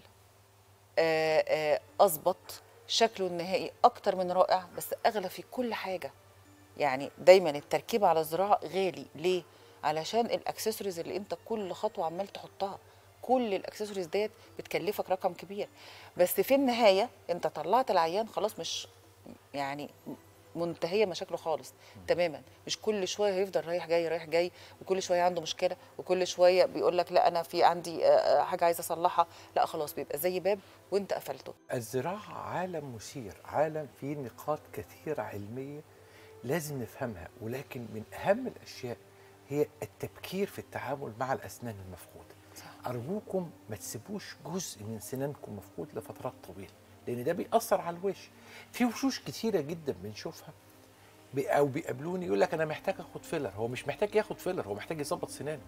آه، آه، اظبط شكله النهائي اكتر من رائع بس اغلى في كل حاجه يعني دايما التركيب على الزراعه غالي ليه علشان الاكسسوارز اللي انت كل خطوه عمال تحطها كل الاكسسوارز ديت بتكلفك رقم كبير بس في النهايه انت طلعت العيان خلاص مش يعني منتهيه مشاكله خالص تماما مش كل شويه هيفضل رايح جاي رايح جاي وكل شويه عنده مشكله وكل شويه بيقول لك لا انا في عندي آه، آه، حاجه عايزه اصلحها لا خلاص بيبقى زي باب وانت قفلته الزراعة عالم مثير عالم فيه نقاط كثيرة علمية لازم نفهمها ولكن من أهم الأشياء هي التبكير في التعامل مع الأسنان المفقودة أرجوكم ما تسيبوش جزء من سنانكم مفقود لفترات طويلة لأن ده بيأثر على الوش في وشوش كتيرة جدا بنشوفها بي- أو بيقابلوني يقول لك أنا محتاج آخد فيلر هو مش محتاج ياخد فيلر هو محتاج يظبط سنانه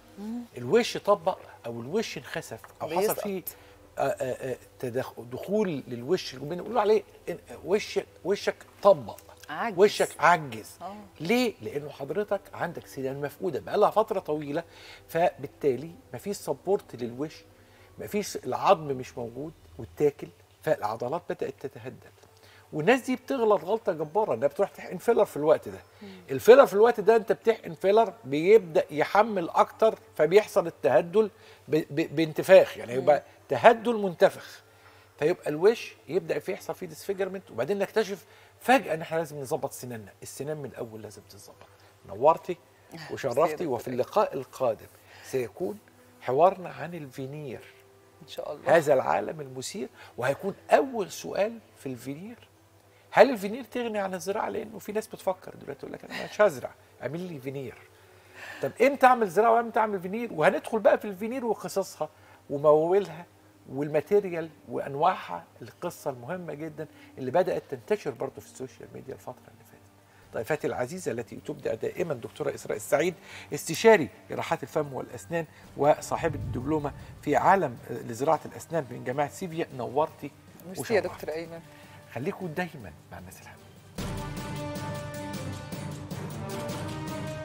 الوش طبق او الوش انخسف او حصل بيسقط. فيه آه، آه، آه، تدخ- دخول للوش اللي بنقول عليه إن- وش وشك طبق عجز. وشك عجز آه. ليه؟ لانه حضرتك عندك سنان مفقوده بقالها فتره طويله فبالتالي مفيش سبورت للوش مفيش العظم مش موجود والتاكل فالعضلات بدات تتهدد والناس دي بتغلط غلطه جباره انها بتروح تحقن فيلر في الوقت ده الفيلر في الوقت ده انت بتحقن فيلر بيبدا يحمل اكتر فبيحصل التهدل ب- ب- بانتفاخ يعني يبقى تهدل منتفخ فيبقى الوش يبدا في يحصل فيه ديسفيجرمنت وبعدين نكتشف فجاه ان احنا لازم نظبط سناننا السنان من الاول لازم تتظبط نورتي وشرفتي وفي اللقاء القادم سيكون حوارنا عن الفينير ان شاء الله هذا العالم المثير وهيكون اول سؤال في الفينير هل الفينير تغني عن الزراعه لانه في ناس بتفكر دلوقتي تقول لك انا مش هزرع اعمل لي فينير طب امتى اعمل زراعه وامتى اعمل فينير وهندخل بقى في الفينير وقصصها ومواويلها والماتيريال وانواعها القصه المهمه جدا اللي بدات تنتشر برضه في السوشيال ميديا الفتره اللي فاتت ضيفتي العزيزة التي تبدأ دائما دكتورة إسراء السعيد استشاري جراحات الفم والأسنان وصاحبة الدبلومة في عالم لزراعة الأسنان من جامعة سيفيا نورتي ميرسي يا وشرفتي. دكتور ايمن خليكم دايما مع الناس الحلوة